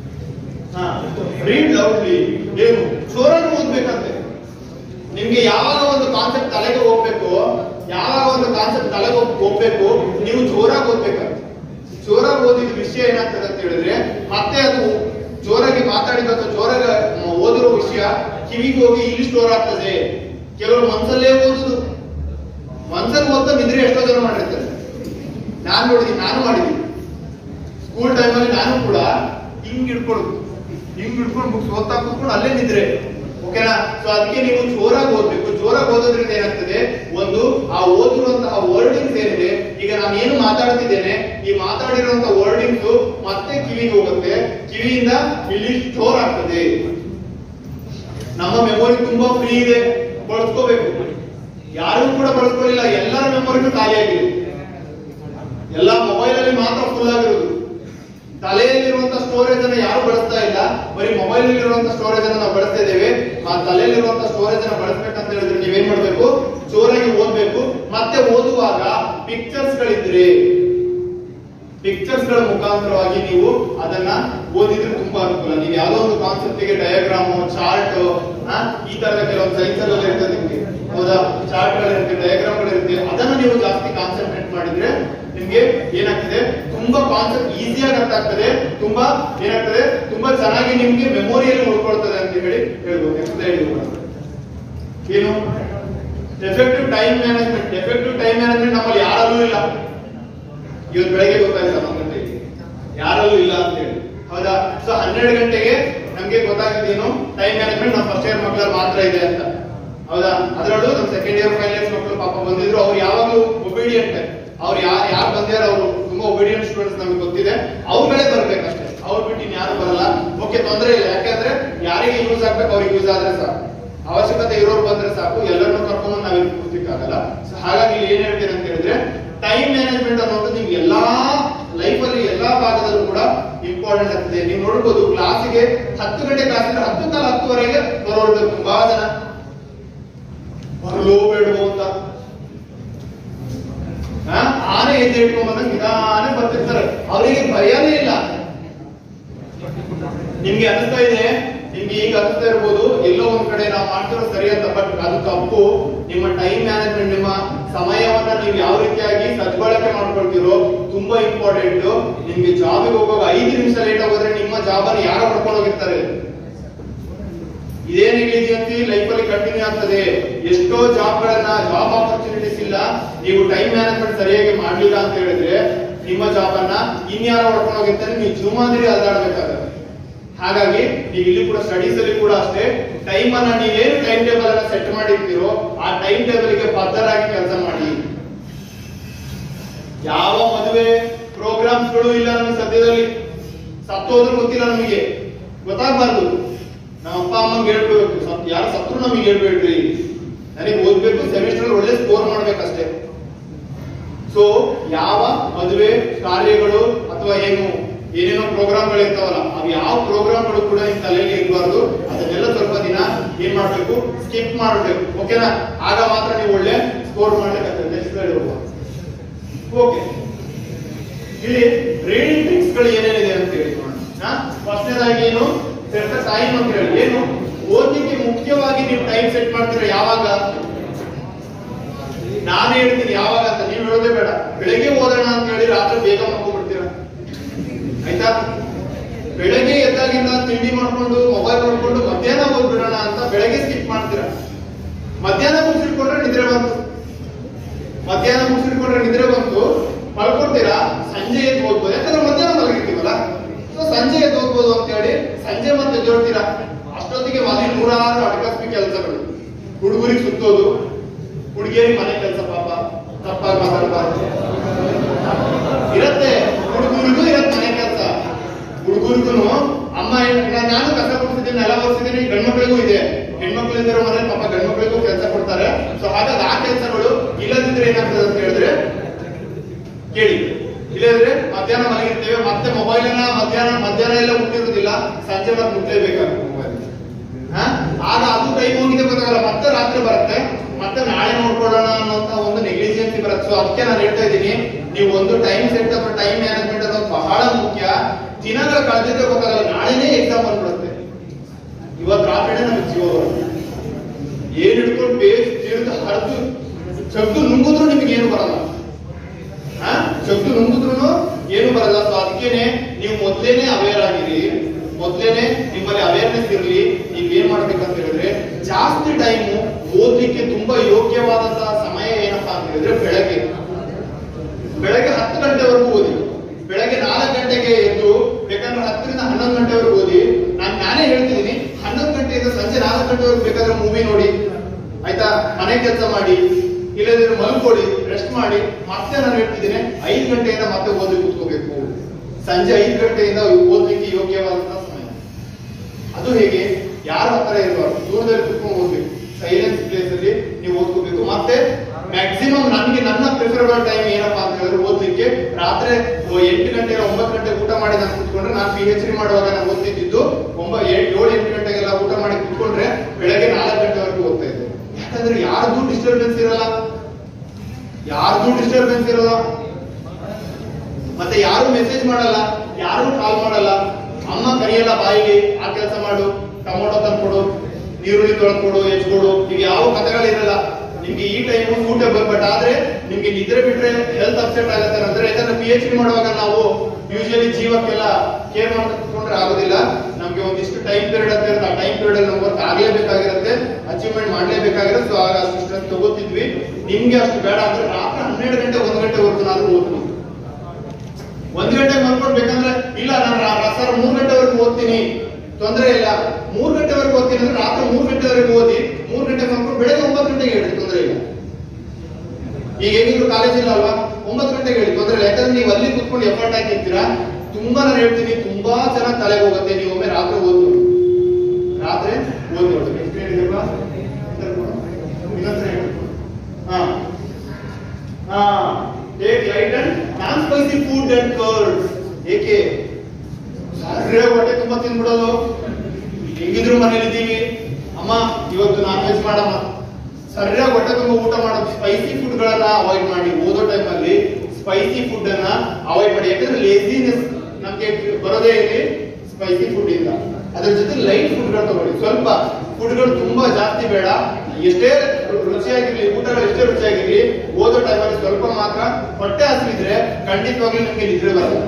ರೀಡ್ ಲೌಡ್ಲಿ ಏನು ಜೋರಾಗಿ ಓದ್ಬೇಕಂತೆ ನಿಮ್ಗೆ ಯಾವಾಗ ಒಂದು ಕಾನ್ಸೆಪ್ಟ್ ತಲೆಗೆ ಹೋಗ್ಬೇಕು ಯಾವಾಗ ಒಂದು ಕಾನ್ಸೆಪ್ಟ್ ತಲೆಗೆ ಹೋಗ್- ಹೋಗ್ಬೇಕು ನೀವು ಜೋರಾಗಿ ಓದ್ಬೇಕಂತೆ ಜೋರಾಗಿ ಓದಿದ ವಿಷಯ ಏನಾಗ್ತದೆ ಅಂತ ಹೇಳಿದ್ರೆ ಮತ್ತೆ ಅದು ಜೋರಾಗಿ ಮಾತಾಡಿದ ಅಥವಾ ಜೋರಾಗಿ ಮ್, ಓದಿರೋ ವಿಷಯ ಕಿವಿಗೆ ಹೋಗಿ ಇಲ್ಲಿ ಸ್ಟೋರ್ ಆಗ್ತದೆ ಕೆಲವರು ಮನ್ಸಲ್ಲೇ ಓದುದು ಮನ್ಸಲ್ಲಿ ಓದ್ತಾ ನಿದ್ರೆ ಎಷ್ಟೋ ಜನ ಮಾಡಿರ್ತಾರೆ ನಾನ್ ನೋಡಿದೀನಿ ನಾನು ಮಾಡಿದೀನಿ ಸ್ಕೂಲ್ ಟೈಮಲ್ಲಿ ನಾನು ಕೂಡ ಹಿಂಗ್ ಹಿಡ್ಕೊಳ್ಳೋದು ಹಿಂಗ್ ಹಿಡ್ಕೊಂಡು ಬುಕ್ಸ್ ಓದ್ತಾ ಕೂತ್ಕೊಂಡು ಅಲ್ಲೇ ನಿದ್ರೆ ಓಕೆನಾ ಸೊ ಅದಕ್ಕೆ ನೀವು ಜೋರಾಗಿ ಓದ್ಬೇಕು ಜೋರಾಗಿ ಓದೋದ್ರಿಂದ ಏನಾಗ್ತದೆ ಒಂದು ಆ ಓದಿರುವಂತಹ ವರ್ಡಿಂಗ್ಸ್ ಏನಿದೆ ಈಗ ನಾನು ಏನು ಮಾತಾಡ್ತಿದ್ದೇನೆ ಈ ಮಾತಾಡಿರುವಂತಹ ವರ್ಡಿಂಗ್ಸ್ ಮತ್ತೆ ಕಿವಿಗೆ ಹೋಗುತ್ತೆ ಕಿವಿಯಿಂದ ಇಲ್ಲಿ ಸ್ಟೋರ್ ಆಗ್ತದೆ ನಮ್ಮ ಮೆಮೊರಿ ತುಂಬಾ ಫ್ರೀ ಇದೆ ಬಳಸ್ಕೋಬೇಕು ಯಾರು ಕೂಡ ಬಳಸ್ಕೊಳ್ಳಿಲ್ಲ ಎಲ್ಲರ ಮೆಮೊರಿನೂ ಖಾಲಿಯಾಗಿದೆ ಎಲ್ಲ ಮೊಬೈಲ್ ಅಲ್ಲಿ ಮಾತ್ರ ಫುಲ್ ಆಗಿರೋದು ತಲೆಯಲ್ಲಿರುವಂತ ಸ್ಟೋರೇಜ್ ಅನ್ನ ಯಾರು ಬಳಸ್ತಾ ಇಲ್ಲ ಬರೀ ಮೊಬೈಲ್ ಇರುವಂತ ಸ್ಟೋರೇಜ್ ಅನ್ನ ನಾವು ಬಳಸ್ತಾ ಇದ್ದೇವೆ ಆ ತಲೆಯಲ್ಲಿರುವಂತ ಸ್ಟೋರೇಜ್ ಅನ್ನ ಬಳಸ್ಬೇಕಂತ ಹೇಳಿದ್ರೆ ನೀವೇನ್ ಮಾಡ್ಬೇಕು ಜೋರಾಗಿ ಓದ್ಬೇಕು ಮತ್ತೆ ಓದುವಾಗ ಪಿಕ್ಚರ್ಸ್ ಗಳಿದ್ರೆ ಪಿಕ್ಚರ್ಸ್ ಗಳ ಮುಖಾಂತರವಾಗಿ ನೀವು ಅದನ್ನ ಓದಿದ್ರೆ ತುಂಬಾ ಅನುಕೂಲ ನೀವು ಯಾವ್ದೋ ಒಂದು ಕಾನ್ಸೆಪ್ಟ್ ಗೆ ಡಯಾಗ್ರಾಮ್ ಚಾರ್ಟ್ ಈ ತರದ ಕೆಲವೊಂದು ಸೈನ್ಸ್ ಎಲ್ಲ ಇರ್ತದೆ ನಿಮ್ಗೆ ಹೌದಾ ಚಾರ್ಟ್ ಗಳಿರುತ್ತೆ ಡಯಾಗ್ರಾಮ್ ಗಳಿರುತ್ತೆ ಅದನ್ನ ನೀವು ಜಾಸ್ತಿ ಕಾನ್ಸಂಟ್ರೇಟ್ ಮಾಡಿದ್ರೆ ನಿಮ್ಗೆ ಏನಾಗ್ತದೆ ತುಂಬಾ ಕಾನ್ಸೆಪ್ಟ್ ಈಸಿಯಾಗಿ ಅರ್ಥ ಆಗ್ತದೆ ತುಂಬಾ ಏನಾಗ್ತದೆ ತುಂಬಾ ಚೆನ್ನಾಗಿ ನಿಮ್ಗೆ ಮೆಮೊರಿಯಲ್ಲಿ ಉಳ್ಕೊಳ್ತದೆ ಅಂತ ಹೇಳಿ ಹೇಳ್ಬೋದು ನೆಕ್ಸ್ಟ್ ಸ್ಲೈಡ್ ಏನು effective time management effective time management ನಮ್ಮಲ್ಲಿ ಯಾರಲ್ಲೂ ಇಲ್ಲ ಇವತ್ತು ಬೆಳಗ್ಗೆ ಗೊತ್ತಾಯ್ತು ನಮ್ಮ ಗಂಟೆಗೆ ಯಾರಲ್ಲೂ ಇಲ್ಲ ಅಂತ ಹೇಳಿ ಹೌದಾ ಸೊ ಹನ್ನೆರಡು ಗಂಟೆಗೆ ನಮ್ಗೆ ಗೊತ್ತಾಗಿದ್ದೇನು ಟೈಮ್ ಮ್ಯಾನೇಜ್ಮೆಂಟ್ ನಮ್ಮ ಫಸ್ಟ್ ಇಯರ್ ಮಕ್ಕಳಲ್ಲಿ ಮಾತ್ರ ಇದೆ ಅಂತ ಹೌದಾ ಅದರಲ್ಲೂ ನಮ್ಮ ಸೆಕೆಂಡ್ ಇಯರ್ ಫೈನಲ್ ಇಯರ್ಸ್ ಮಕ್ಕಳು ಪಾಪ ಬಂದಿದ್ರು ಅವ್ರು ಯಾವಾಗಲೂ ಒಬಿಡಿಯಂಟ್ ಅವ್ರು ಯಾರು ಯಾರು ಬಂದಿದ್ದಾರೆ ಅವರು ತುಂಬಾ ಒಬಿಡಿಯಂಟ್ ಸ್ಟೂಡೆಂಟ್ಸ್ ನಮಗೆ ಗೊತ್ತಿದೆ ಅವ್ರುಗಳೇ ಬರ್ಬೇಕಷ್ಟೇ ಅವ್ರು ಬಿಟ್ಟು ಇನ್ಯಾರು ಬರಲ್ಲ ಓಕೆ ತೊಂದರೆ ಇಲ್ಲ ಯಾಕಂದ್ರೆ ಯಾರಿಗೆ ಯೂಸ್ ಆಗ್ಬೇಕು ಅವ್ರಿಗೆ ಯೂಸ್ ಆದ್ರೆ ಸಾಕು ಅವಶ್ಯಕತೆ ಇರೋರು ಬಂದ್ರೆ ಸಾಕು ಎಲ್ಲರನ್ನೂ ಕರ್ಕೊಂಡು ನಾವಿಲ್ಲಿ ಕೂರ್ತಿಕ್ಕಾಗಲ್ಲ ಸೊ ಹಾಗಾಗಿ ಇಲ್ಲಿ ಏನ್ ಹೇಳ್ತೀನಿ ಅಂತ ಹೇಳಿದ್ರೆ ಟೈಮ್ ಮ್ಯಾನೇಜ್ಮೆಂಟ್ ಅನ್ನೋದು ನಿಮ್ಗೆ ಎಲ್ಲಾ ಲೈಫ್ ಅಲ್ಲಿ ಎಲ್ಲಾ ಭಾಗದಲ್ಲೂ ಕೂಡ ಇಂಪಾರ್ಟೆಂಟ್ ಆಗ್ತದೆ ನೀವು ನೋಡ್ಬೋದು ಕ್ಲಾಸಿಗೆ ಹತ್ತು ಗಂಟೆ ಕ್ಲಾಸ್ ಇದ್ರೆ ಹತ್ತು ಕಾಲ ಹತ್ತುವರೆಗೆ ಬರೋರು ತುಂಬಾ ಜನ ಬರಲೋ ಬೇಡವೋ ಅಂತ ಆ, ಆನೆ ಹೆಜ್ಜೆ ಇಟ್ಕೊಂಡ್ ಬಂದಂಗೆ ನಿಧಾನ ಬರ್ತಿರ್ತಾರೆ ಅವರಿಗೆ ಭಯನೇ ಇಲ್ಲ ನಿಮ್ಗೆ ಅನಿಸ್ತಾ ಇದೆ ನಿಮ್ಗೆ ಈಗ ಅನಿಸ್ತಾ ಇರ್ಬೋದು ಎಲ್ಲೋ ಒಂದ್ ಕಡೆ ನಾವು ಮಾಡ್ತಿರೋ ಸರಿ ಅಂತ ಬಟ್ ಅದು ತಪ್ಪು ನಿಮ್ಮ ಟೈಮ್ ಮ್ಯಾನೇಜ್ಮೆಂಟ್ ನಿಮ್ಮ ಸಮಯವನ್ನ ನೀವು ಯಾವ ರೀತಿಯಾಗಿ ಸದ್ಬಳಕೆ ಮಾಡ್ಕೊಳ್ತೀರೋ ತುಂಬಾ ಇಂಪಾರ್ಟೆಂಟ್ ನಿಮ್ಗೆ ಜಾಬಿಗೆ ಹೋಗುವಾಗ ಐದು ನಿಮಿಷ ಲೇಟ್ ಆಗೋದ್ರೆ ನಿಮ್ಮ ಜಾಬ್ ಅನ್ನು ಯಾರೋ ಪಡ್ಕೊಂಡು ಹೋಗಿರ್ತಾರೆ ಇದೇ ನೆಗ್ಲಿಜಿಯನ್ಸಿ ಲೈಫ್ ಅಲ್ಲಿ ಕಂಟಿನ್ಯೂ ಆಗ್ತದೆ ಎಷ್ಟೋ ಜಾಬ್ ಗಳನ್ನ ಜಾಬ್ ಆಪರ್ಚುನಿಟೀಸ್ ಇಲ್ಲ ನೀವು ಟೈಮ್ ಮ್ಯಾನೇಜ್ಮೆಂಟ್ ಸರಿಯಾಗಿ ಮಾಡ್ಲಿಲ್ಲ ಅಂತ ಹೇಳಿದ್ರೆ ನಿಮ್ಮ ಜಾಬ್ ಅನ್ನ ಇನ್ಯಾರೋ ಹೊಡ್ಕೊಂಡು ಹೋಗಿರ್ತಾರೆ ನೀವು ಜುಮಾದಿರಿ ಅಲ್ದಾಡ್ಬೇಕಾಗುತ್ತೆ ಹಾಗಾಗಿ ನೀವು ಇಲ್ಲಿ ಕೂಡ ಸ್ಟಡೀಸ್ ಅಲ್ಲಿ ಕೂಡ ಅಷ್ಟೇ ಟೈಮ್ ಅನ್ನ ನೀವೇನು ಟೈಮ್ ಟೇಬಲ್ ಅನ್ನ ಸೆಟ್ ಮಾಡಿರ್ತೀರೋ ಆ ಟೈಮ್ ಟೇಬಲ್ ಗೆ ಬದ್ಧರಾಗಿ ಕೆಲಸ ಮಾಡಿ ಯಾವ ಮದುವೆ ಪ್ರೋಗ್ರಾಮ್ಸ್ ಗಳು ಇಲ್ಲ ನಮಗೆ ಸದ್ಯದಲ್ಲಿ ಸತ್ತೋದ್ರು ಗೊತ್ತಿಲ್ಲ ನಮಗೆ ಗೊತ್ತಾಗ್ಬಾರ್ದು ನಮ್ಮ ಅಪ್ಪ ಅಮ್ಮಂಗೆ ಹೇಳ್ಬೇಕು ಸತ್- ಯಾರು ಸತ್ರು ನಮಗೆ ಹೇಳ್ಬೇಡ್ರಿ ನನಗೆ ಓದ್ಬೇಕು ಸೆಮಿಸ್ಟರ್ ಒಳ್ಳೆ ಸ್ಕೋರ್ ಮಾಡ್ಬೇಕಷ್ಟೇ ಸೊ ಯಾವ ಮದುವೆ ಕಾರ್ಯಗಳು ಅಥವಾ ಏನು ಏನೇನೋ ಪ್ರೋಗ್ರಾಮ್ಗಳು ಇರ್ತಾವಲ್ಲ ಅವು ಯಾವ ಪ್ರೋಗ್ರಾಮ್ಗಳು ಕೂಡ ನಿಮ್ ತಲೆಯಲ್ಲಿ ಇರಬಾರ್ದು ಅದನ್ನೆಲ್ಲ ಸ್ವಲ್ಪ ದಿನ ಏನ್ ಮಾಡ್ಬೇಕು ಸ್ಕಿಪ್ ಮಾಡ್ಬೇಕು ಓಕೆನಾ ಆಗ ಮಾತ್ರ ನೀವು ಒಳ್ಳೆ ಸ್ಕೋರ್ ಮಾಡ್ಲಿಕ್ಕೆ ನೆಕ್ಸ್ಟ್ ಓಕೆ ಇಲ್ಲಿ ರೀಡಿಂಗ್ ಟ್ರಿಕ್ಸ್ ಗಳು ಏನೇನಿದೆ ಅಂತ ಹೇಳಿ ಫಸ್ಟ್ನೇದಾಗಿ ಏನು ಸೆಟ್ ಟೈಮ್ ಅಂತ ಹೇಳಿ ಏನು ಓದಲಿಕ್ಕೆ ಮುಖ್ಯವಾಗಿ ನೀವು ಟೈಮ್ ಸೆಟ್ ಮಾಡ್ತೀರಾ ಯಾವಾಗ ನಾನು ಹೇಳ್ತೀನಿ ಯಾವಾಗ ಅಂತ ನೀವು ಹೇಳೋದೇ ಬೇಡ ಬೆಳಗ್ಗೆ ಓದೋಣ ಅಂತ ಹೇಳಿ ರಾತ್ರಿ ಬೇಗ ಮಕ್ಕೊಂಡ್ಬಿಡ್ತೀರಾ ಆಯ್ತಾ ಬೆಳಗ್ಗೆ ಎದ್ದಾಗಿಂದ ತಿಂಡಿ ಮಾಡ್ಕೊಂಡು ಮೊಬೈಲ್ ನೋಡ್ಕೊಂಡು ಮಧ್ಯಾಹ್ನ ಓದ್ಬಿಡೋಣ ಅಂತ ಬೆಳಗ್ಗೆ ಸ್ಕಿಪ್ ಮಾಡ್ತೀರಾ ಮಧ್ಯಾಹ್ನ ಮುಗಿಸಿಟ್ಕೊಂಡ್ರೆ ನಿದ್ರೆ ಬಂತು ಮಧ್ಯಾಹ್ನ ಮುಗಿಸಿಟ್ಕೊಂಡ್ರೆ ನಿದ್ರೆ ಬಂತು ಮಲ್ಕೊಡ್ತೀರಾ ಸಂಜೆ ಎದ್ದು ಓದ್ಬೋದು ಯಾಕಂದ್ರೆ ಮಧ್ಯಾಹ್ನ ಮಲಗಿರ್ತೀವಲ್ಲ ಸೊ ಸಂಜೆ ಎದ್ದು ಓದ್ಬೋದು ಅಂತ ಹೇಳಿ ಸಂಜೆ ಮತ್ತೆ ಜೋಡ್ತೀರಾ ಅಷ್ಟೊತ್ತಿಗೆ ಮನೆ ನೂರಾರು ಅಡಕಸ್ಬಿ ಕೆಲಸಗಳು ಹುಡುಗರಿಗೆ ಸುತ್ತೋದು ಹುಡುಗಿಯರಿಗೆ ಮನೆ ಕೆಲಸ ಪಾಪ ತಪ್ಪಾಗಿ ಮಾತಾಡಬಾರ್ದು ಇರತ್ತೆ ಹುಡುಗರಿಗೂ ಇರತ್ತೆ ಮನೆ ಕೆಲಸ ಹುಡುಗರಿಗೂ ಅಮ್ಮ ಏನ್- ನಾ- ನಾನು ಕಸ ಕೊಡ್ತಿದ್ದೀನಿ ನೆಲ ಒರೆಸಿದ್ದೀನಿ ಗಂಡ್ಮಕ್ಳಿಗೂ ಇದೆ ಹೆಣ್ಮಕ್ಳು ಇದ್ದಿರೋ ಮನೆ ಪಾಪ ಗಂಡ್ಮಕ್ಳಿಗೂ ಕೆಲಸ ಕೊಡ್ತಾರೆ ಸೊ ಹಾಗಾಗಿ ಆ ಕೆಲಸಗಳು ಇಲ್ಲದಿದ್ರೆ ಏನಾಗ್ತದೆ ಅಂತ ಹೇಳಿದ್ರೆ ಕೇಳಿ ಇಲ್ಲದ್ರೆ ಮಧ್ಯಾಹ್ನ ಮಲಗಿರ್ತೇವೆ ಮತ್ತೆ ಮೊಬೈಲ್ ಅನ್ನ ಮಧ್ಯಾಹ್ನ ಮಧ್ಯಾಹ್ನ ಎಲ್ಲ ಮುಟ್ಟಿರುವುದಿಲ್ಲ ಸಂಜೆ ಮತ್ತೆ ಮುಟ್ಲೇಬೇಕಾಗುತ್ತೆ ಮೊಬೈಲ್ ಆಗ ಅದು ಟೈಮ್ ಹೋಗಿದೆ ಗೊತ್ತಾಗಲ್ಲ ಮತ್ತೆ ರಾತ್ರಿ ಬರುತ್ತೆ ಮತ್ತೆ ನಾಳೆ ನೋಡ್ಕೊಳ್ಳೋಣ ಅನ್ನೋಂತ ಒಂದು ನೆಗ್ಲಿಜೆನ್ಸಿ ಬರುತ್ತೆ ಸೊ ಅದಕ್ಕೆ ನಾನು ಹೇಳ್ತಾ ಇದ್ದೀನಿ ನೀವು ಒಂದು ಟೈಮ್ ಸೆಟ್ ಅಥವಾ ಟೈಮ್ ಮ್ಯಾನೇಜ್ಮೆಂಟ್ ಅನ್ನೋದು ಬಹಳ ಮುಖ್ಯ ದಿನಗಳ ಕಳೆದಿದ್ರೆ ಗೊತ್ತಾಗಲ್ಲ ನಾಳೆನೇ ಎಕ್ಸಾಮ್ ಬಂದ್ಬಿಡುತ್ತೆ ಇವತ್ತು ರಾತ್ರಿನೇ ನಮಗೆ ಜೀವ ಬರುತ್ತೆ ಏನ್ ಹಿಡ್ಕೊಂಡು ಬೇಸ್ ತಿರ್ದು ಹರಿದು ಚಗ್ದು ನುಂಗಿದ್ರು ನಿಮಗೆ ಏನು ಬರಲ್ಲ ಆ? ಚಗ್ದು ನುಂಗಿದ್ರು ಏನು ಬರಲ್ಲ ಸೊ ಅದಕ್ಕೇನೆ ನೀವು ಮೊದ್ಲೇನೆ ಅವೇರ್ ಆಗಿರಿ ಮೊದ್ಲೇನೆ ನಿಮ್ಮಲ್ಲಿ ಅವೇರ್ನೆಸ್ ಇರಲಿ ನೀವ್ ಏನ್ ಮಾಡ್ಬೇಕಂತ ಹೇಳಿದ್ರೆ ಜಾಸ್ತಿ ಟೈಮು ಓದ್ಲಿಕ್ಕೆ ತುಂಬಾ ಯೋಗ್ಯವಾದಂತಹ ಸಮಯ ಏನಪ್ಪಾ ಅಂತ ಹೇಳಿದ್ರೆ ಬೆಳಗ್ಗೆ ಬೆಳಗ್ಗೆ ಹತ್ತು ಗಂಟೆವರೆಗೂ ಓದಿ ಬೆಳಗ್ಗೆ ನಾಲ್ಕು ಗಂಟೆಗೆ ಎದ್ದು ಬೇಕಾದ್ರೆ ಹತ್ತರಿಂದ ಹನ್ನೊಂದು ಗಂಟೆವರೆಗೂ ಓದಿ ನಾನು ನಾನೇ ಹೇಳ್ತಿದ್ದೀನಿ ಹನ್ನೊಂದು ಗಂಟೆಯಿಂದ ಸಂಜೆ ನಾಲ್ಕು ಗಂಟೆವರೆಗೂ ಬೇಕಾದ್ರೆ ಮೂವಿ ನೋಡಿ ಆಯ್ತಾ ಮನೆ ಕೆಲಸ ಮಾಡಿ ಇಲ್ಲದಿದ್ರೆ ಮಲ್ಕೊಳ್ಳಿ ರೆಸ್ಟ್ ಮಾಡಿ ಮತ್ತೆ ನಾನು ಹೇಳ್ತಿದ್ದೀನಿ ಐದು ಗಂಟೆಯಿಂದ ಮತ್ತೆ ಓದಿ ಕೂತ್ಕೋಬೇಕು ಸಂಜೆ ಐದು ಗಂಟೆಯಿಂದ ಓದ್ಲಿಕ್ಕೆ ಯೋಗ್ಯವಾದಂತಹ ಸಮಯ ಅದು ಹೇಗೆ ಯಾರ ಹತ್ರ ಇರಬಾರ್ದು ದೂರದಲ್ಲಿ ಕುತ್ಕೊಂಡು ಓದ್ಬೇಕು ಸೈಲೆನ್ಸ್ ಪ್ಲೇಸ್ ಅಲ್ಲಿ ನೀವು ಓದ್ಕೋಬೇಕು ಮತ್ತೆ ಮ್ಯಾಕ್ಸಿಮಮ್ ನನಗೆ ನನ್ನ ಪ್ರಿಫರಬಲ್ ಟೈಮ್ ಏನಪ್ಪಾ ಅಂತ ಹೇಳಿದ್ರೆ ಓದ್ಲಿಕ್ಕೆ ರಾತ್ರಿ ಓ- ಎಂಟು ಗಂಟೆ ಒಂಬತ್ತು ಗಂಟೆ ಊಟ ಮಾಡಿ ನಾನು ಕುತ್ಕೊಂಡ್ರೆ ನಾನು ಪಿ ಎಚ್ ಡಿ ಮಾಡುವಾಗ ನಾನು ಓದ್ತಿದ್ದು ಒಂಬ ಏಳ್- ಏಳು ಎಂಟು ಗಂಟೆಗೆಲ್ಲ ಊಟ ಮಾಡಿ ಕುತ್ಕೊಂಡ್ರೆ ಬೆಳಗ್ಗೆ ನಾಲ್ಕು ಗಂಟೆವರೆಗೂ ಓದ್ತಾ ಇದ್ದೆ ಯಾಕಂದ್ರೆ ಯಾರ್ದು ಡಿಸ್ಟರ್ಬೆನ್ಸ್ ಇರಲ್ಲ ಯಾರ್ದು ಡಿಸ್ಟರ್ಬೆನ್ಸ್ ಇರಲ್ಲ ಮತ್ತೆ ಯಾರು ಮೆಸೇಜ್ ಮಾಡಲ್ಲ ಯಾರು ಕಾಲ್ ಮಾಡಲ್ಲ ಅಮ್ಮ ಕರಿಯಲ್ಲ ಬಾಯಿಗೆ ಆ ಕೆಲಸ ಮಾಡು ಟೊಮೊಟೊ ತಂದ್ಕೊಡು ನೀರುಳ್ಳಿ ತೊಳ್ಕೊಡು ಹೆಚ್ಕೊಡು ಈಗ ಯಾವ ಕಥೆಗಳಿರಲ್ಲ ನಿಮ್ಗೆ ಈ ಟೈಮ್ ಸೂಟೇಬಲ್ ಬಟ್ ಆದ್ರೆ ನಿಮ್ಗೆ ನಿದ್ರೆ ಬಿಟ್ರೆ ಹೆಲ್ತ್ ಅಪ್ಸೆಟ್ ಆಗುತ್ತೆ ಅಂದ್ರೆ ಯಾಕಂದ್ರೆ ಪಿ ಎಚ್ ಡಿ ಮಾಡುವಾಗ ನಾವು ಯೂಶಲಿ ಜೀವಕ್ಕೆಲ್ಲ ಕೇರ್ ಮಾಡ್ಕೊಂಡ್ರೆ ಆಗೋದಿಲ್ಲ ನಮ್ಮ ನಮ್ಗೆ ಒಂದಿಷ್ಟು ಟೈಮ್ ಪೀರಿಯಡ್ ಅಂತ ಇರುತ್ತೆ ಆ ಟೈಮ್ ಪೀರಿಯಡ್ ಅಲ್ಲಿ ವರ್ಕ್ ಆಗ್ಲೇಬೇಕಾಗಿರುತ್ತೆ ಅಚೀವ್ಮೆಂಟ್ ಮಾಡ್ಲೇಬೇಕಾಗಿರುತ್ತೆ ಸೊ ಆಗ ಅಷ್ಟು ಸ್ಟ್ರೆಸ್ ತಗೋತಿದ್ವಿ ನಿಮ್ಗೆ ಅಷ್ಟು ಬೇಡ ಅಂದ್ರೆ ರಾತ್ರಿ ಹನ್ನೆರಡು ಗಂಟೆ ಒಂದು ಗಂಟೆವರೆಗೂ ನಾನು ಓದ್ಬೋದು ಒಂದ್ ಗಂಟೆ ಮಲ್ಕೊಳ್ಬೇಕಂದ್ರೆ ಇಲ್ಲ ನಾನು ಸರ್ ಮೂರ್ ಗಂಟೆವರೆಗೂ ಓದ್ತೀನಿ ತೊಂದರೆ ಇಲ್ಲ ಮೂರ್ ಗಂಟೆವರೆಗೂ ಓದ್ತೀನಿ ಅಂದ್ರೆ ರಾತ್ರಿ ಮೂರ್ ಗಂಟೆವರೆಗೂ ಓದಿ ಮೂರ್ ಗಂಟೆ ಮಲ್ಕೊಂಡು ಬೆಳಗ್ಗೆ ಒಂಬತ್ತು ಗಂಟೆಗೆ ಹೇಳಿ ತೊಂದರೆ ಇಲ್ಲ ಈಗ ಏನಿದ್ರು ಕಾಲೇಜ್ ಇಲ್ಲ ಅಲ್ವಾ ಒಂಬತ್ತು ಗಂಟೆಗೆ ಹೇಳಿ ತೊಂದರೆ ಇಲ್ಲ ಯಾಕಂದ್ರೆ ನೀವು ಅಲ್ಲಿ ಕುತ್ಕೊಂಡು ಎಫರ್ಟ್ ಹಾಕಿರ್ತೀರಾ ತುಂಬಾ ನಾನು ಹೇಳ್ತೀನಿ ತುಂಬಾ ಚೆನ್ನಾಗಿ ತಲೆಗೆ ಹೋಗುತ್ತೆ ನೀವು ಒಮ್ಮೆ ರಾತ್ರಿ ಓದ್ ನೋಡಿ ರಾತ್ರಿ ಓದ್ ನೋಡಿ ಎಷ್ಟು ಹೇಳಿದ್ರಲ್ಲ ಇನ್ನೊಂದ್ಸರಿ ಹೇಳಿ ಹಾ ಹಾ take light and non spicy food and curd ಏಕೆ ಸರ್ರೆ ಹೊಟ್ಟೆ ತುಂಬಾ ತಿನ್ಬಿಡೋದು ಹೆಂಗಿದ್ರು ಮನೇಲಿ ಇದ್ದೀವಿ ಅಮ್ಮ ಇವತ್ತು ನಾನ್ ವೆಜ್ ಮಾಡಮ್ಮ ಸರಿಯಾಗಿ ಹೊಟ್ಟೆ ತುಂಬ ಊಟ ಮಾಡೋದು ಸ್ಪೈಸಿ ಫುಡ್ ಗಳನ್ನ ಅವಾಯ್ಡ್ ಮಾಡಿ ಓದೋ ಟೈಮ್ ಅಲ್ಲಿ ಸ್ಪೈಸಿ ಫುಡ್ ಅನ್ನ ಅವಾಯ್ಡ್ ಮಾಡಿ ಯಾಕಂದ್ರೆ ಲೇಸಿನೆಸ್ ನಮ್ಗೆ ಬರೋದೇ ಇಲ್ಲಿ ಸ್ಪೈಸಿ ಫುಡ್ ಇಂದ ಅದ್ರ ಜೊತೆ ಲೈಟ್ ಫುಡ್ ಗಳು ತಗೊಳ್ಳಿ ಸ್ವಲ್ಪ ಫುಡ್ ಗಳು ತುಂಬಾ ಜಾಸ್ತಿ ಬೇಡ ಎಷ್ಟೇ ರು- ರುಚಿಯಾಗಿರ್ಲಿ ಊಟಗಳು ಎಷ್ಟೇ ರುಚಿಯಾಗಿರ್ಲಿ ಓದೋ ಟೈಮಲ್ಲಿ ಸ್ವಲ್ಪ ಮಾತ್ರ ಹೊಟ್ಟೆ ಹಸಿವಿದ್ರೆ ಖಂಡಿತವಾಗ್ಲೂ ನಿಮ್ಗೆ ನಿದ್ರೆ ಬರಲ್ಲ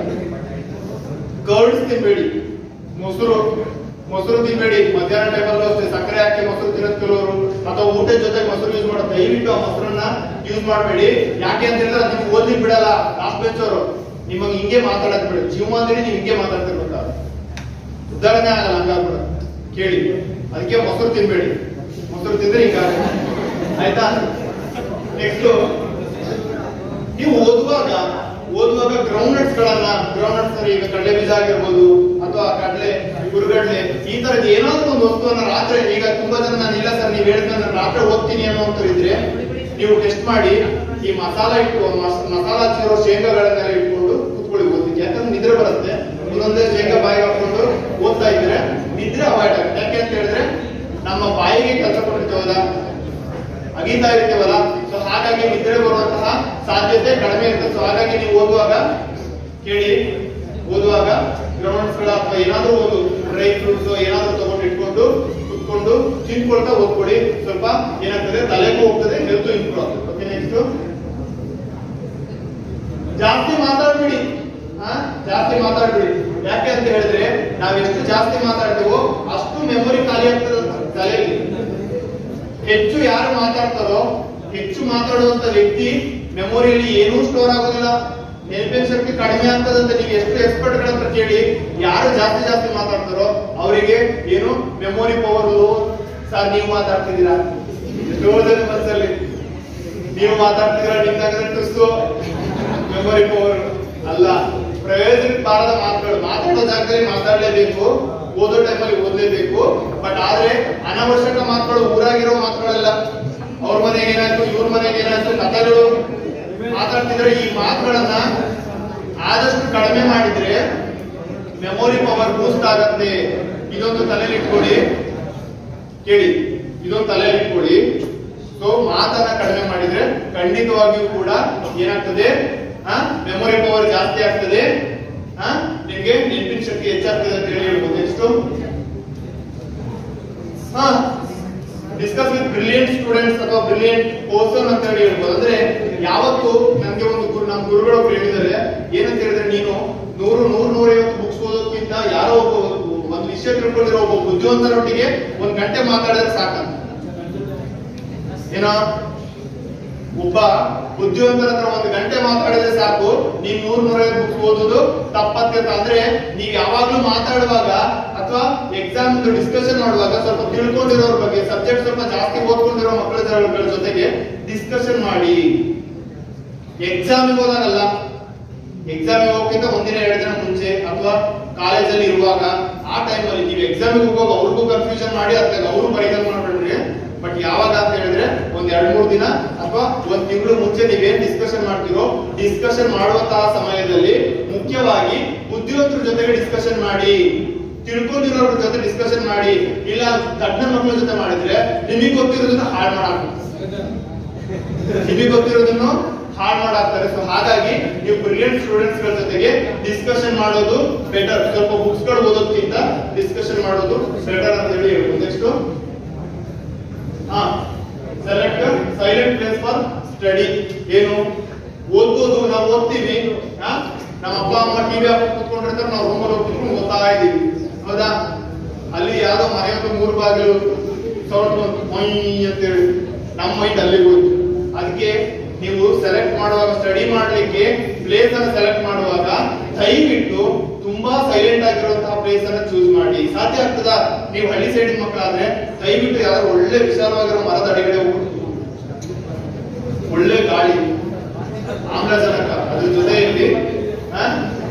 ಕರ್ಡ್ಸ್ ತಿನ್ಬೇಡಿ ಮೊಸರು ಮೊಸರು ತಿನ್ಬೇಡಿ ಮಧ್ಯಾಹ್ನ ಟೈಮಲ್ಲೂ ಅಷ್ಟೇ ಸಕ್ಕರೆ ಹಾಕಿ ಮೊಸರು ತಿನ್ನೋದು ಕೆಲವರು ಅಥವಾ ಊಟದ ಜೊತೆ ಮೊಸರು ಯೂಸ್ ಮಾಡೋ ದಯವಿಟ್ಟು ಆ ಮೊಸರನ್ನ ಯೂಸ್ ಮಾಡಬೇಡಿ ಯಾಕೆ ಅಂತ ಹೇಳಿದ್ರೆ ಅದು ನಿಮ್ಗೆ ಓದ್ಲಿಕ್ಕೆ ಬಿಡಲ್ಲ ಲಾಸ್ಟ್ ಬೆಂಚ್ ಅವರು ನಿಮಗೆ ಹಿಂಗೆ ಮಾತಾಡಕ್ ಬಿಡಿ ಜೀವಮಾನದಲ್ಲಿ ನೀವು ಹಿಂಗೆ ಮಾತಾಡ್ತಿರ್ಬೇಕ ಉದಾಹರಣೆ ಆಗಲ್ಲ ಹಂಗಾಗ್ಬಿಡ ಕೇಳಿ ಅದಕ್ಕೆ ಮೊಸರು ತಿನ್ಬೇಡಿ ಮೊಸರು ತಿಂದ್ರೆ ಹಿಂಗಾಗ ಆಯ್ತಾ ನೆಕ್ಸ್ಟ್ ನೀವು ಓದುವಾಗ ಓದುವಾಗ ಗ್ರೌಂಡ್ ನಟ್ಸ್ ಗಳನ್ನ ಗ್ರೌಂಡ್ ನಟ್ಸ್ ಈಗ ಕಡಲೆ ಬೀಜ ಆಗಿರ್ಬೋದು ಅಥವಾ ಕಡಲೆ ಹುರುಗಡ್ಲೆ ಈ ತರದ ಏನಾದ್ರು ಒಂದು ವಸ್ತುವನ್ನ ರಾತ್ರಿ ಈಗ ತುಂಬಾ ಜನ ನಾನು ಇಲ್ಲ ಸರ್ ನೀವು ಹೇಳಿದ್ರೆ ನಾನು ರಾತ್ರಿ ಓದ್ತೀನಿ ಅನ್ನೋ ಇದ್ರೆ ನೀವು ಟೆಸ್ಟ್ ಮಾಡಿ ಈ ಮಸಾಲ ಇಟ್ಟು ಮಸ್- ಮಸಾಲ ಹಚ್ಚಿರೋ ಶೇಂಗಾಗಳನ್ನೆಲ್ಲ ಇಟ್ಕೊಂಡು ಕೂತ್ಕೊಳ್ಳಿ ಓದ್ಲಿಕ್ಕೆ ಯಾಕಂದ್ರೆ ನಿದ್ರೆ ಬರುತ್ತೆ ಒಂದೊಂದೇ ಶೇಂಗಾ ಬಾಯಿಗೆ ಹಾಕೊಂಡು ಓದ್ತಾ ಇದ್ರೆ ನಿದ್ರೆ ಅವಾಯ್ಡ್ ಆಗುತ್ತೆ ಯಾಕೆ ಅಂತ ಹೇಳಿದ್ರೆ ನಮ್ಮ ಬಾಯಿಗೆ ಕೆಲಸ ಕೊಟ್ಟಿರ್ತೇವಲ್ಲ ಅಗೀತಾ ಇರ್ತೀವಲ್ಲ ಸೊ ಹಾಗಾಗಿ ನಿದ್ರೆ ಬರುವಂತಹ ಸಾಧ್ಯತೆ ಕಡಿಮೆ ಇರ್ತದೆ ಸೊ ಹಾಗಾಗಿ ನೀವು ಓದುವಾಗ ಕೇಳಿ ಓದುವಾಗ ಗ್ರೌಂಡ್ಸ್ ಗಳ ಅಥವಾ ಏನಾದ್ರೂ ಒಂದು ಡ್ರೈ ಫ್ರೂಟ್ಸ್ ಏನಾದ್ರೂ ತಗೊಂಡು ಇಟ್ಕೊಂಡು ಕುತ್ಕೊಂಡು ತಿನ್ಕೊಳ್ತಾ ಓದ್ಕೊಡಿ ಸ್ವಲ್ಪ ಏನಾಗ್ತದೆ ತಲೆಗೂ ಹೋಗ್ತದೆ ಹೆಲ್ತ್ ಇಂಪ್ರೂವ್ ಆಗ್ತದೆ ಓಕೆ ನೆಕ್ಸ್ಟ್ ಜಾಸ್ತಿ ಮಾತಾಡ್ಬೇಡಿ ಹಾ ಜಾಸ್ತಿ ಮಾತಾಡ್ಬೇಡಿ ಯಾಕೆ ಅಂತ ಹೇಳಿದ್ರೆ ನಾವ್ ಎಷ್ಟು ಜಾಸ್ತಿ ಮಾತಾಡ್ತೀವೋ ಅಷ್ಟು ಮೆಮೊರಿ ಖಾಲಿ ಆಗ್ತದೆ ತಲೆಯಲ್ಲಿ ಹೆಚ್ಚು ಯಾರು ಮಾತಾಡ್ತಾರೋ ಹೆಚ್ಚು ಮಾತಾಡುವಂತ ವ್ಯಕ್ತಿ ಮೆಮೊರಿಯಲ್ಲಿ ಏನೂ ಸ್ಟೋರ್ ಆಗೋದಿಲ್ಲ ನೆನಪಿನ ಶಕ್ತಿ ಕಡಿಮೆ ಆಗ್ತದಂತ ನೀವು ಎಷ್ಟು ಎಕ್ಸ್ಪರ್ಟ್ ಗಳ ಹತ್ರ ಕೇಳಿ ಯಾರು ಜಾಸ್ತಿ ಜಾಸ್ತಿ ಮಾತಾಡ್ತಾರೋ ಅವರಿಗೆ ಏನು ಮೆಮೊರಿ ಪವರ್ ಸರ್ ನೀವು ಮಾತಾಡ್ತಿದ್ದೀರಾ ಎಷ್ಟೋ ಜನ ಮನಸ್ಸಲ್ಲಿ ನೀವು ಮಾತಾಡ್ತಿದ್ದೀರಾ ನಿಮ್ದಾಗದೆ ಟುಸ್ತು ಮೆಮೊರಿ ಪವರ್ ಅಲ್ಲ ಪ್ರಯೋಜನಕ್ಕೆ ಬಾರದ ಮಾತುಗಳು ಮಾತಾಡೋ ಜಾಗದಲ್ಲಿ ಮಾತಾಡಲೇಬೇಕು ಓದೋ ಟೈಮಲ್ಲಿ ಓದಲೇಬೇಕು ಬಟ್ ಆದ್ರೆ ಅನಾವಶ್ಯಕ ಮಾತುಗಳು ಊರಾಗಿರೋ ಮಾತುಗಳಲ್ಲ ಅವ್ರ ಮನೆಗೆ ಏನಾಯ್ತು ಇವ್ರ ಮನೆಗೆ ಏನಾಯ್ತು ಕಥೆಗಳು ಮಾತಾಡ್ತಿದ್ರೆ ಈ ಮಾತುಗಳನ್ನ ಆದಷ್ಟು ಕಡಿಮೆ ಮಾಡಿದ್ರೆ ಮೆಮೊರಿ ಪವರ್ ಬೂಸ್ಟ್ ಆಗತ್ತೆ ಇದೊಂದು ತಲೆಯಲ್ಲಿ ಇಟ್ಕೊಳ್ಳಿ ಕೇಳಿ ಇದೊಂದು ತಲೆಯಲ್ಲಿ ಇಟ್ಕೊಳ್ಳಿ ಸೊ ಮಾತನ್ನ ಕಡಿಮೆ ಮಾಡಿದ್ರೆ ಖಂಡಿತವಾಗಿಯೂ ಕೂಡ ಏನಾಗ್ತದೆ ಮೆಮೊರಿ ಪವರ್ ಜಾಸ್ತಿ ಆಗ್ತದೆ ಆ, ನಿಮ್ಗೆ ನೆನಪಿನ ಶಕ್ತಿ ಹೆಚ್ಚಾಗ್ತದೆ ಅಂತ ಹೇಳಿ ಹೇಳ್ಬೋದು ನೆಕ್ಸ್ಟ್ ಹಾ ಡಿಸ್ಕಸ್ ವಿತ್ ಬ್ರಿಲಿಯಂಟ್ ಸ್ಟೂಡೆಂಟ್ಸ್ ಅಥವಾ ಬ್ರಿಲಿಯಂಟ್ ಪರ್ಸನ್ ಅಂತ ಹೇಳಿ ಹೇಳ್ಬೋದು ಅಂದ್ರೆ ಯಾವತ್ತು ನಮ್ಗೆ ಒಂದು ಗುರು ನಮ್ಮ ಗುರುಗಳು ಒಬ್ರು ಹೇಳಿದ್ದಾರೆ ಏನಂತ ಹೇಳಿದ್ರೆ ನೀನು ನೂರು ನೂರು ನೂರೈವತ್ತು ಬುಕ್ಸ್ ಓದೋದ್ಕಿಂತ ಯಾರೋ ಒಬ್ಬ ಒಂದು ವಿಷಯ ತಿಳ್ಕೊಂಡಿರೋ ಒಬ್ಬ ಬುದ್ಧಿವಂತನೊಟ್ಟಿಗೆ ಒಂದ್ ಗಂಟೆ ಮಾತಾಡಿದ್ರೆ ಸಾಕಂತ ಏನೋ ಒಬ್ಬ ಬುದ್ಧಿವಂತರ ಹತ್ರ ಒಂದು ಗಂಟೆ ಮಾತಾಡಿದ್ರೆ ಸಾಕು ನೀವ್ ನೂರ್ ನೂರೈವತ್ತು ಬುಕ್ಸ್ ಓದೋದು ತಪ್ಪತ್ತೆ ಅಂತ ಅಂದ್ರೆ ನೀವ್ ಯಾವಾಗ್ಲೂ ಮಾತಾಡುವಾಗ ಅಥವಾ ಎಕ್ಸಾಮ್ ಡಿಸ್ಕಷನ್ ಮಾಡುವಾಗ ಸ್ವಲ್ಪ ತಿಳ್ಕೊಂಡಿರೋರ್ ಬಗ್ಗೆ ಸಬ್ಜೆಕ್ಟ್ ಸ್ವಲ್ಪ ಜಾಸ್ತಿ ಓದ್ಕೊಂಡಿರೋ ಮಕ್ಕಳ ಜೊತೆಗೆ ಡಿಸ್ಕಷನ್ ಮಾಡಿ ಎಕ್ಸಾಮ್ ಹೋದಾಗಲ್ಲ ಎಕ್ಸಾಮ್ ಹೋಗೋಕ್ಕಿಂತ ಒಂದಿನ ಎರಡು ದಿನ ಮುಂಚೆ ಅಥವಾ ಕಾಲೇಜಲ್ಲಿ ಇರುವಾಗ ಆ ಟೈಮಲ್ಲಿ ನೀವು ಎಕ್ಸಾಮಿಗೆ ಹೋಗುವಾಗ ಅವ್ರಿಗೂ ಕನ್ಫ್ಯೂಷನ್ ಮಾಡಿ ಅದ್ರಾಗ ಅವರು ಬರೀದಂಗ್ ಮಾಡ್ಬೇಡ್ರಿ ಬಟ್ ಯಾವಾಗ ಅಂತ ಹೇಳಿದ್ರೆ ಒಂದ್ ಎರಡ್ ಮೂರ್ ದಿನ ಅಥವಾ ಒಂದ್ ತಿಂಗಳು ಮುಂಚೆ ನೀವೇನ್ ಡಿಸ್ಕಷನ್ ಮಾಡ್ತೀರೋ ಡಿಸ್ಕಷನ್ ಮಾಡುವಂತಹ ಸಮಯದಲ್ಲಿ ಮುಖ್ಯವಾಗಿ ಬುದ್ಧಿವಂತರ ಜೊತೆಗೆ ಡಿಸ್ಕಷನ್ ಮಾಡಿ ತಿಳ್ಕೊಂಡಿರೋರ ಜೊತೆ ಡಿಸ್ಕಷನ್ ಮಾಡಿ ಇಲ್ಲ ದಡ್ಡ ಮಕ್ಕಳ ಜೊತೆ ಮಾಡಿದ್ರೆ ನಿಮಗೆ ಗೊತ್ತಿರೋದನ್ನ ಹಾಳು ಮಾಡಾಕ ನಿಮಗೆ ಗೊತ್ತಿರೋದನ್ನು ಹಾಳು ಮಾಡಾಕ್ತಾರೆ ಸೊ ಹಾಗಾಗಿ ನೀವು ಬ್ರಿಲಿಯಂಟ್ ಸ್ಟೂಡೆಂಟ್ಸ್ ಗಳ ಜೊತೆಗೆ ಡಿಸ್ಕಷನ್ ಮಾಡೋದು ಬೆಟರ್ ಸ್ವಲ್ಪ ಬುಕ್ಸ್ ಗಳು ಓದೋದ್ಕಿಂತ ಡಿಸ್ಕಷನ್ ಮಾಡೋದು ಬೆಟರ್ ಅಂತ ಹೇಳಿ ಹೇಳ್ಬೋದು ನೆಕ್ಸ್ಟ್ ಹಾ select silent place for study ಏನು ಓದ್ಬೋದು ನಾವು ಓದ್ತೀವಿ ಹಾ ನಮ್ಮ ಅಪ್ಪ ಅಮ್ಮ ಟಿವಿ ಹಾಕಿ ಕೂತ್ಕೊಂಡಿರ್ತಾರೆ ನಾವು ರೂಮಲ್ಲಿ ಹೋಗಿ ಕೂತ್ಕೊಂಡು ಓದ್ತಾ ಇದೀವಿ ಹೌದಾ ಮನೆಯೊಂದು ಮೂರು ಬಾಗಿಲು ಸೌಂಡ್ ಬಂತು ಮೊಯ್ ಅಂತೇಳಿ ನಮ್ಮ ಮೈಂಡ್ ಅಲ್ಲಿಗೆ ಹೋಯ್ತು ಅದಕ್ಕೆ ನೀವು ಸೆಲೆಕ್ಟ್ ಮಾಡುವಾಗ ಸ್ಟಡಿ ಮಾಡ್ಲಿಕ್ಕೆ ಪ್ಲೇಸ್ ಅನ್ನ ಸೆಲೆಕ್ಟ್ ಮಾಡುವಾಗ ದಯವಿಟ್ಟು ತುಂಬಾ ಸೈಲೆಂಟ್ ಆಗಿರುವಂತಹ ಪ್ಲೇಸ್ ಅನ್ನ ಚೂಸ್ ಮಾಡಿ ಸಾಧ್ಯ ಆಗ್ತದಾ ನೀವು ಹಳ್ಳಿ ಸೈಡಿನ ಮಕ್ಕಳಾದ್ರೆ ದಯವಿಟ್ಟು ಯಾರು ಒಳ್ಳೆ ವಿಶಾಲವಾಗಿರೋ ಮರದ ಅಡಿಗಡೆ ಹೋಗಿ ಒಳ್ಳೆ ಗಾಳಿ ಆಮ್ಲಜನಕ ಅದ್ರ ಜೊತೆಯಲ್ಲಿ ಆ?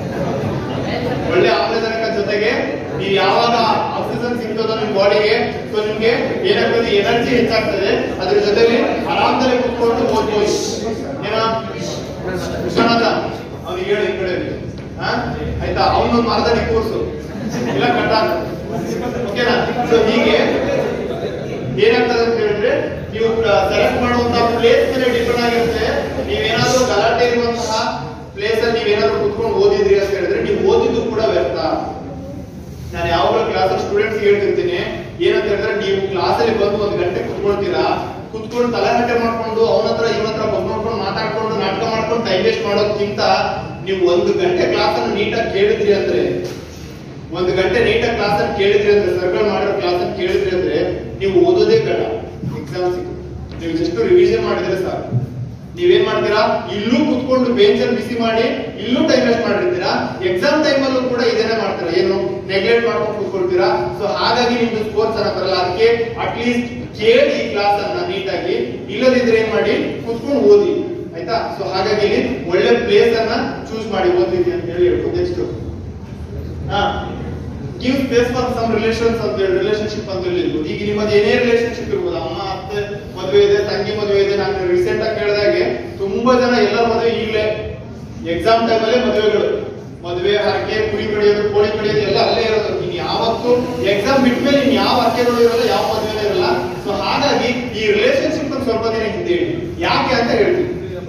ಒಳ್ಳೆ ಆಮ್ಲಜನಕ ಜೊತೆಗೆ ನೀವು ಯಾವಾಗ ಆಕ್ಸಿಜನ್ ಸಿಗ್ತದೋ ನಿಮ್ ಬಾಡಿಗೆ ಸೊ ನಿಮ್ಗೆ ಏನಾಗ್ತದೆ ಎನರ್ಜಿ ಹೆಚ್ಚಾಗ್ತದೆ ಅದ್ರ ಜೊತೆಲಿ ಆರಾಮದಲ್ಲಿ ಕುತ್ಕೊಂಡು ಓದ್ಬೋದು ಏನ ವಿಶ್ವನಾಥ ಅವ್ನಿಗೆ ಹೇಳಿ ಈ ಕಡೆ ಹಾ ಆಯ್ತಾ ಅವನೊಂದು ಮರದಲ್ಲಿ ಕೂರ್ಸು ಇಲ್ಲ ಕಟ್ಟ ಓಕೆನಾ ಸೊ ಹೀಗೆ ಏನಾಗ್ತದೆ ಅಂತ ಹೇಳಿದ್ರೆ ನೀವು ಸೆಲೆಕ್ಟ್ ಮಾಡುವಂತಹ ಪ್ಲೇಸ್ ಮೇಲೆ ಡಿಪೆಂಡ್ ಆಗಿರುತ್ತೆ ನೀವೇನಾದ್ರೂ ಗಲಾಟೆ ಇರುವಂತಹ ಪ್ಲೇಸ್ ಅಲ್ಲಿ ನೀವೇನಾದ್ರೂ ಕುತ್ಕೊಂಡು ಓದಿದ್ರಿ ಅಂತ ಹೇಳಿದ್ರೆ ನೀವು ಓದಿದ್ದು ಕೂಡ ವ್ಯರ್ಥ ನಾನು ಯಾವಾಗಲೂ ಕ್ಲಾಸ್ ಸ್ಟೂಡೆಂಟ್ಸ್ ಹೇಳ್ತಿರ್ತೀನಿ ಏನಂತ ಹೇಳಿದ್ರೆ ನೀವು ಕ್ಲಾಸ್ ಅಲ್ಲಿ ಬಂದು ಒಂದ್ ಗಂಟೆ ಕುತ್ಕೊಳ್ತೀರಾ ಕುತ್ಕೊಂಡು ತಲೆಹರಟೆ ಮಾಡ್ಕೊಂಡು ಅವನ ಹತ್ರ ಇವನ ಹತ್ರ ಬಂದ್ ನೋಡ್ಕೊಂಡು ಮಾತಾಡ್ಕೊಂಡು ನಾಟಕ ಮಾಡ್ಕೊಂಡು ಟೈಮ್ ವೇಸ್ಟ್ ಮಾಡೋದಕ್ಕಿಂತ ನೀವು ಒಂದು ಗಂಟೆ ಕ್ಲಾಸ್ ಅನ್ನು ನೀಟಾಗಿ ಕೇಳಿದ್ರಿ ಅಂದ್ರೆ ಒಂದು ಗಂಟೆ ನೀಟಾಗಿ ಕ್ಲಾಸ್ ಅನ್ನು ಕೇಳಿದ್ರಿ ಅಂದ್ರೆ ಸರ್ಕಲ್ ಮಾಡಿರೋ ಕ್ಲಾಸ್ ಅನ್ನು ಕೇಳಿದ್ರಿ ಅಂದ್ರೆ ನೀವು ಓದೋದೇ ಬೇಡ ಎಕ್ಸಾಮ್ ನೀವು ಜಸ್ಟ್ ರಿವಿಷನ್ ಮಾಡಿದ್ರೆ ಸಾಕು ನೀವೇನ್ ಮಾಡ್ತೀರಾ ಇಲ್ಲೂ ಕುತ್ಕೊಂಡು ಬೆಂಚ್ ಅಲ್ಲಿ ಬಿಸಿ ಮಾಡಿ ಇಲ್ಲೂ ಟೈಮ್ ವೇಸ್ಟ್ ಮಾಡಿರ್ತೀರಾ ಎಕ್ಸಾಮ್ ಟೈಮ್ ಅಲ್ಲೂ ಕೂಡ ಇದನ್ನೇ ಮಾಡ್ತೀರಾ ಏನು ನೆಗ್ಲೆಕ್ಟ್ ಮಾಡ್ಕೊಂಡು ಕೂತ್ಕೊಳ್ತೀರಾ ಸೊ ಹಾಗಾಗಿ ನಿಮ್ದು ಸ್ಕೋರ್ ಚೆನ್ನಾಗಿ ಬರಲ್ಲ ಅದಕ್ಕೆ ಅಟ್ಲೀಸ್ಟ್ ಕೇಳಿ ಈ ಕ್ಲಾಸ್ ಅನ್ನ ನೀಟಾಗಿ ಇಲ್ಲದಿದ್ರೆ ಏನ್ ಮಾಡಿ ಕುತ್ಕೊಂಡು ಓದಿ ಆಯ್ತಾ ಸೊ ಹಾಗಾಗಿ ಇಲ್ಲಿ ಒಳ್ಳೆ ಪ್ಲೇಸ್ ಅನ್ನ ಚೂಸ್ ಮಾಡಿ ಓದಿದ್ವಿ ಅಂತ ಹೇಳಿ ಹೇಳ್ಬೋದು ನೆಕ್ಸ್ಟ್ ಹಾ give space for some relations ಅಂತ ಹೇಳಿ ರಿಲೇಶನ್ಶಿಪ್ ಅಂತ ಹೇಳಿದ್ರು ಈಗ ನಿಮ್ಮದು ಏನೇ ರಿಲೇಶನ್ಶಿಪ್ ಇರ್ಬೋದು ಅಮ್ಮ ಅತ್ತೆ ಮದುವೆ ಇದೆ ತಂಗಿ ಮದುವೆ ಇದೆ ನಾನು ರೀಸೆಂಟ್ ಆಗಿ ಕೇಳಿದಾಗೆ ತುಂಬಾ ಜನ ಎಲ್ಲರ ಮದುವೆ ಈಗಲೇ ಎಕ್ಸಾಮ್ ಟೈಮಲ್ಲೇ ಮದುವೆಗಳು ಮದುವೆ ಹರಕೆ ಕುರಿ ಕಡಿಯೋದು ಕೋಳಿ ಕಡಿಯೋದು ಎಲ್ಲ ಅಲ್ಲೇ ಇರೋದು ಇನ್ ಯಾವತ್ತು ಎಕ್ಸಾಮ್ ಬಿಟ್ಮೇಲೆ ಇನ್ ಯಾವ ಹರಕೆಗಳು ಇರಲ್ಲ ಯಾವ ಮದುವೆ ಇರಲ್ಲ ಸೊ ಹಾಗಾಗಿ ಈ ರಿಲೇಶನ್ಶಿಪ್ ಸ್ವಲ್ಪ ದಿನ ಹಿಂದೆ ಇಡಿ. ಯಾಕೆ ಅಂತ ಹೇಳ್ತೀನಿ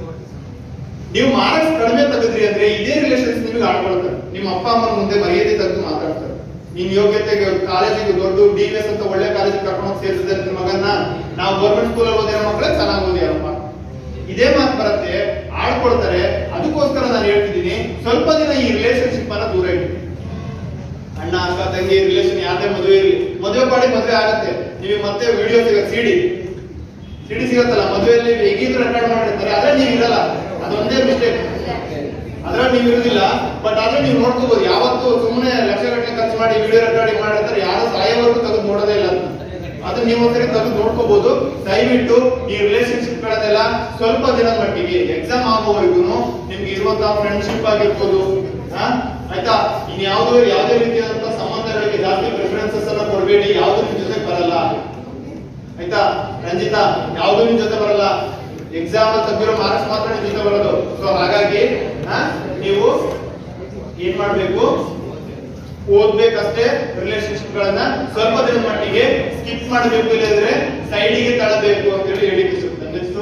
ನೀವು ಮಾರ್ಕ್ಸ್ ಕಡಿಮೆ ತೆಗೆದ್ರಿ ಅಂದ್ರೆ ಇದೇ ರಿಲೇಷನ್ಸ್ ನಿಮಗೆ ಆಡ್ಕೊಳ್ತಾರೆ ನಿಮ್ಮ ಅಪ್ಪ ಅಮ್ಮನ ಮುಂದೆ ಮರ್ಯಾದೆ ತೆಗೆದು ಮಾತಾಡ್ತಾರೆ ನಿಮ್ ಯೋಗ್ಯತೆಗೆ ಕಾಲೇಜಿಗೆ ದೊಡ್ಡ ಡಿ ಎಸ್ ಅಂತ ಒಳ್ಳೆ ಕಾಲೇಜಿಗೆ ಕರ್ಕೊಂಡು ಸೇರಿಸಿದ್ರೆ ನಿಮ್ಮ ಮಗನ್ನ ನಾವು ಗೌರ್ಮೆಂಟ್ ಸ್ಕೂಲ್ ಓದಿರೋ ಮಕ್ಕಳೇ ಚೆನ್ನಾಗಿ ಓದಿರಪ್ಪ ಇದೇ ಮಾತು ಬರುತ್ತೆ ಆಡ್ಕೊಳ್ತಾರೆ ಅದಕ್ಕೋಸ್ಕರ ನಾನು ಹೇಳ್ತಿದ್ದೀನಿ ಸ್ವಲ್ಪ ದಿನ ಈ ರಿಲೇಶನ್ಶಿಪ್ ಅನ್ನ ದೂರ ಇಡಿ ಅಣ್ಣ ಅಕ್ಕ ತಂಗಿ ರಿಲೇಷನ್ ಯಾವ್ದೇ ಮದುವೆ ಇರಲಿ ಮದುವೆ ಪಾಡಿ ಮದುವೆ ಆಗುತ್ತೆ ನಿಮಗೆ ಮತ್ತೆ ವಿಡಿಯೋ ಸಿಗ ಸಿಡಿ ಸಿಡಿ ಸಿಗತ್ತಲ್ಲ ಮದುವೆಯಲ್ಲಿ ಹೇಗಿದ್ರು ರೆಕಾರ್ಡ್ ಮಾಡಿರ್ತಾರೆ ಅದ್ರಲ್ಲಿ ನೀವು ಇರಲ್ಲ ಅದೊಂದೇ ಮಿಸ್ಟೇಕ್ ಅದ್ರಲ್ಲಿ ನೀವು ಇರುದಿಲ್ಲ ಬಟ್ ಅದ್ರಲ್ಲಿ ನೀವು ನೋಡ್ಕೋಬಹುದು ಯಾವತ್ತು ಸುಮ್ಮನೆ ಲಕ್ಷಗಟ್ಟಲೆ ಖರ್ಚು ಮಾಡಿ ವಿಡಿಯೋ ರೆಕಾರ್ಡಿಂಗ್ ಮಾಡಿರ್ತಾರೆ ಯಾರು ಸಾಯೋವರೆಗೂ ತೆಗೆದು ನೋಡೋದೇ ಇಲ್ಲ ಅಂತ ಅದು ನೀವು ಒಂದ್ಸರಿ ತೆಗೆದು ನೋಡ್ಕೋಬಹುದು ದಯವಿಟ್ಟು ಈ ರಿಲೇಶನ್ಶಿಪ್ ಗಳನ್ನೆಲ್ಲ ಸ್ವಲ್ಪ ದಿನದ ಮಟ್ಟಿಗೆ ಎಕ್ಸಾಮ್ ಆಗೋವರೆಗೂ ನಿಮ್ಗೆ ಇರುವಂತಹ ಫ್ರೆಂಡ್ಶಿಪ್ ಆಗಿರ್ಬೋದು ಆ? ಆಯ್ತಾ ಇನ್ ಯಾವ್ದು ಯಾವುದೇ ರೀತಿಯಾದಂತಹ ಸಂಬಂಧಗಳಿಗೆ ಜಾಸ್ತಿ ಪ್ರಿಫರೆನ್ಸಸ್ ಅನ್ನ ಕೊಡಬೇಡಿ ಯಾವ್ದು ನಿಮ್ ಜೊತೆ ಬರಲ್ಲ ಆಯ್ತಾ ರಂಜಿತಾ ಯಾವ್ದು ನಿಮ್ ಜೊತೆ ಬರಲ್ಲ ಎಕ್ಸಾಮ್ ತೆಗ್ದಿರೋ ಮಾರ್ಕ್ಸ್ ಮಾತ್ರ ನಿಮ್ ಜೊತೆ ಬರೋದು ಸೊ ಹಾಗಾಗಿ ಆ, ನೀವು ಏನ್ ಮಾಡ್ಬೇಕು ಓದ್ಬೇಕಷ್ಟೇ ರಿಲೇಶನ್ಶಿಪ್ ಗಳನ್ನ ಸ್ವಲ್ಪ ದಿನದ ಮಟ್ಟಿಗೆ ಸ್ಕಿಪ್ ಮಾಡಬೇಕು ಇಲ್ಲದ್ರೆ ಸೈಡಿಗೆ ತಳ್ಳಬೇಕು ಅಂತ ಹೇಳಿ ಹೇಳಿಕೆ ಸಿಗುತ್ತೆ ನೆಕ್ಸ್ಟ್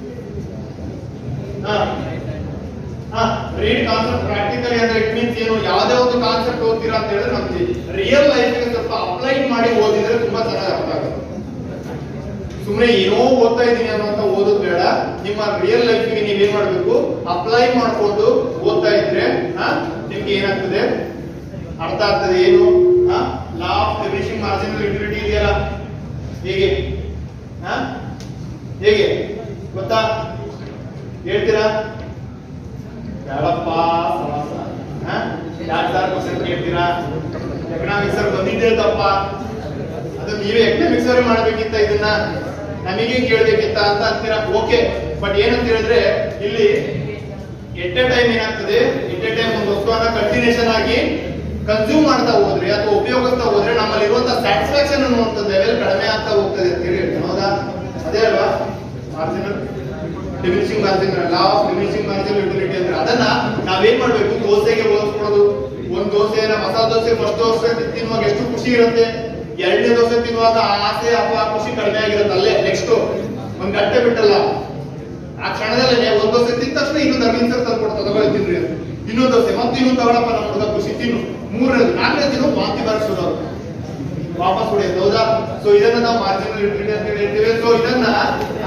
ರೀಡ್ ಕಾನ್ಸೆಪ್ಟ್ ಪ್ರಾಕ್ಟಿಕಲಿ ಅಂದ್ರೆ ಇಟ್ ಮೀನ್ಸ್ ಏನು ಯಾವ್ದೇ ಒಂದು ಕಾನ್ಸೆಪ್ಟ್ ಓದ್ತೀರಾ ಅಂತ ಹೇಳಿದ್ರೆ ನಮ್ಗೆ ರಿಯಲ್ ಲೈಫ್ಗೆ ಸ್ವಲ್ಪ ಅಪ್ಲೈ ಮಾಡಿ ಓದಿದ್ರೆ ತುಂಬಾ ಚೆನ್ನಾಗಿ ಅರ್ಥ ಆಗುತ್ತೆ ಸುಮ್ಮನೆ ಏನೋ ಓದ್ತಾ ಇದ್ದೀನಿ ಅನ್ನೋಂತ ಓದೋದು ಬೇಡ ನಿಮ್ಮ ರಿಯಲ್ ಲೈಫ್ಗೆ ನೀವ್ ಏನ್ ಮಾಡ್ಬೇಕು ಅಪ್ಲೈ ಮಾಡ್ಕೊಂಡು ಓದ್ತಾ ಇದ್ರೆ ಆ, ನಿಮ್ಗೆ ಏನಾಗ್ತದೆ ಅರ್ಥ ಆಗ್ತದೆ ಏನು law of diminishing marginal utility ಇದೆಯಲ್ಲ ಹೇಗೆ ಆ? ಹೇಗೆ ಗೊತ್ತಾ ಹೇಳ್ತೀರಾ ಬೇಡಪ್ಪ ಸಮಾಸ ಯಾಕೆ ಸರ್ ಕ್ವಶನ್ ಕೇಳ್ತೀರಾ ಎಕನಾಮಿಕ್ಸ್ ಸರ್ ಬಂದಿದ್ದೇ ತಪ್ಪ ಅದು ನೀವೇ ಎಕನಾಮಿಕ್ಸ್ ಅವರೇ ಮಾಡ್ಬೇಕಿತ್ತ ಇದನ್ನ ನಮಗೆ ಕೇಳ್ಬೇಕಿತ್ತ ಅಂತ ಅಂತೀರಾ ಓಕೆ ಬಟ್ ಏನಂತ ಹೇಳಿದ್ರೆ ಇಲ್ಲಿ ಎಟ್ ಎ ಟೈಮ್ ಏನಾಗ್ತದೆ ಎಟ್ ಎ ಟೈಮ್ ಒಂದು ವಸ್ತುವನ್ನ ಕಂಟಿನ್ಯೂಷನ್ ಆಗಿ ಕನ್ಸ್ಯೂಮ್ ಮಾಡ್ತಾ ಹೋದ್ರೆ ಅಥವಾ ಉಪಯೋಗಿಸ್ತಾ ಹೋದ್ರೆ ನಮ್ಮಲ್ಲಿ ಇರುವಂತಹ ಸ್ಯಾಟಿಸ್ಫ್ಯಾಕ್ಷನ್ ಅನ್ನುವಂಥ ಲೆವೆಲ್ ಕಡಿಮೆ ಆಗ್ತಾ ಹೋಗ್ತದೆ ಅಂತ ಹೇಳಿ ಹೇಳ್ತೀನಿ ಹೌದಾ ಅದೇ ಅಲ್ವಾ marginal diminishing margin law of diminishing margin utility ಅಂದ್ರೆ ಅದನ್ನ ನಾವೇನ್ ಮಾಡ್ಬೇಕು ದೋಸೆಗೆ ಹೋಲಿಸ್ಕೊಳ್ಳೋದು ಒಂದ್ ದೋಸೆನ ಮಸಾಲ ದೋಸೆ ಫಸ್ಟ್ ದೋಸೆ ತಿನ್ನುವಾಗ ಎಷ್ಟು ಖುಷಿ ಇರುತ್ತೆ ಎರಡನೇ ದೋಸೆ ತಿನ್ನುವಾಗ ಆ ಆಸೆ ಅಥವಾ ಆ ಖುಷಿ ಕಡಿಮೆ ಆಗಿರುತ್ತೆ ಅಲ್ಲೇ ನೆಕ್ಸ್ಟ್ ಒಂದ್ ಗಂಟೆ ಬಿಟ್ಟಲ್ಲ ಆ ಕ್ಷಣದಲ್ಲೇ ಒಂದ್ ದೋಸೆ ತಿಂದ ತಕ್ಷಣ ಇನ್ನೊಂದು ಅರ್ಧ ನಿಮಿಷ ತಂದು ಕೊಡ್ತಾ ತಗೊಳ್ಳಿ ತಿನ್ರಿ ಅಂತ. ಇನ್ನೊಂದ್ ದೋಸೆ ಮತ್ತೆ ಇನ್ನೊಂದು ತಗೊಳಪ್ಪ ನಮ್ಮ ಹುಡುಗ ಖುಷಿ ತಿನ್ನು ಮೂರನೇದು ನಾಲ್ಕನೇ ದಿನ ವಾಂತಿ ಬರಕ್ ಶುರು ಆಗುತ್ತೆ. ವಾಪಸ್ ಹೊಡೆಯೋದು ಹೌದಾ ಸೊ ಇದನ್ನ ನಾವು ಮಾರ್ಜಿನಲ್ ಯುಟಿಲಿಟಿ ಅಂತ ಹೇಳ್ತೀವಿ ಸೊ ಇದನ್ನ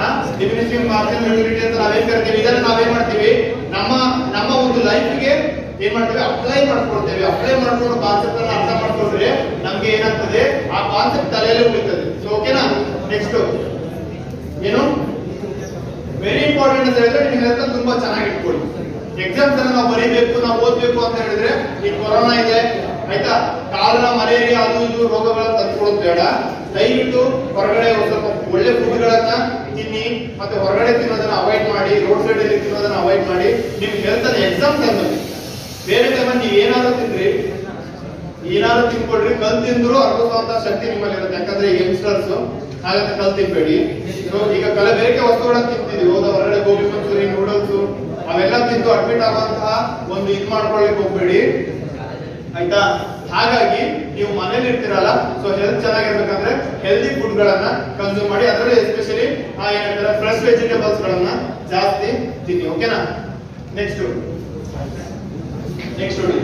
ಡಿಮಿನಿಷಿಂಗ್ ಮಾರ್ಜಿನಲ್ ಯುಟಿಲಿಟಿ ಅಂತ ನಾವೇನ್ ಕರಿತೀವಿ ಇದನ್ನ ನಾವೇನ್ ಮಾಡ್ತೀವಿ ನಮ್ಮ ನಮ್ಮ ಒಂದು ಲೈಫ್ಗೆ ಏನ್ ಮಾಡ್ತೇವೆ ಅಪ್ಲೈ ಮಾಡ್ಕೊಳ್ತೇವೆ ಅಪ್ಲೈ ಮಾಡ್ಕೊಂಡು ಕಾನ್ಸೆಪ್ಟ್ ಅನ್ನ ಅರ್ಥ ಮಾಡ್ಕೊಂಡ್ರೆ ನಮ್ಗೆ ಏನಾಗ್ತದೆ ಆ ಕಾನ್ಸೆಪ್ಟ್ ತಲೆಯಲ್ಲಿ ಉಳಿತದೆ ಸೊ ಓಕೆನಾ ನೆಕ್ಸ್ಟ್ ಏನು ವೆರಿ ಇಂಪಾರ್ಟೆಂಟ್ ಅಂತ ಹೇಳಿದ್ರೆ ನಿಮ್ಗೆ ಹೆಲ್ತ್ ತುಂಬಾ ಚೆನ್ನಾಗಿ ಇಟ್ಕೊಳ್ಳಿ ಎಕ್ಸಾಮ್ಸ್ ಅನ್ನ ನಾವು ಬರೀಬೇಕು ನಾವು ಓದ್ಬೇಕು ಅಂತ ಹೇಳಿದ್ರೆ ಈ ಕೊರೋನಾ ಇದೆ ಆಯ್ತಾ ಕಾಲರ ಮಲೇರಿಯಾ ಅದು ಇದು ರೋಗಗಳನ್ನ ತಂದ್ಕೊಳ್ಳೋದು ಬೇಡ ದಯವಿಟ್ಟು ಹೊರಗಡೆ ಒಂದ್ ಸ್ವಲ್ಪ ಒಳ್ಳೆ ಫುಡ್ಗಳನ್ನ ತಿನ್ನಿ ಮತ್ತೆ ಹೊರಗಡೆ ತಿನ್ನೋದನ್ನ ಅವಾಯ್ಡ್ ಮಾಡಿ ರೋಡ್ ಸೈಡ್ ಅಲ್ಲಿ ತಿನ್ನೋದನ್ನ ಅವಾಯ್ಡ್ ಮಾಡಿ ನಿಮ್ ಹೆಲ್ತ್ ಅನ್ನ ಎಕ್ಸಾಮ್ ಟೈಮಲ್ಲಿ ಬೇರೆ ಟೈಮಲ್ಲಿ ನೀವು ಏನಾದ್ರು ತಿನ್ರಿ ಏನಾದ್ರು ತಿನ್ಕೊಳ್ರಿ ಕಲ್ ತಿಂದ್ರು ಅರ್ಪಿಸುವಂತ ಶಕ್ತಿ ನಿಮ್ಮಲ್ಲಿ ಇರುತ್ತೆ ಯಾಕಂದ್ರೆ ಯಂಗ್ಸ್ಟರ್ಸ್ ಹಾಗಂತ ಕಲ್ ತಿನ್ಬೇಡಿ ಸೊ ಈಗ ಕಲಬೆರಕೆ ವಸ್ತುಗಳನ್ನ ತಿಂತಿದೀವಿ ಹೋದ ಹೊರಗಡೆ ಗೋಬಿ ಮಂಚೂರಿ ನೂಡಲ್ಸ್ ಅವೆಲ್ಲ ತಿಂದು ಅಡ್ಮಿಟ್ ಆಗುವಂತಹ ಒಂದು ಇದ್ ಮಾಡ್ಕೊಳ್ಳಿಕ್ ಹೋಗ್ಬೇಡಿ ಆಯ್ತಾ ಹಾಗಾಗಿ ನೀವು ಮನೇಲಿ ಇರ್ತೀರಲ್ಲ ಸೊ ಹೆಲ್ತ್ ಚೆನ್ನಾಗಿರ್ಬೇಕಂದ್ರೆ ಹೆಲ್ದಿ ಫುಡ್ ಗಳನ್ನ ಕನ್ಸ್ಯೂಮ್ ಮಾಡಿ ಅದರಲ್ಲಿ ಎಸ್ಪೆಷಲಿ ಏನಂತಾರೆ ಫ್ರೆಶ್ ವೆಜಿಟೇಬಲ್ಸ್ ಗಳನ್ನ ಜಾಸ್ತಿ ತಿನ್ನಿ ಓಕೆನಾ ನೆಕ್ಸ್ಟ್ ನೆಕ್ಸ್ಟ್ ನೋಡಿ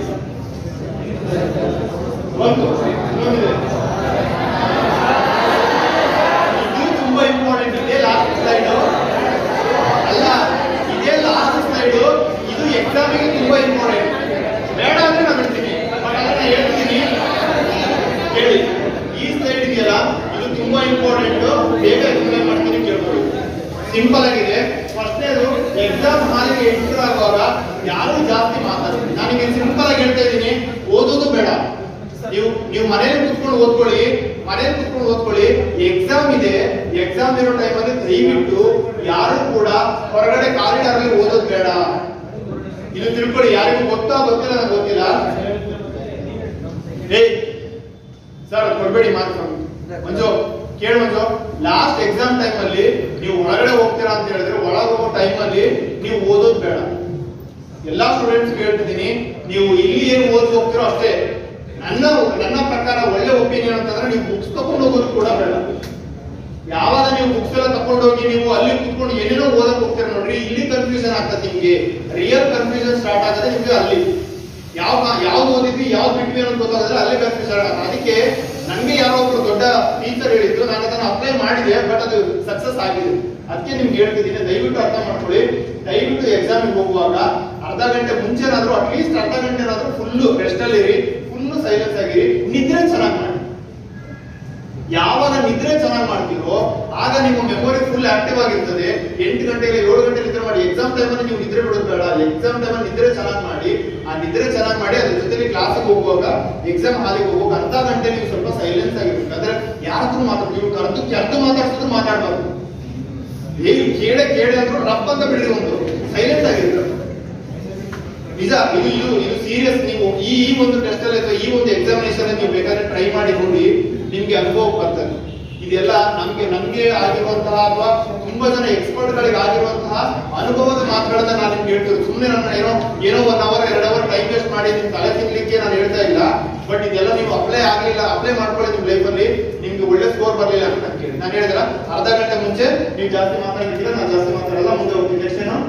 ಒಂದು ಇನ್ನೊಂದಿದೆ ಇದು ತುಂಬಾ ಇಂಪಾರ್ಟೆಂಟ್ ಇದೆ ಲಾಸ್ಟ್ ಸ್ಲೈಡ್ ಅಲ್ಲ ಇದೇ ಲಾಸ್ಟ್ ಸ್ಲೈಡ್ ಇದು ಎಕ್ಸಾಮಿಗೆ ತುಂಬಾ ಇಂಪಾರ್ಟೆಂಟ್ ಬೇಡ ಅಂದ್ರೆ ನಾನು ಬಿಡ್ತೀನಿ ಬಟ್ ಅದನ್ನ ಹೇಳ್ತೀನಿ ಕೇಳಿ ಈ ಸ್ಲೈಡ್ ಇದೆಯಲ್ಲ ಇದು ತುಂಬಾ ಇಂಪಾರ್ಟೆಂಟ್ ಬೇಗ ಎಕ್ಸ್ಪ್ಲೈನ್ ಮಾಡ್ತೀನಿ ಕೇಳ್ಕೊಳ್ಳಿ ಸಿಂಪಲ್ ಆಗಿದೆ ಫಸ್ಟ್ನೇದು ಎಕ್ಸಾಮ್ ಹಾಲಿಗೆ ಎಂಟರ್ ಆಗುವಾಗ ಯಾರು ಜಾಸ್ತಿ ಮಾತಾಡ್ತೀನಿ ನನಗೆ ಸಿಂಪಲ್ ಆಗಿ ಹೇಳ್ತಾ ಇದ್ದೀನಿ ಓದೋದು ಬೇಡ ನೀವು ನೀವು ಮನೇಲಿ ಕುತ್ಕೊಂಡು ಓದ್ಕೊಳ್ಳಿ ಮನೇಲಿ ಕುತ್ಕೊಂಡು ಓದ್ಕೊಳ್ಳಿ ಎಕ್ಸಾಮ್ ಇದೆ ಎಕ್ಸಾಮ್ ಇರೋ ಟೈಮಲ್ಲಿ ದಯವಿಟ್ಟು ಯಾರು ಕೂಡ ಹೊರಗಡೆ ಕಾರಿಡಾರ್ ಅಲ್ಲಿ ಓದೋದು ಬೇಡ ಇದು ತಿಳ್ಕೊಳ್ಳಿ ಯಾರಿಗೂ ಗೊತ್ತಾ ಗೊತ್ತಿಲ್ಲ ನನಗೆ ಗೊತ್ತಿಲ್ಲ ಏಯ್ ಸರ್ ಕೊಡ್ಬೇಡಿ ಮಾತು ಮಂಜು ಕೇಳು ಮಂಜು ಲಾಸ್ಟ್ ಎಕ್ಸಾಮ್ ಟೈಮ್ ಅಲ್ಲಿ ನೀವು ಒಳಗಡೆ ಹೋಗ್ತೀರಾ ಅಂತ ಹೇಳಿದ್ರೆ ಒಳಗೆ ಹೋಗೋ ಟೈಮ್ ಅಲ್ಲಿ ನೀವು ಓದೋದು ಬೇಡ ಎಲ್ಲಾ ಸ್ಟೂಡೆಂಟ್ಸ್ ಹೇಳ್ತಿದ್ದೀನಿ ನೀವು ಇಲ್ಲಿ ಏನು ಓದ್ ಹೋಗ್ತಿರೋ ಅಷ್ಟೇ ನನ್ನ ನನ್ನ ಪ್ರಕಾರ ಒಳ್ಳೆ ಒಪಿನಿಯನ್ ಅಂತಂದ್ರೆ ನೀವು ಬುಕ್ಸ್ ತಗೊಂಡು ಹೋಗೋದು ಕೂಡ ಬೇಡ ಯಾವಾಗ ನೀವು ಬುಕ್ಸ್ ಎಲ್ಲ ತಗೊಂಡು ಹೋಗಿ ನೀವು ಅಲ್ಲಿ ಕುತ್ಕೊಂಡು ಏನೇನೋ ಓದಕ್ ಹೋಗ್ತೀರ ನೋಡ್ರಿ ಇಲ್ಲಿ ಕನ್ಫ್ಯೂಷನ್ ಆಗ್ತದೆ ನಿಮ್ಗೆ ರಿಯಲ್ ಕನ್ಫ್ಯೂಷನ್ ಸ್ಟಾರ್ಟ್ ಆಗದೆ ನಿಮ್ಗೆ ಅಲ್ಲಿ ಯಾವ ಯಾವ್ದು ಓದಿದ್ವಿ ಯಾವ್ದು ಬಿಟ್ವಿ ಅನ್ನೋದು ಗೊತ್ತಾದ್ರೆ ಅಲ್ಲಿ ಕನ್ಫ್ಯೂಷನ್ ಆಗುತ್ತೆ ಅದಕ್ಕೆ ನನ್ಗೆ ಯಾರೋ ಒಬ್ರು ದೊಡ್ಡ ಟೀಚರ್ ಹೇಳಿದ್ರು ನಾನು ಅದನ್ನ ಅಪ್ಲೈ ಮಾಡಿದೆ ಬಟ್ ಅದು ಸಕ್ಸಸ್ ಆಗಿದೆ ಅದಕ್ಕೆ ನಿಮ್ಗೆ ಹೇಳ್ತಿದ್ದೀನಿ ದಯವಿಟ್ಟು ಅರ್ಥ ಮಾಡ್ಕೊಳ್ಳಿ ದಯವಿಟ್ಟು ಎಕ್ಸಾಮಿಗೆ ಹೋಗುವಾಗ ಅರ್ಧ ಗಂಟೆ ಮುಂಚೆನಾದ್ರೂ ಅಟ್ಲೀಸ್ಟ್ ಅರ್ಧ ಗಂಟೆನಾದ್ರೂ ಫುಲ್ ರೆಸ್ಟ್ ಅಲ್ಲಿ ಇರಿ ಫುಲ್ ಸೈಲೆನ್ಸ್ ಆಗಿರಿ ನಿದ್ರೆ ಚೆನ್ನಾಗಿ ಮಾಡಿ ಯಾವಾಗ ನಿದ್ರೆ ಚೆನ್ನಾಗಿ ಮಾಡ್ತೀರೋ ಆಗ ನಿಮ್ಮ ಮೆಮೊರಿ ಫುಲ್ ಆಕ್ಟಿವ್ ಆಗಿರ್ತದೆ ಎಂಟು ಗಂಟೆಗೆ ಏಳು ಗಂಟೆ ನಿದ್ರೆ ಮಾಡಿ ಎಕ್ಸಾಮ್ ಟೈಮಲ್ಲಿ ನೀವು ನಿದ್ರೆ ಬಿಡೋದು ಬೇಡ ಎಕ್ಸಾಮ್ ಟೈಮಲ್ಲಿ ನಿದ್ರೆ ಚೆನ್ನಾಗಿ ಮಾಡಿ ಆ ನಿದ್ರೆ ಚೆನ್ನಾಗಿ ಮಾಡಿ ಅದ್ರ ಜೊತೆಲಿ ಕ್ಲಾಸಿಗೆ ಹೋಗುವಾಗ ಎಕ್ಸಾಮ್ ಹಾಲಿಗೆ ಹೋಗುವಾಗ ಅರ್ಧ ಗಂಟೆ ನೀವು ಸ್ವಲ್ಪ ಸೈಲೆನ್ಸ್ ಆಗಿರ್ಬೇಕು ಅಂದ್ರೆ ಯಾರ್ದು ಮಾತಾಡ್ತೀವಿ ನೀವು ಕರೆದು ಕೆಟ್ಟು ಮಾತಾಡ್ಸಿದ್ರು ಮಾತಾಡ್ಬಾರ್ದು ಹೇಗೆ ಕೇಳೆ ಕೇಳೆ ಅಂದ್ರು ರಪ್ ಅಂತ ಬಿಡ್ರಿ ಒಂದು ಸೈಲೆಂಟ್ ಆಗಿರ್ತಾರೆ ನಿಜ ಇದು ಇದು ಇದು ಸೀರಿಯಸ್ ನೀವು ಈ ಈ ಒಂದು ಟೆಸ್ಟ್ ಅಲ್ಲಿ ಅಥವಾ ಈ ಒಂದು ಎಕ್ಸಾಮಿನೇಷನ್ ನೀವು ಬೇಕಾದ್ರೆ ಟ್ರೈ ಮಾಡಿ ನೋಡಿ ನಿಮ್ಗೆ ಅನುಭವ ಬರ್ತದೆ ಇದೆಲ್ಲ ನಮ್ಗೆ ನಮ್ಗೆ ಆಗಿರುವಂತಹ ಅಥವಾ ತುಂಬಾ ಜನ ಎಕ್ಸ್ಪರ್ಟ್ ಗಳಿಗೆ ಆಗಿರುವಂತಹ ಅನುಭವದ ಮಾತುಗಳನ್ನ ನಾನು ನಿಮ್ಗೆ ಹೇಳ್ತೀನಿ ಸುಮ್ಮನೆ ನನ್ನ ಏನೋ ಏನೋ ಒನ್ ಅವರ್ ಎರಡು ಅವರ್ ಟೈಮ್ ವೇಸ್ಟ್ ಮಾಡಿ ನಿಮ್ ತಲೆ ತಿನ್ಲಿಕ್ಕೆ ನಾನು ಹೇಳ್ತಾ ಇಲ್ಲ ಬಟ್ ಇದೆಲ್ಲ ನೀವು ಅಪ್ಲೈ ಆಗ್ಲಿಲ್ಲ ಅಪ್ಲೈ ಮಾಡ್ಕೊಳ್ಳಿ ನಿಮ್ ಲೈಫ್ ಅಲ್ಲಿ ನಿಮ್ಗೆ ಒಳ್ಳೆ ಸ್ಕೋರ್ ಬರ್ಲಿಲ್ಲ ಅಂತ ನಾನು ಕೇಳಿ ನಾನು ಹೇಳಿದ್ರ ಅರ್ಧ ಗಂಟೆ ಮುಂಚೆ ನೀವು ಜಾಸ್ತಿ ಮಾತಾಡಿದ್ರೆ ನಾನು ಜಾಸ್ತಿ ಮಾತಾಡಲ್ಲ ಮುಂದೆ ಹೋಗ್ತೀನಿ ನೆಕ್ಸ್ಟ್ ಏನು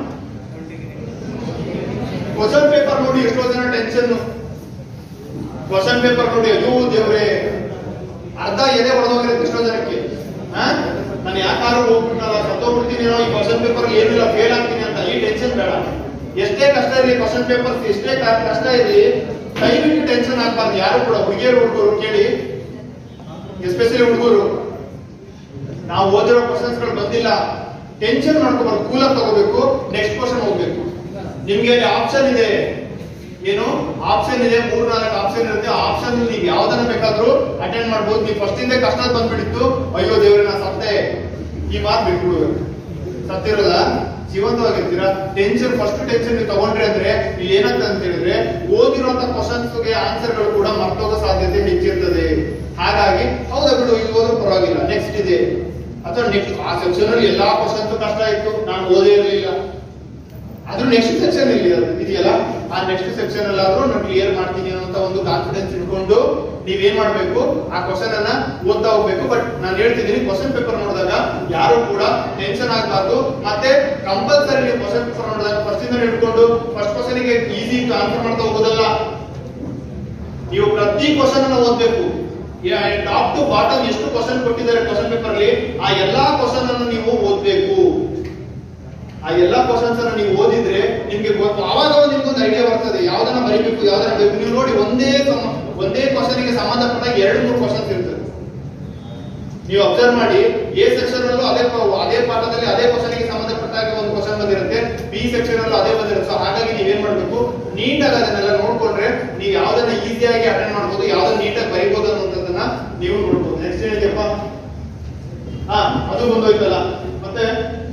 ಕ್ವಶನ್ ಪೇಪರ್ ನೋಡಿ ಎಷ್ಟೋ ಜನ ಟೆನ್ಷನ್ ಕ್ವಶನ್ ಪೇಪರ್ ನೋಡಿ ಅಯ್ಯೋ ದೇವ್ರೆ ಅರ್ಧ ಎದೆ ಹೊಡೆದೋಗಿರುತ್ತೆ ಎಷ್ಟೋ ಜನಕ್ಕೆ ಹಾ ನಾನು ಯಾಕಾದ್ರೂ ಹೋಗ್ಬಿಟ್ಟಲ್ಲ ಸತ್ತೋಗ್ಬಿಡ್ತೀನೇನೋ ಈ ಕ್ವಶನ್ ಪೇಪರ್ ಏನಿಲ್ಲ ಫೇಲ್ ಆಗ್ತೀನಿ ಅಂತ ಈ ಟೆನ್ಷನ್ ಬೇಡ ಎಷ್ಟೇ ಕಷ್ಟ ಇರಲಿ ಕ್ವಶನ್ ಪೇಪರ್ ಎಷ್ಟೇ ಕ- ಕಷ್ಟ ಇರಲಿ ದಯವಿಟ್ಟು ಟೆನ್ಷನ್ ಆಗ್ಬಾರ್ದು ಯಾರು ಕೂಡ ಹುಡುಗಿಯರು ಹುಡುಗರು ಕೇಳಿ ಎಸ್ಪೆಷಲಿ ಹುಡುಗರು ನಾವು ಓದಿರೋ ಕ್ವಶನ್ಸ್ ಗಳು ಬಂದಿಲ್ಲ ಟೆನ್ಷನ್ ಮಾಡ್ಕೋಬಾರ್ದು ಕೂಲಾಗಿ ತಗೋಬೇಕು ನೆಕ್ಸ್ಟ್ ಕ್ವಶನ್ ಹೋಗ್ಬೇಕು ನಿಮ್ಗೆ ಅಲ್ಲಿ ಆಪ್ಷನ್ ಇದೆ ಏನು ಆಪ್ಷನ್ ಇದೆ ಮೂರ್ ನಾಲ್ಕು ಆಪ್ಷನ್ ಇರುತ್ತೆ ಆಪ್ಷನ್ ನೀವು ಯಾವ್ದನ್ನ ಬೇಕಾದ್ರೂ ಅಟೆಂಡ್ ಮಾಡ್ಬೋದು ನೀವು ಫಸ್ಟ್ ಇಂದ ಕಷ್ಟ ಬಂದ್ಬಿಟ್ಟಿತ್ತು ಅಯ್ಯೋ ದೇವ್ರೆ ನಾ ಸತ್ತೆ ಈ ಮಾತು ಬಿಟ್ಬಿಡುವೆ ಸತ್ತಿರಲ್ಲ ಜೀವಂತವಾಗಿರ್ತೀರಾ ಟೆನ್ಷನ್ ಫಸ್ಟ್ ಟೆನ್ಷನ್ ನೀವು ತಗೊಂಡ್ರಿ ಅಂದ್ರೆ ಇಲ್ಲಿ ಏನಂತ ಅಂತ ಹೇಳಿದ್ರೆ ಓದಿರುವಂತ ಕ್ವಶನ್ಸ್ ಗೆ ಆನ್ಸರ್ ಗಳು ಕೂಡ ಮರ್ತೋಗೋ ಸಾಧ್ಯತೆ ಹೆಚ್ಚಿರ್ತದೆ ಹಾಗಾಗಿ ಹೌದಾ ಬಿಡು ಇದು ಓದೋ ಪರವಾಗಿಲ್ಲ ನೆಕ್ಸ್ಟ್ ಇದೆ ಅಥವಾ ನೆಕ್ಸ್ಟ್ ಆ ಸೆಕ್ಷನ್ ಅಲ್ಲಿ ಎಲ್ಲಾ ಕ್ವಶನ್ಸ್ ಕಷ್ಟ ಇತ್ತು ನಾನು ಓದೇ ಇರಲಿಲ್ಲ ಅದ್ರ ನೆಕ್ಸ್ಟ್ ಸೆಕ್ಷನ್ ಇಲ್ಲಿ ಇದೆಯಲ್ಲ ಆ ನೆಕ್ಸ್ಟ್ ಸೆಕ್ಷನ್ ಅಲ್ಲಾದ್ರೂ ನಾನು ಕ್ಲಿಯರ್ ಮಾಡ್ತೀನಿ ಅನ್ನೋ ಒಂದು ಕಾನ್ಫಿಡೆನ್ಸ್ ಇಟ್ಕೊಂಡು ನೀವೇನ್ ಮಾಡ್ಬೇಕು ಆ ಕ್ವಶನ್ ಅನ್ನ ಓದ್ತಾ ಹೋಗ್ಬೇಕು ಬಟ್ ನಾನು ಹೇಳ್ತಿದ್ದೀನಿ ಕ್ವಶನ್ ಪೇಪರ್ ನೋಡಿದಾಗ ಯಾರು ಕೂಡ ಟೆನ್ಷನ್ ಆಗಬಾರ್ದು ಮತ್ತೆ ಕಂಪಲ್ಸರಿ ನೀವು ಕ್ವಶನ್ ಪೇಪರ್ ನೋಡಿದಾಗ ಫಸ್ಟ್ ಇಂದ ಹಿಡ್ಕೊಂಡು ಫಸ್ಟ್ ಕ್ವಶನ್ ಗೆ ಈಸಿ ಆನ್ಸರ್ ಮಾಡ್ತಾ ಹೋಗೋದಲ್ಲ ನೀವು ಪ್ರತಿ ಕ್ವಶನ್ ಅನ್ನ ಓದ್ಬೇಕು ಟಾಪ್ ಟು ಬಾಟಮ್ ಎಷ್ಟು ಕ್ವಶನ್ ಕೊಟ್ಟಿದ್ದಾರೆ ಕ್ವಶನ್ ಪೇಪರ್ ಅಲ್ಲಿ ಆ ಎಲ್ಲಾ ಕ್ವಶನ್ ಅನ್ನು ನೀವು ಓದ್ಬೇಕು ಆ ಎಲ್ಲಾ ಕ್ವಶನ್ಸ್ ಅನ್ನ ನೀವು ಓದಿದ್ರೆ ನಿಮ್ಗೆ ಗೊತ್ತು ಆವಾಗ ನಿಮ್ಗೊಂದು ಐಡಿಯಾ ಬರ್ತದೆ ಯಾವ್ದನ್ನ ಬರೀಬೇಕು ಯಾವ್ದನ್ನ ಬೇಕು ನೀವು ನೋಡಿ ಒಂದೇ ಸಮ- ಒಂದೇ ಕ್ವಶನ್ ಗೆ ಸಂಬಂಧಪಟ್ಟ ಎರಡು ಮೂರು ಕ್ವಶನ್ಸ್ ಇರ್ತದೆ ನೀವು ಅಬ್ಸರ್ವ್ ಮಾಡಿ ಎ ಸೆಕ್ಷನ್ ಅಲ್ಲೂ ಅದೇ ಪ- ಅದೇ ಪಾಠದಲ್ಲಿ ಅದೇ ಕ್ವಶನ್ ಗೆ ಸಂಬಂಧಪಟ್ಟಾಗ ಒಂದು ಕ್ವಶನ್ ಬಂದಿರುತ್ತೆ ಬಿ ಸೆಕ್ಷನ್ ಅಲ್ಲೂ ಅದೇ ಬಂದಿರುತ್ತೆ ಸೊ ಹಾಗಾಗಿ ನೀವೇನ್ ಮಾಡ್ಬೇಕು ನೀಟಾಗಿ ಅದನ್ನೆಲ್ಲ ನೋಡ್ಕೊಂಡ್ರೆ ನೀವು ಯಾವ್ದನ್ನ ಈಸಿಯಾಗಿ ಅಟೆಂಡ್ ಮಾಡ್ಬೋದು ಯಾವ್ದನ್ನ ನೀಟಾಗಿ ಬರೀಬಹುದು ಅನ್ನೋದನ್ನ ನೀವು ನೋಡ್ಬೋದು ನೆಕ್ಸ್ಟ್ ಏನಿದೆಯಪ್ಪ ಹಾ ಅದು ಬಂದೋಯ್ತಲ್ಲ ಮತ್ತೆ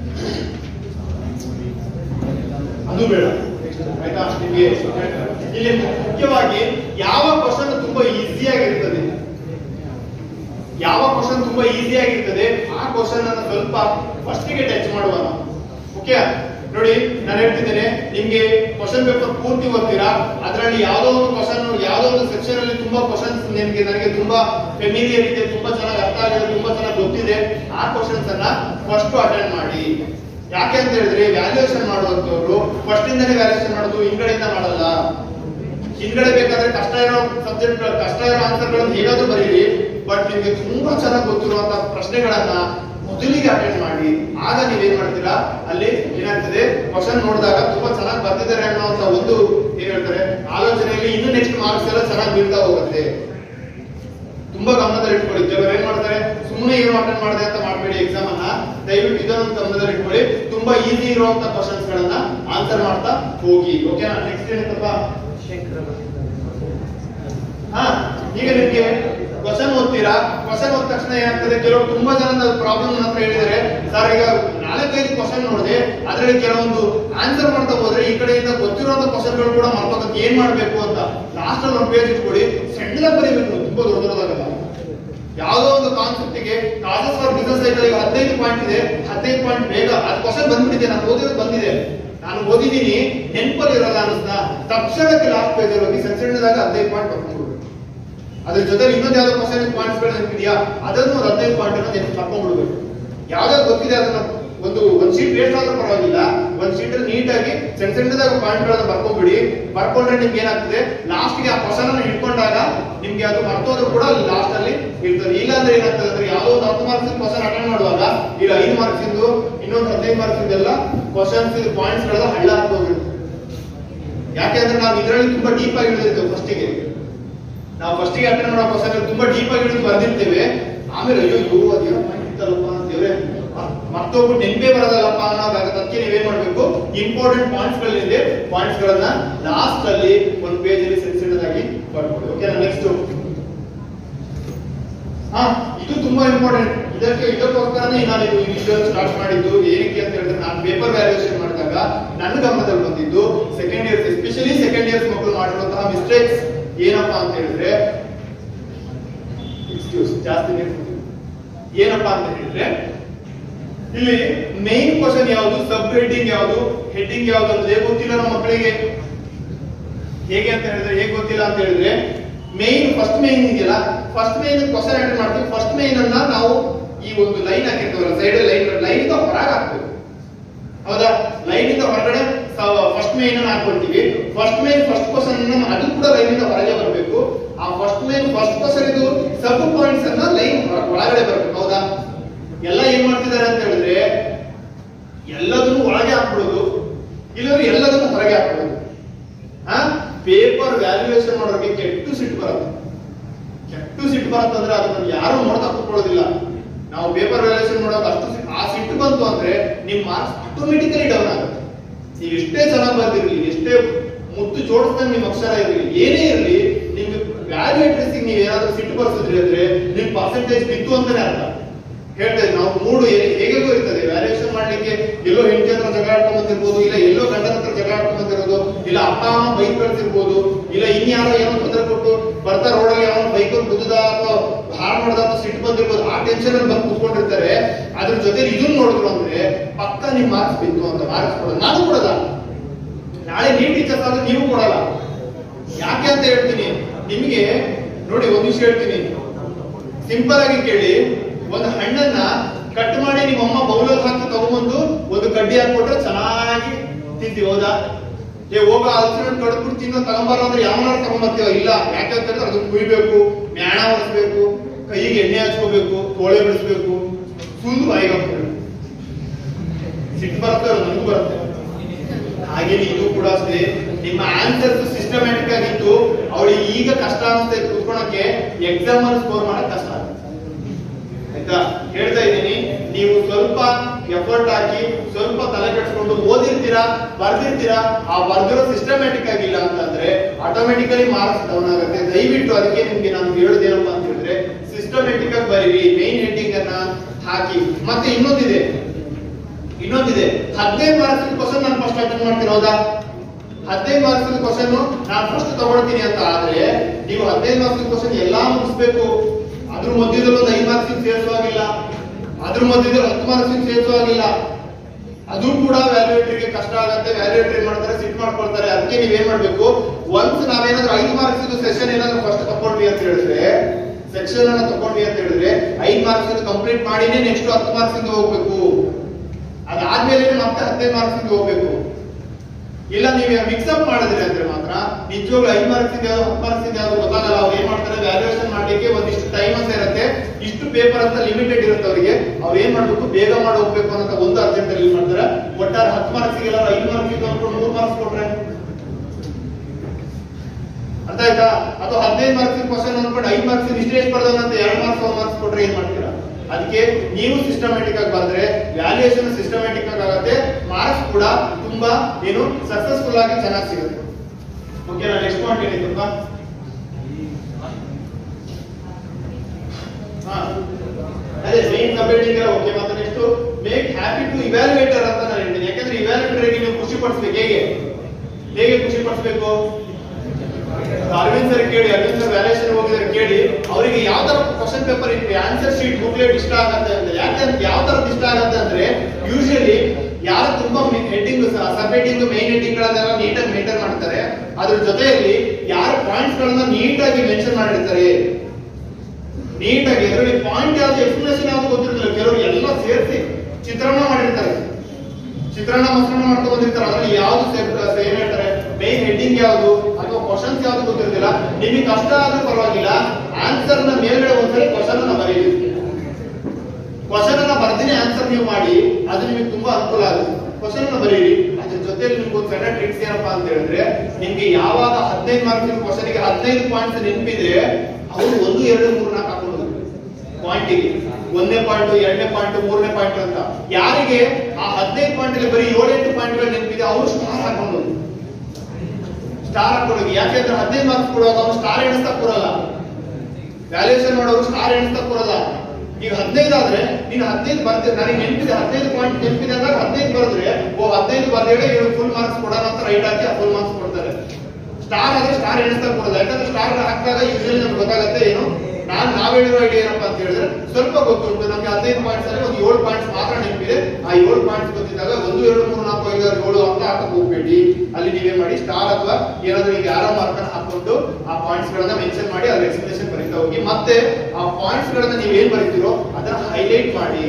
ಅದು ಬೇಡ ಆಯ್ತಾ ನಿಮ್ಗೆ ಇಲ್ಲಿ ಮುಖ್ಯವಾಗಿ ಯಾವ ಕ್ವಶನ್ ತುಂಬಾ ಈಸಿಯಾಗಿರ್ತದೆ ಯಾವ ಕ್ವಶನ್ ತುಂಬಾ ಈಸಿ ಆಗಿರ್ತದೆ ಆ ಕ್ವಶನ್ ಅನ್ನ ಸ್ವಲ್ಪ ಫಸ್ಟ್ ಗೆ ಟಚ್ ಮಾಡುವ ನಾವು ಓಕೆ ನೋಡಿ ನಾನು ಹೇಳ್ತಿದ್ದೇನೆ ನಿಮ್ಗೆ ಕ್ವಶನ್ ಪೇಪರ್ ಪೂರ್ತಿ ಓದ್ತೀರಾ ಅದರಲ್ಲಿ ಯಾವ್ದೋ ಒಂದು ಕ್ವಶನ್ ಯಾವ್ದೋ ಒಂದು ಸೆಕ್ಷನ್ ಅಲ್ಲಿ ತುಂಬಾ ಕ್ವಶನ್ಸ್ ನಿಮ್ಗೆ ನನಗೆ ತುಂಬಾ ಫೆಮಿಲಿಯರ್ ಇದೆ ತುಂಬಾ ಚೆನ್ನಾಗಿ ಅರ್ಥ ಆಗಿದೆ ತುಂಬಾ ಚೆನ್ನಾಗಿ ಗೊತ್ತಿದೆ ಆ ಕ್ವಶನ್ಸ್ ಅನ್ನ ಫಸ್ಟ್ ಅಟೆಂಡ್ ಮಾಡಿ ಯಾಕೆ ಅಂತ ಹೇಳಿದ್ರೆ ವ್ಯಾಲ್ಯೂಯೇಷನ್ ಮಾಡುವಂತವ್ರು ಫಸ್ಟ್ ಇಂದನೇ ವ್ಯಾಲ್ಯೂಯೇಷನ್ ಮಾಡೋದು ಹಿಂಗಡೆಯಿಂದ ಮಾಡಲ್ಲ ಹಿಂದ್ಗಡೆ ಬೇಕಾದ್ರೆ ಕಷ್ಟ ಇರೋ ಸಬ್ಜೆಕ್ಟ್ ಕಷ್ಟ ಇರೋ ಆನ್ಸರ್ ಗಳನ್ನು ಹೇಗಾದ್ರೂ ಬರೀರಿ ಬಟ್ ನಿಮ್ಗೆ ತುಂಬಾ ಚೆನ್ನಾಗಿ ಗೊತ್ತಿರುವಂತ ಪ್ರಶ್ನೆಗಳನ್ನ ಮೊದಲಿಗೆ ಅಟೆಂಡ್ ಮಾಡಿ ಆಗ ನೀವೇನ್ ಮಾಡ್ತೀರಾ ಅಲ್ಲಿ ಏನಾಗ್ತದೆ ಕ್ವಶನ್ ನೋಡಿದಾಗ ತುಂಬಾ ಚೆನ್ನಾಗಿ ಬರ್ತಿದ್ದಾರೆ ಅನ್ನೋಂತ ಒಂದು ಏನ್ ಹೇಳ್ತಾರೆ ಆಲೋಚನೆಯಲ್ಲಿ ಇನ್ನು ನೆಕ್ಸ್ಟ್ ಮಾರ್ಕ್ಸ್ ಎಲ್ಲ ಚೆನ್ನಾಗಿ ಬೀಳ್ತಾ ಹೋಗುತ್ತೆ ತುಂಬಾ ಗಮನದಲ್ಲಿ ಇಟ್ಕೊಳ್ಳಿ ಕೆಲವರು ಏನ್ ಮಾಡ್ತಾರೆ ಸುಮ್ಮನೆ ಏನು ಅಟೆಂಡ್ ಮಾಡಿದೆ ಅಂತ ಮಾಡಬೇಡಿ ಎಕ್ಸಾಮ್ ಅನ್ನ ದಯವಿಟ್ಟು ಇದನ್ನು ಗಮನದಲ್ಲಿ ಇಟ್ಕೊಳ್ಳಿ ತುಂಬಾ ಈಸಿ ಇರುವಂತ ಕ್ವಶನ್ಸ್ ಗಳನ್ನ ಆನ್ಸರ್ ಮಾಡ್ತಾ ಹೋಗಿ ಓಕೆನಾ ನೆಕ್ಸ್ಟ್ ಏನಂತಪ್ಪ ಹಾ ಈಗ ನಿಮ್ಗೆ ಕ್ವಶನ್ ಓದ್ತೀರಾ ಕ್ವಶನ್ ಓದ್ ತಕ್ಷಣ ಏನಾಗ್ತದೆ ಕೆಲವರು ತುಂಬಾ ಜನ ಪ್ರಾಬ್ಲಮ್ ಹತ್ರ ಹೇಳಿದ್ದಾರೆ ಸರ್ ಈಗ ನಾಲ್ಕೈದು ಕ್ವಶನ್ ನೋಡಿದೆ ಅದ್ರಲ್ಲಿ ಕೆಲವೊಂದು ಆನ್ಸರ್ ಮಾಡ್ತಾ ಹೋದ್ರೆ ಈ ಕಡೆಯಿಂದ ಗೊತ್ತಿರುವಂತ ಕ್ವಶನ್ ಗಳು ಕೂಡ ಮಾಡ್ಕೋದಕ್ಕೆ ಏನ್ ಮಾಡ್ಬೇಕು ಅಂತ ಲಾಸ್ಟ್ ಅಲ್ಲಿ ಒಂದು ಪೇಜ್ ಇಟ್ಕೊಳ್ಳಿ ಸಣ್ಣದಾಗಿ ಬರೀಬೇಕು ತುಂಬಾ ದೊಡ್ಡ ದೊಡ್ಡದಾಗಲ್ಲ ಯಾವುದೋ ಒಂದು ಕಾನ್ಸೆಪ್ಟ್ ಗೆ ಕಾಸಸ್ ಫಾರ್ ಬಿಸಿನೆಸ್ ಸೈಕಲ್ ಈಗ ಹದಿನೈದು ಪಾಯಿಂಟ್ ಇದೆ ಹದಿನೈದು ಪಾಯಿಂಟ್ ಬೇಗ ಅದು ಕ್ವಶನ್ ಬಂದ್ಬಿಟ್ಟಿದೆ ನಾನು ಓದಿರೋದು ಬಂದಿದೆ ನಾನು ಓದಿದ್ದೀನಿ ನೆನಪಲ್ಲಿ ಇರಲ್ಲ ಅನಿಸ್ತಾ ತಕ್ಷಣಕ್ಕೆ ಲಾಸ್ಟ್ ಪೇಜ್ ಅಲ್ಲಿ ಹೋಗಿ ಸಣ್ಣ ಸಣ್ಣದಾಗ ಹದಿನೈದು ಪಾಯಿಂಟ್ ಬರ್ಕೊಂಡು ಅದ್ರ ಜೊತೆ ಇನ್ನೊಂದು ಯಾವ್ದೋ ಕ್ವಶನ್ ಪಾಯಿಂಟ್ಸ್ ಗಳು ನೆನಪಿದೆಯಾ ಅದನ್ನು ಒಂದು ಹದಿನೈದು ಪಾಯಿಂಟ್ ಅನ್ನ ನೆನಪು ಮಾಡ್ಕೊಂಡ್ಬಿಡ್ಬೇಕು ಯಾವ್ದಾದ್ರು ಗೊತ್ತಿದೆ ಅದನ್ನ ಒಂದು ಒಂದ್ ಶೀಟ್ ವೇಸ್ಟ್ ಆದ್ರೂ ಪರವಾಗಿಲ್ಲ ಒಂದ್ ಶೀಟ್ ಅಲ್ಲಿ ನೀಟಾಗಿ ಸಣ್ಣ ಸಣ್ಣದಾಗ ಪಾಯಿಂಟ್ ಗಳನ್ನ ಬರ್ಕೊಂಡ್ಬಿಡಿ ಬರ್ಕೊಂಡ್ರೆ ನಿಮ್ಗೆ ಏನಾಗ್ತದೆ ಲಾಸ್ಟ್ ಗೆ ಆ ಕ್ವಶನ್ ಅನ್ನು ಇಟ್ಕೊಂಡಾಗ ನಿಮ್ಗೆ ಅದು ಮರ್ತೋದ್ರು ಕೂಡ ಲಾಸ್ಟ್ ಅಲ್ಲಿ ಇರ್ತದೆ ಇಲ್ಲ ಅಂದ್ರೆ ಏನಾಗ್ತದೆ ಅಂದ್ರೆ ಯಾವ್ದೋ ಒಂದು ಹತ್ತು ಮಾರ್ಕ್ಸ್ ಕ್ವಶನ್ ಅಟೆಂಡ್ ಮಾಡುವಾಗ ಈಗ ಐದು ಮಾರ್ಕ್ಸ್ ಇಂದು ಇನ್ನೊಂದು ಹದಿನೈದು ಮಾರ್ಕ್ಸ್ ಇಂದೆಲ್ಲ ಕ್ವಶನ್ಸ್ ಪಾಯಿಂಟ್ಸ್ ಗಳೆಲ್ಲ ಹಳ್ಳ ಹಾಕೋಗಿರುತ್ತೆ ಯಾಕೆಂದ್ರೆ ನಾವು ಇದರಲ್ಲಿ ತುಂಬಾ ಡೀಪ್ ಆಗಿ ಇಳಿದಿರ್ತೇವೆ ಫಸ್ಟಿಗೆ ನಾವು ಫಸ್ಟಿಗೆ ಅಟೆಂಡ್ ಮಾಡೋ ಕ್ವಶನ್ ತುಂಬಾ ಡೀಪ್ ಆಗಿ ಹಿಡಿದು ಬರ್ದಿರ್ತೇವೆ ಆಮೇಲೆ ಅಯ್ಯೋ ಇವು ಅದೇನೋ ಪಾಯಿಂಟ್ ಇತ್ತಲ್ಲಪ್ಪ ದೇವ್ರೆ ಮತ್ತೊಬ್ರು ನೆನಪೇ ಬರೋದಲ್ಲಪ್ಪ ಅನ್ನೋದಾಗ ಅದಕ್ಕೆ ನೀವೇನ್ ಮಾಡ್ಬೇಕು ಇಂಪಾರ್ಟೆಂಟ್ ಪಾಯಿಂಟ್ಸ್ ಗಳಿದೆ ಪಾಯಿಂಟ್ಸ್ ಗಳನ್ನ ಲಾಸ್ಟ್ ಅಲ್ಲಿ ಒಂದು ಪೇಜ್ ಅಲ್ಲಿ ಸೆನ್ ಸಣ್ಣದಾಗಿ ಬರ್ಕೊಡಿ ಓಕೆ ನೆಕ್ಸ್ಟ್ ಹಾ ಇದು ತುಂಬಾ ಇಂಪಾರ್ಟೆಂಟ್ ಇದಕ್ಕೆ ಇದಕ್ಕೋಸ್ಕರನೇ ನಾನು ಇದು ವಿಡಿಯೋ ಸ್ಟಾರ್ಟ್ ಮಾಡಿದ್ದು ಏನಕ್ಕೆ ಅಂತ ಹೇಳಿದ್ರೆ ನಾನು ಪೇಪರ್ ವ್ಯಾಲ್ಯೂಯೇಷನ್ ಮಾಡಿದಾಗ ನನ್ನ ಗಮನದಲ್ಲಿ ಬಂದಿದ್ದು second years especially second years ಮಕ್ಕಳು ಮಾಡಿರುವಂತಹ ಮಿಸ್ಟೇಕ್ಸ್ ಏನಪ್ಪಾ ಅಂತ ಹೇಳಿದ್ರೆ ಎಕ್ಸ್ಕ್ಯೂಸ್ ಜಾಸ್ತಿ ನೀರು ಕುಡ್ದು. ಏನಪ್ಪಾ ಅಂತ ಹೇಳಿದ್ರೆ ಇಲ್ಲಿ ಮೈನ್ ಕ್ವಶನ್ ಯಾವುದು ಸಬ್ ಹೆಡ್ಡಿಂಗ್ ಯಾವುದು ಹೆಡ್ಡಿಂಗ್ ಯಾವುದು ಅಂತ ಗೊತ್ತಿಲ್ಲ ನಮ್ಮ ಮಕ್ಕಳಿಗೆ ಹೇಗೆ ಅಂತ ಹೇಳಿದ್ರೆ ಹೇಗೆ ಗೊತ್ತಿಲ್ಲ ಅಂತ ಹೇಳಿದ್ರೆ ಮೈನ್ ಫಸ್ಟ್ ಮೈನ್ ಇದೆಯಲ್ಲ ಫಸ್ಟ್ ಮೈನ್ ಕ್ವಶನ್ ಅಟೆಂಡ್ ಮಾಡ್ತೀವಿ ಫಸ್ಟ್ ಮೈನ್ ಅನ್ನ ನಾವು ಈ ಒಂದು ಲೈನ್ ಹಾಕಿರ್ತೀವಲ್ಲ ಸೈಡ್ ಲೈನ್ ಲೈನ್ ಇಂದ ಹೊರಗೆ ಹಾಕ್ಬೇಕು ಹೌದಾ ಲೈನ್ ಇಂದ ಹೊರಗಡೆ ಫಸ್ಟ್ ಮೈನ್ ಅನ್ನ ಹಾಕೊಳ್ತೀವಿ ಫಸ್ಟ್ ಮೈನ್ ಫಸ್ಟ್ ಕ್ವಶನ್ ಅನ್ನ ಅದು ಕೂಡ ಲೈನ್ ಇಂದ ಹೊರಗೆ ಬರಬೇಕು ಆ ಫಸ್ಟ್ ಮೈನ್ ಫಸ್ಟ್ ಕ್ವಶನ್ ಇದು ಸಬ್ ಪಾಯಿಂಟ್ಸ್ ಅನ್ನ ಲೈನ್ ಒಳಗಡೆ ಬರಬೇಕು ಹೌದಾ ಎಲ್ಲ ಏನ್ ಮಾಡ್ತಿದ್ದಾರೆ ಅಂತ ಹೇಳಿದ್ರೆ ಎಲ್ಲದನ್ನು ಒಳಗೆ ಹಾಕ್ಬಿಡೋದು ಇಲ್ಲದ್ರೆ ಎಲ್ಲದನ್ನು ಹೊರಗೆ ಹಾಕ್ಬಿಡೋದು ಆ ಪೇಪರ್ ವ್ಯಾಲ್ಯೂಯೇಷನ್ ಮಾಡೋರಿಗೆ ಕೆಟ್ಟು ಸಿಟ್ಟು ಬರುತ್ತೆ ಕೆಟ್ಟು ಸಿಟ್ಟು ಬರುತ್ತಂದ್ರೆ ಅದನ್ನ ಯಾರು ನೋಡ್ತಾ ಕೂತ್ಕೊಳ್ಳೋದಿಲ್ಲ ನಾವು ಪೇಪರ್ ವ್ಯಾಲ್ಯೂಯೇಷನ್ ಮಾಡೋದು ಅಷ್ಟು ಸಿಟ್ಟು- ಆ ಸಿಟ್ಟು ಬಂತು ಅಂದ್ರೆ ನಿಮ್ ಮಾರ್ಕ್ಸ್ ಆಟೋಮೆಟಿಕಲಿ ಡೌನ್ ಆಗುತ್ತೆ ನೀವು ಎಷ್ಟೇ ಚೆನ್ನಾಗಿ ಬರ್ದಿರ್ಲಿ ಎಷ್ಟೇ ಮುತ್ತು ಜೋಡಿಸ್ದಂಗೆ ನಿಮ್ ಅಕ್ಷರ ಇರಲಿ ಏನೇ ಇರಲಿ ನಿಮ್ಗೆ ವ್ಯಾಲ್ಯೂ ಅಡ್ರೆಸ್ಸಿಂಗ್ ನೀವು ಏನಾದ್ರೂ ಸಿಟ್ಟು ಬರ್ಸಿದ್ರಿ ಅಂದ್ರೆ ನಿಮ್ ಪರ್ಸೆಂಟೇಜ್ ಬಿತ್ತು ಅಂತಾನೆ ಅರ್ಥ ಹೇಳ್ತಾ ಇದ್ದೀನಿ ನಾವು ಮೂಡು ಹೇ- ಹೇಗೆಗೋ ಇರ್ತದೆ ವ್ಯಾಲ್ಯೂಯೇಷನ್ ಮಾಡ್ಲಿಕ್ಕೆ ಎಲ್ಲೋ ಹೆಂಡತಿ ಹತ್ರ ಜಗಳ ಆಡ್ಕೊಂಡ್ ಬಂದಿರ್ಬೋದು ಇಲ್ಲ ಎಲ್ಲೋ ಗಂಡನ ಹತ್ರ ಜಗಳ ಆಡ್ಕೊಂಡ್ ಬಂದಿರೋದು ಇಲ್ಲ ಅಪ್ಪ ಅಮ್ಮ ಬೈಕ್ ಕಳ್ಸಿರ್ಬೋದು ಇಲ್ಲ ಇನ್ಯಾರೋ ಏನೋ ತೊಂದರೆ ಕೊಟ್ಟು ಬರ್ತಾ ರೋಡಲ್ಲಿ ಅವನು ಬೈಕ್ ಗುದ್ದದ ಅಥವಾ ಹಾಳು ಮಾಡ್ದ ಅಂತ ಸಿಟ್ಟು ಬಂದಿರ್ಬೋದು ಆ ಟೆನ್ಷನ್ ಅಲ್ಲಿ ಬಂದು ಕೂತ್ಕೊಂಡಿರ್ತಾರೆ ಅದ್ರ ಜೊತೆ ಇದನ್ನ ನೋಡಿದ್ರು ಅಂದ್ರೆ ಪಕ್ಕ ನಿಮ್ ಮಾರ್ಕ್ಸ್ ಬಿತ್ತು ಅಂತ ಮಾರ್ಕ್ಸ್ ಕೊಡೋದು ನಾನು ಕೊಡಲ್ಲ ನಾಳೆ ನೀವ್ ಟೀಚರ್ಸ್ ಆದ್ರೆ ನೀವು ಕೊಡಲ್ಲ ಯಾಕೆ ಅಂತ ಹೇಳ್ತೀನಿ ನಿಮಗೆ ನೋಡಿ ಒಂದ್ ವಿಷಯ ಹೇಳ್ತೀನಿ ಸಿಂಪಲ್ ಆಗಿ ಕೇಳಿ ಒಂದು ಹಣ್ಣನ್ನ ಕಟ್ ಮಾಡಿ ನಿಮ್ಮ ಅಮ್ಮ ಬೌಲಲ್ಲಿ ಹಾಕಿ ತಗೊಂಬಂದು ಒಂದು ಕಡ್ಡಿ ಹಾಕೊಟ್ರೆ ಚೆನ್ನಾಗಿ ತಿಂತೀವಿ ಹೌದಾ ಏ ಹೋಗ ಹಲಸಿನ ಕಡ್ದು ತಿನ್ನೋ ತಗೊಂಬಾರ ಅಂದ್ರೆ ಯಾವನಾರು ತಗೊಂಬರ್ತೀವ ಇಲ್ಲ ಯಾಕಂತಂದ್ರೆ ಅದು ಕುಯ್ಬೇಕು ಮ್ಯಾಣ ಒಡಿಸ್ಬೇಕು ಕೈಗೆ ಎಣ್ಣೆ ಹಚ್ಕೋಬೇಕು ತೋಳೆ ಬಿಡಿಸ್ಬೇಕು ಫುಲ್ ಬಾಯಿಗೆ ಹಾಕ್ಬೇಕು ಸಿಟ್ಟು ಬರುತ್ತೆ ನನಗೂ ಬರುತ್ತೆ ಹಾಗೇನೆ ಇದು ಕೂಡ ಅಷ್ಟೇ ನಿಮ್ಮ ಆನ್ಸರ್ಸ್ ಸಿಸ್ಟಮ್ಯಾಟಿಕ್ ಆಗಿತ್ತು ಅವಳಿಗೆ ಈಗ ಕಷ್ಟ ಅನ್ಸುತ್ತೆ ಕೂತ್ಕೊಳಕ್ಕೆ ಎಕ್ಸಾಮ್ ಅಲ್ಲಿ ಸ್ಕೋರ್ ಮಾಡಕ್ ಕಷ್ಟ ಆಗುತ್ತೆ ಆಯ್ತಾ ಹೇಳ್ತಾ ಇದ್ದೀನಿ ನೀವು ಸ್ವಲ್ಪ ಎಫರ್ಟ್ ಹಾಕಿ ಸ್ವಲ್ಪ ತಲೆ ಕೆಡಿಸ್ಕೊಂಡು ಓದಿರ್ತೀರಾ ಬರ್ದಿರ್ತೀರಾ ಆ ಬರ್ದಿರೋ ಸಿಸ್ಟಮ್ಯಾಟಿಕ್ ಆಗಿಲ್ಲ ಅಂತಂದ್ರೆ ಆಟೋಮೆಟಿಕಲಿ ಮಾರ್ಕ್ಸ್ ಡೌನ್ ಆಗುತ್ತೆ ದಯವಿಟ್ಟು ಅದಕ್ಕೆ ನಿಮ್ಗೆ ನಾನು ಹೇಳೋದೇನಪ್ಪ ಅಂತ ಹೇಳಿದ್ರೆ ಸಿಸ್ಟಮ್ಯಾಟಿಕ್ ಆಗಿ ಬರೀರಿ ಮೇನ್ ಹೆಡ್ಡಿಂಗ್ ಅನ್ನ ಹಾಕಿ ಮತ್ತೆ ಇನ್ನೊಂದಿದೆ ಇನ್ನೊಂದಿದೆ ಹದಿನೈದು ಮಾರ್ಕ್ಸ್ ಕ್ವಶನ್ ನಾನು ಫಸ್ಟ್ ಅಟೆಂಡ್ ಮಾಡ್ತೀನಿ ಹೌದಾ ಹದಿನೈದು ಮಾರ್ಕ್ಸ್ ಕ್ವಶನ್ ನಾನು ಫಸ್ಟ್ ತಗೊಳ್ತೀನಿ ಅಂತ ಆದ್ರೆ ನೀವು ಹದಿನೈದು ಮಾರ್ಕ್ಸ್ ಕ್ವಶನ್ ಎಲ್ಲಾ ಮುಗಿಸ್ಬೇಕು ಅದ್ರ ಮಧ್ಯದಲ್ಲಿ ಒಂದು ಐದು ಮಾರ್ಕ್ಸ್ ಸೇರಿಸುವಾಗಿಲ್ಲ ಅದ್ರ ಮಧ್ಯದಲ್ಲಿ ಹತ್ತು ಮಾರ್ಕ್ಸ್ ಸೇರಿಸುವಾಗಿಲ್ಲ ಅದು ಕೂಡ ವ್ಯಾಲ್ಯೂಯೇಟರ್ಗೆ ಕಷ್ಟ ಆಗುತ್ತೆ ವ್ಯಾಲ್ಯೂಯೇಟರ್ ಮಾಡ್ತಾರೆ ಸಿಟ್ ಮಾಡ್ಕೊಳ್ತಾರೆ ಅದಕ್ಕೆ ನೀವೇನ್ ಮಾಡ್ಬೇಕು ಒನ್ಸ್ ನಾವೇನಾದ್ರೂ ಐದು ಮಾರ್ಕ್ಸ್ ಇದು ಸೆಷನ್ ಏನಾದ್ರೂ ಫಸ್ಟ್ ತಗೊಂಡ್ವಿ ಅಂತ ಹೇಳಿದ್ರೆ ಸೆಕ್ಷನ್ ಅನ್ನ ತಗೊಂಡ್ವಿ ಅಂತ ಹೇಳಿದ್ರೆ ಐದು ಮಾರ್ಕ್ಸ್ ಇದು ಕಂಪ್ಲೀಟ್ ಮಾಡಿನೇ ನೆಕ್ಸ್ಟ್ ಹತ್ತು ಮಾರ್ಕ್ಸ್ ಇಂದ ಹೋಗ್ಬೇಕು ಅದಾದ್ಮೇಲೆ ಮತ್ತೆ ಹದಿನೈದು ಮಾರ್ಕ್ಸ್ ಇಂದ ಹೋಗ್ಬೇಕು ಇಲ್ಲ ನೀವು ಮಿಕ್ಸಪ್ ಮಾಡಿದ್ರಿ ಅಂದ್ರೆ ಮಾತ್ರ ನಿಜವಾಗ್ಲೂ ಐದು ಮಾರ್ಕ್ಸ್ ಇದೆ ಹತ್ತು ಮಾರ್ಕ್ಸ್ ಇದೆ ಅದು ಗೊತ್ತಾಗಲ್ಲ ಅವ್ರು ಏನ್ ಮಾಡ್ತಾರೆ ವ್ಯಾಲ್ಯೂಯೇಷನ್ ಮಾಡ್ಲಿಕ್ಕೆ ಒಂದಿಷ್ಟು ಟೈಮ್ ಅಂತ ಇರುತ್ತೆ ಇಷ್ಟು ಪೇಪರ್ ಅಂತ ಲಿಮಿಟೆಡ್ ಇರುತ್ತೆ ಅವರಿಗೆ ಅವ್ರು ಏನ್ ಮಾಡ್ಬೇಕು ಬೇಗ ಮಾಡಿ ಹೋಗ್ಬೇಕು ಅನ್ನೋ ಒಂದು ಅರ್ಜೆಂಟ್ ಅಲ್ಲಿ ಏನ್ ಮಾಡ್ತಾರೆ ಒಟ್ಟಾರೆ ಹತ್ತು ಮಾರ್ಕ್ಸ್ ಗೆಲ್ಲ ಐದು ಮಾರ್ಕ್ಸ್ ಇದೆ ಅನ್ಕೊಂಡು ಮೂರು ಮಾರ್ಕ್ಸ್ ಕೊಟ್ರೆ ಅರ್ಥ ಆಯ್ತಾ ಅಥವಾ ಹದಿನೈದು ಮಾರ್ಕ್ಸ್ ಕ್ವಶನ್ ಅನ್ಕೊಂಡು ಐದು ಮಾರ್ಕ್ಸ್ ಇಷ್ಟೇ ಎಷ್ಟು ಬರ್ದವನಂತ ಎರಡು ಮಾರ್ಕ್ಸ್ ಒಂದು ಮಾರ್ಕ್ಸ್ ಕೊಟ್ರೆ ಏನ್ ಮಾಡ್ತೀರಾ ಅದಕ್ಕೆ ನೀವು ಸಿಸ್ಟಮ್ಯಾಟಿಕ್ ಆಗಿ ಬಂದ್ರೆ ವ್ಯಾಲ್ಯೂಯೇಷನ್ ಸಿಸ್ಟಮ್ಯಾಟಿಕ್ ಆಗಿ ಆಗುತ್ತೆ ಮಾರ್ಕ್ಸ್ ಕೂಡ ತುಂಬಾ ಏನು ಸಕ್ಸಸ್ಫುಲ್ ಆಗಿ ಚೆನ್ನಾಗಿ ಸಿಗುತ್ತೆ ಓಕೆನಾ ನೆಕ್ಸ್ಟ್ ಪಾಯಿಂಟ್ ಹೇಳಿದ್ದಪ್ಪ ಹಾ ಅದೇ ಮೇನ್ ಸಬ್ಜೆಕ್ಟಿಂಗ್ ಎಲ್ಲ ಓಕೆ ಮತ್ತೆ next make happy to evaluator ಅಂತ ನಾನು ಹೇಳ್ತೀನಿ ಯಾಕಂದ್ರೆ ಇವ್ಯಾಲ್ಯೂಯೇಟರ್ ನೀವು ಖುಷಿ ಪಡಿಸ್ಬೇಕು ಹೇಗೆ ಹೇಗೆ ಖುಷಿ ಪಡಿಸ್ಬೇಕು ಅರವಿಂದ್ ಸರ್ ಕೇಳಿ ಅರವಿಂದ್ ಸರ್ ವ್ಯಾಲ್ಯೂಯೇಷನ್ ಹೋಗಿದ್ರೆ ಕೇಳಿ ಅವರಿಗೆ ಯಾವ ತರ question paper answer sheet booklet ಇಷ್ಟ ಆಗತ್ತೆ ಅಂತ ಯಾಕಂದ್ರೆ ಯಾವ ತರ ಇಷ್ಟ ಆಗತ್ತೆ ಅಂದ್ರೆ ಯೂಶಲಿ ಯಾರು ತುಂಬಾ heading sub heading main heading ಗಳನ್ನೆಲ್ಲ ನೀಟಾಗಿ ಮೇಂಟೈನ್ ಮಾಡ್ತಾರೆ ಅದ್ರ ಜೊತೆಯಲ್ಲಿ ಯಾರು ಪಾಯಿಂಟ್ಸ್ ಗಳನ್ನ ನೀಟಾಗಿ ಮೆನ್ಷನ್ ಮಾಡಿರ್ತಾರೆ ನೀಟಾಗಿ ಅದರಲ್ಲಿ ಪಾಯಿಂಟ್ ಯಾವ್ದು ಎಕ್ಸ್ಪ್ಲನೇಷನ್ ಯಾವ್ದು ಗೊತ್ತಿರಲಿಲ್ಲ ಕೆಲವರು ಎಲ್ಲ ಸೇರಿಸಿ ಚಿತ್ರಾನ್ನ ಮಾಡಿರ್ತಾರೆ ಚಿತ್ರಾನ್ನ ಮೊಸರನ್ನ ಮಾಡ್ಕೊಂಡು ಬಂದಿರ್ತಾರೆ ಅದ್ರಲ್ಲಿ ಯಾವ್ದು ಸೇರ್- ಏನ್ ಹೇಳ್ತಾರೆ ಮೈನ್ ಹೆಡ್ಡಿಂಗ್ ಯಾವ್ದು ಅಥವಾ ಕ್ವಶನ್ಸ್ ಯಾವ್ದು ಗೊತ್ತಿರೋದಿಲ್ಲ ನಿಮಗೆ ಕಷ್ಟ ಆದ್ರೂ ಪರವಾಗಿಲ್ಲ ಆನ್ಸರ್ ನ ಮೇಲ್ಗಡೆ ಒಂದ್ಸರಿ ಕ್ವಶನ್ ಅನ್ನ ಬರೀರಿ ಕ್ವಶನ್ ಅನ್ನ ಬರ್ದಿನೇ ಆನ್ಸರ್ ನೀವು ಮಾಡಿ ಅದು ನಿಮಗೆ ತುಂಬಾ ಅನುಕೂಲ ಆಗುತ್ತೆ ಕ್ವಶನ್ ಅನ್ನ ಬರೀರಿ ಅದ್ರ ಜೊತೆಲಿ ನಿಮ್ಗೆ ಒಂದು ಸಣ್ಣ ಟ್ರಿಕ್ಸ್ ಏನಪ್ಪಾ ಅಂತ ಹೇಳಿದ್ರೆ ನಿಮ್ಗೆ ಯಾವಾಗ ಹದಿನೈದು ಮಾರ್ಕ್ಸ್ ಕ್ವಶನ್ ಗೆ ಹದಿನೈದು ಪಾಯಿಂಟ್ಸ್ ನೆನಪಿದ್ರೆ ಅವರು ಒಂದು ಎರಡು ಮೂರು ನಾಲ್ಕು ಹಾಕೊಂಡು ಪಾಯಿಂಟಿಗೆ ಒಂದನೇ ಪಾಯಿಂಟ್ ಎರಡನೇ ಪಾಯಿಂಟ್ ಮೂರನೇ ಪಾಯಿಂಟ್ ಅಂತ ಯಾರಿಗೆ ಆ ಹದಿನೈದು ಪಾಯಿಂಟ್ ಅಲ್ಲಿ ಬರೀ ಏಳೆಂಟು ಪಾಯಿಂಟ್ ಗಳು ನೆನಪಿದೆ ಅವರು ಸ್ಟಾರ್ ಹಾಕೊಂಡು ಸ್ಟಾರ್ ಹಾಕೊಂಡು ಯಾಕೆಂದ್ರೆ ಹದಿನೈದು ಮಾರ್ಕ್ಸ್ ಕೊಡುವಾಗ ಅವ್ರು ಸ್ಟಾರ್ ಎಣಿಸ್ತಾ ಕೊಡಲ್ಲ ವ್ಯಾಲ್ಯೂಯೇಷನ್ ಮಾಡೋರು ಸ್ಟಾರ್ ಎಣಿಸ್ತಾ ಕೊಡಲ್ಲ ಈಗ ಹದಿನೈದು ಆದ್ರೆ ನೀನು ಹದಿನೈದು ಬರ್ದೆ ನನಗೆ ನೆನಪಿದೆ ಹದಿನೈದು ಪಾಯಿಂಟ್ ನೆನಪಿದೆ ಅಂದಾಗ ಹದಿನೈದು ಬರೆದ್ರೆ ಓ ಹದಿನೈದು ಬರ್ದೇಳಿ ಇವ್ರು ಫುಲ್ ಮಾರ್ಕ್ಸ್ ಕೊಡೋಣ ಅಂತ ರೈಟ್ ಹಾಕಿ ಆ ಫುಲ್ ಮಾರ್ಕ್ಸ್ ಕೊಡ್ತಾರೆ ಸ್ಟಾರ್ ಆದ್ರೆ ಸ್ಟಾರ್ ಎಣಿಸ್ತಾ ಕೊಡಲ್ಲ ಯಾಕಂದ್ರೆ ಸ್ಟಾರ್ ಹಾಕಿದಾಗ ಯೂಶಲಿ ನಮ್ಗೆ ಗೊತ್ತಾಗುತ್ತೆ ಏನು ನಾನ್ ನಾವ್ ಹೇಳಿರೋ ಐಡಿಯಾ ಏನಪ್ಪಾ ಅಂತ ಹೇಳಿದ್ರೆ ಸ್ವಲ್ಪ ಗೊತ್ತುಂಟು ನಮ್ಗೆ ಹದಿನೈದು ಪಾಯಿಂಟ್ಸ್ ಅಲ್ಲಿ ಒಂದು ಏಳು ಪಾಯಿಂಟ್ಸ್ ಮಾತ್ರ ನೆನಪಿದೆ ಆ ಏಳು ಪಾಯಿಂಟ್ಸ್ ಗೊತ್ತಿದ್ದಾಗ ಒಂದು ಎರಡು ಮೂರು ನಾಲ್ಕು ಐದು ಆರು ಏಳು ಅಂತ ಹಾಕಕ್ ಹೋಗ್ಬೇಡಿ ಅಲ್ಲಿ ನೀವೇ ಮಾಡಿ ಸ್ಟಾರ್ ಅಥವಾ ಏನಾದ್ರೂ ಈಗ ಯಾರೋ ಮಾರ್ಕ್ ಅನ್ನ ಹಾಕೊಂಡು ಆ ಪಾಯಿಂಟ್ಸ್ ಗಳನ್ನ ಮೆನ್ಷನ್ ಮಾಡಿ ಅದ್ರ ಎಕ್ಸ್ಪ್ಲೇಷನ್ ಬರೀತಾ ಹೋಗಿ ಮತ್ತೆ ಆ ಪಾಯಿಂಟ್ಸ್ ಗಳನ್ನ ನೀವು ಏನ್ ಬರೀತೀರೋ ಅದನ್ನ ಹೈಲೈಟ್ ಮಾಡಿ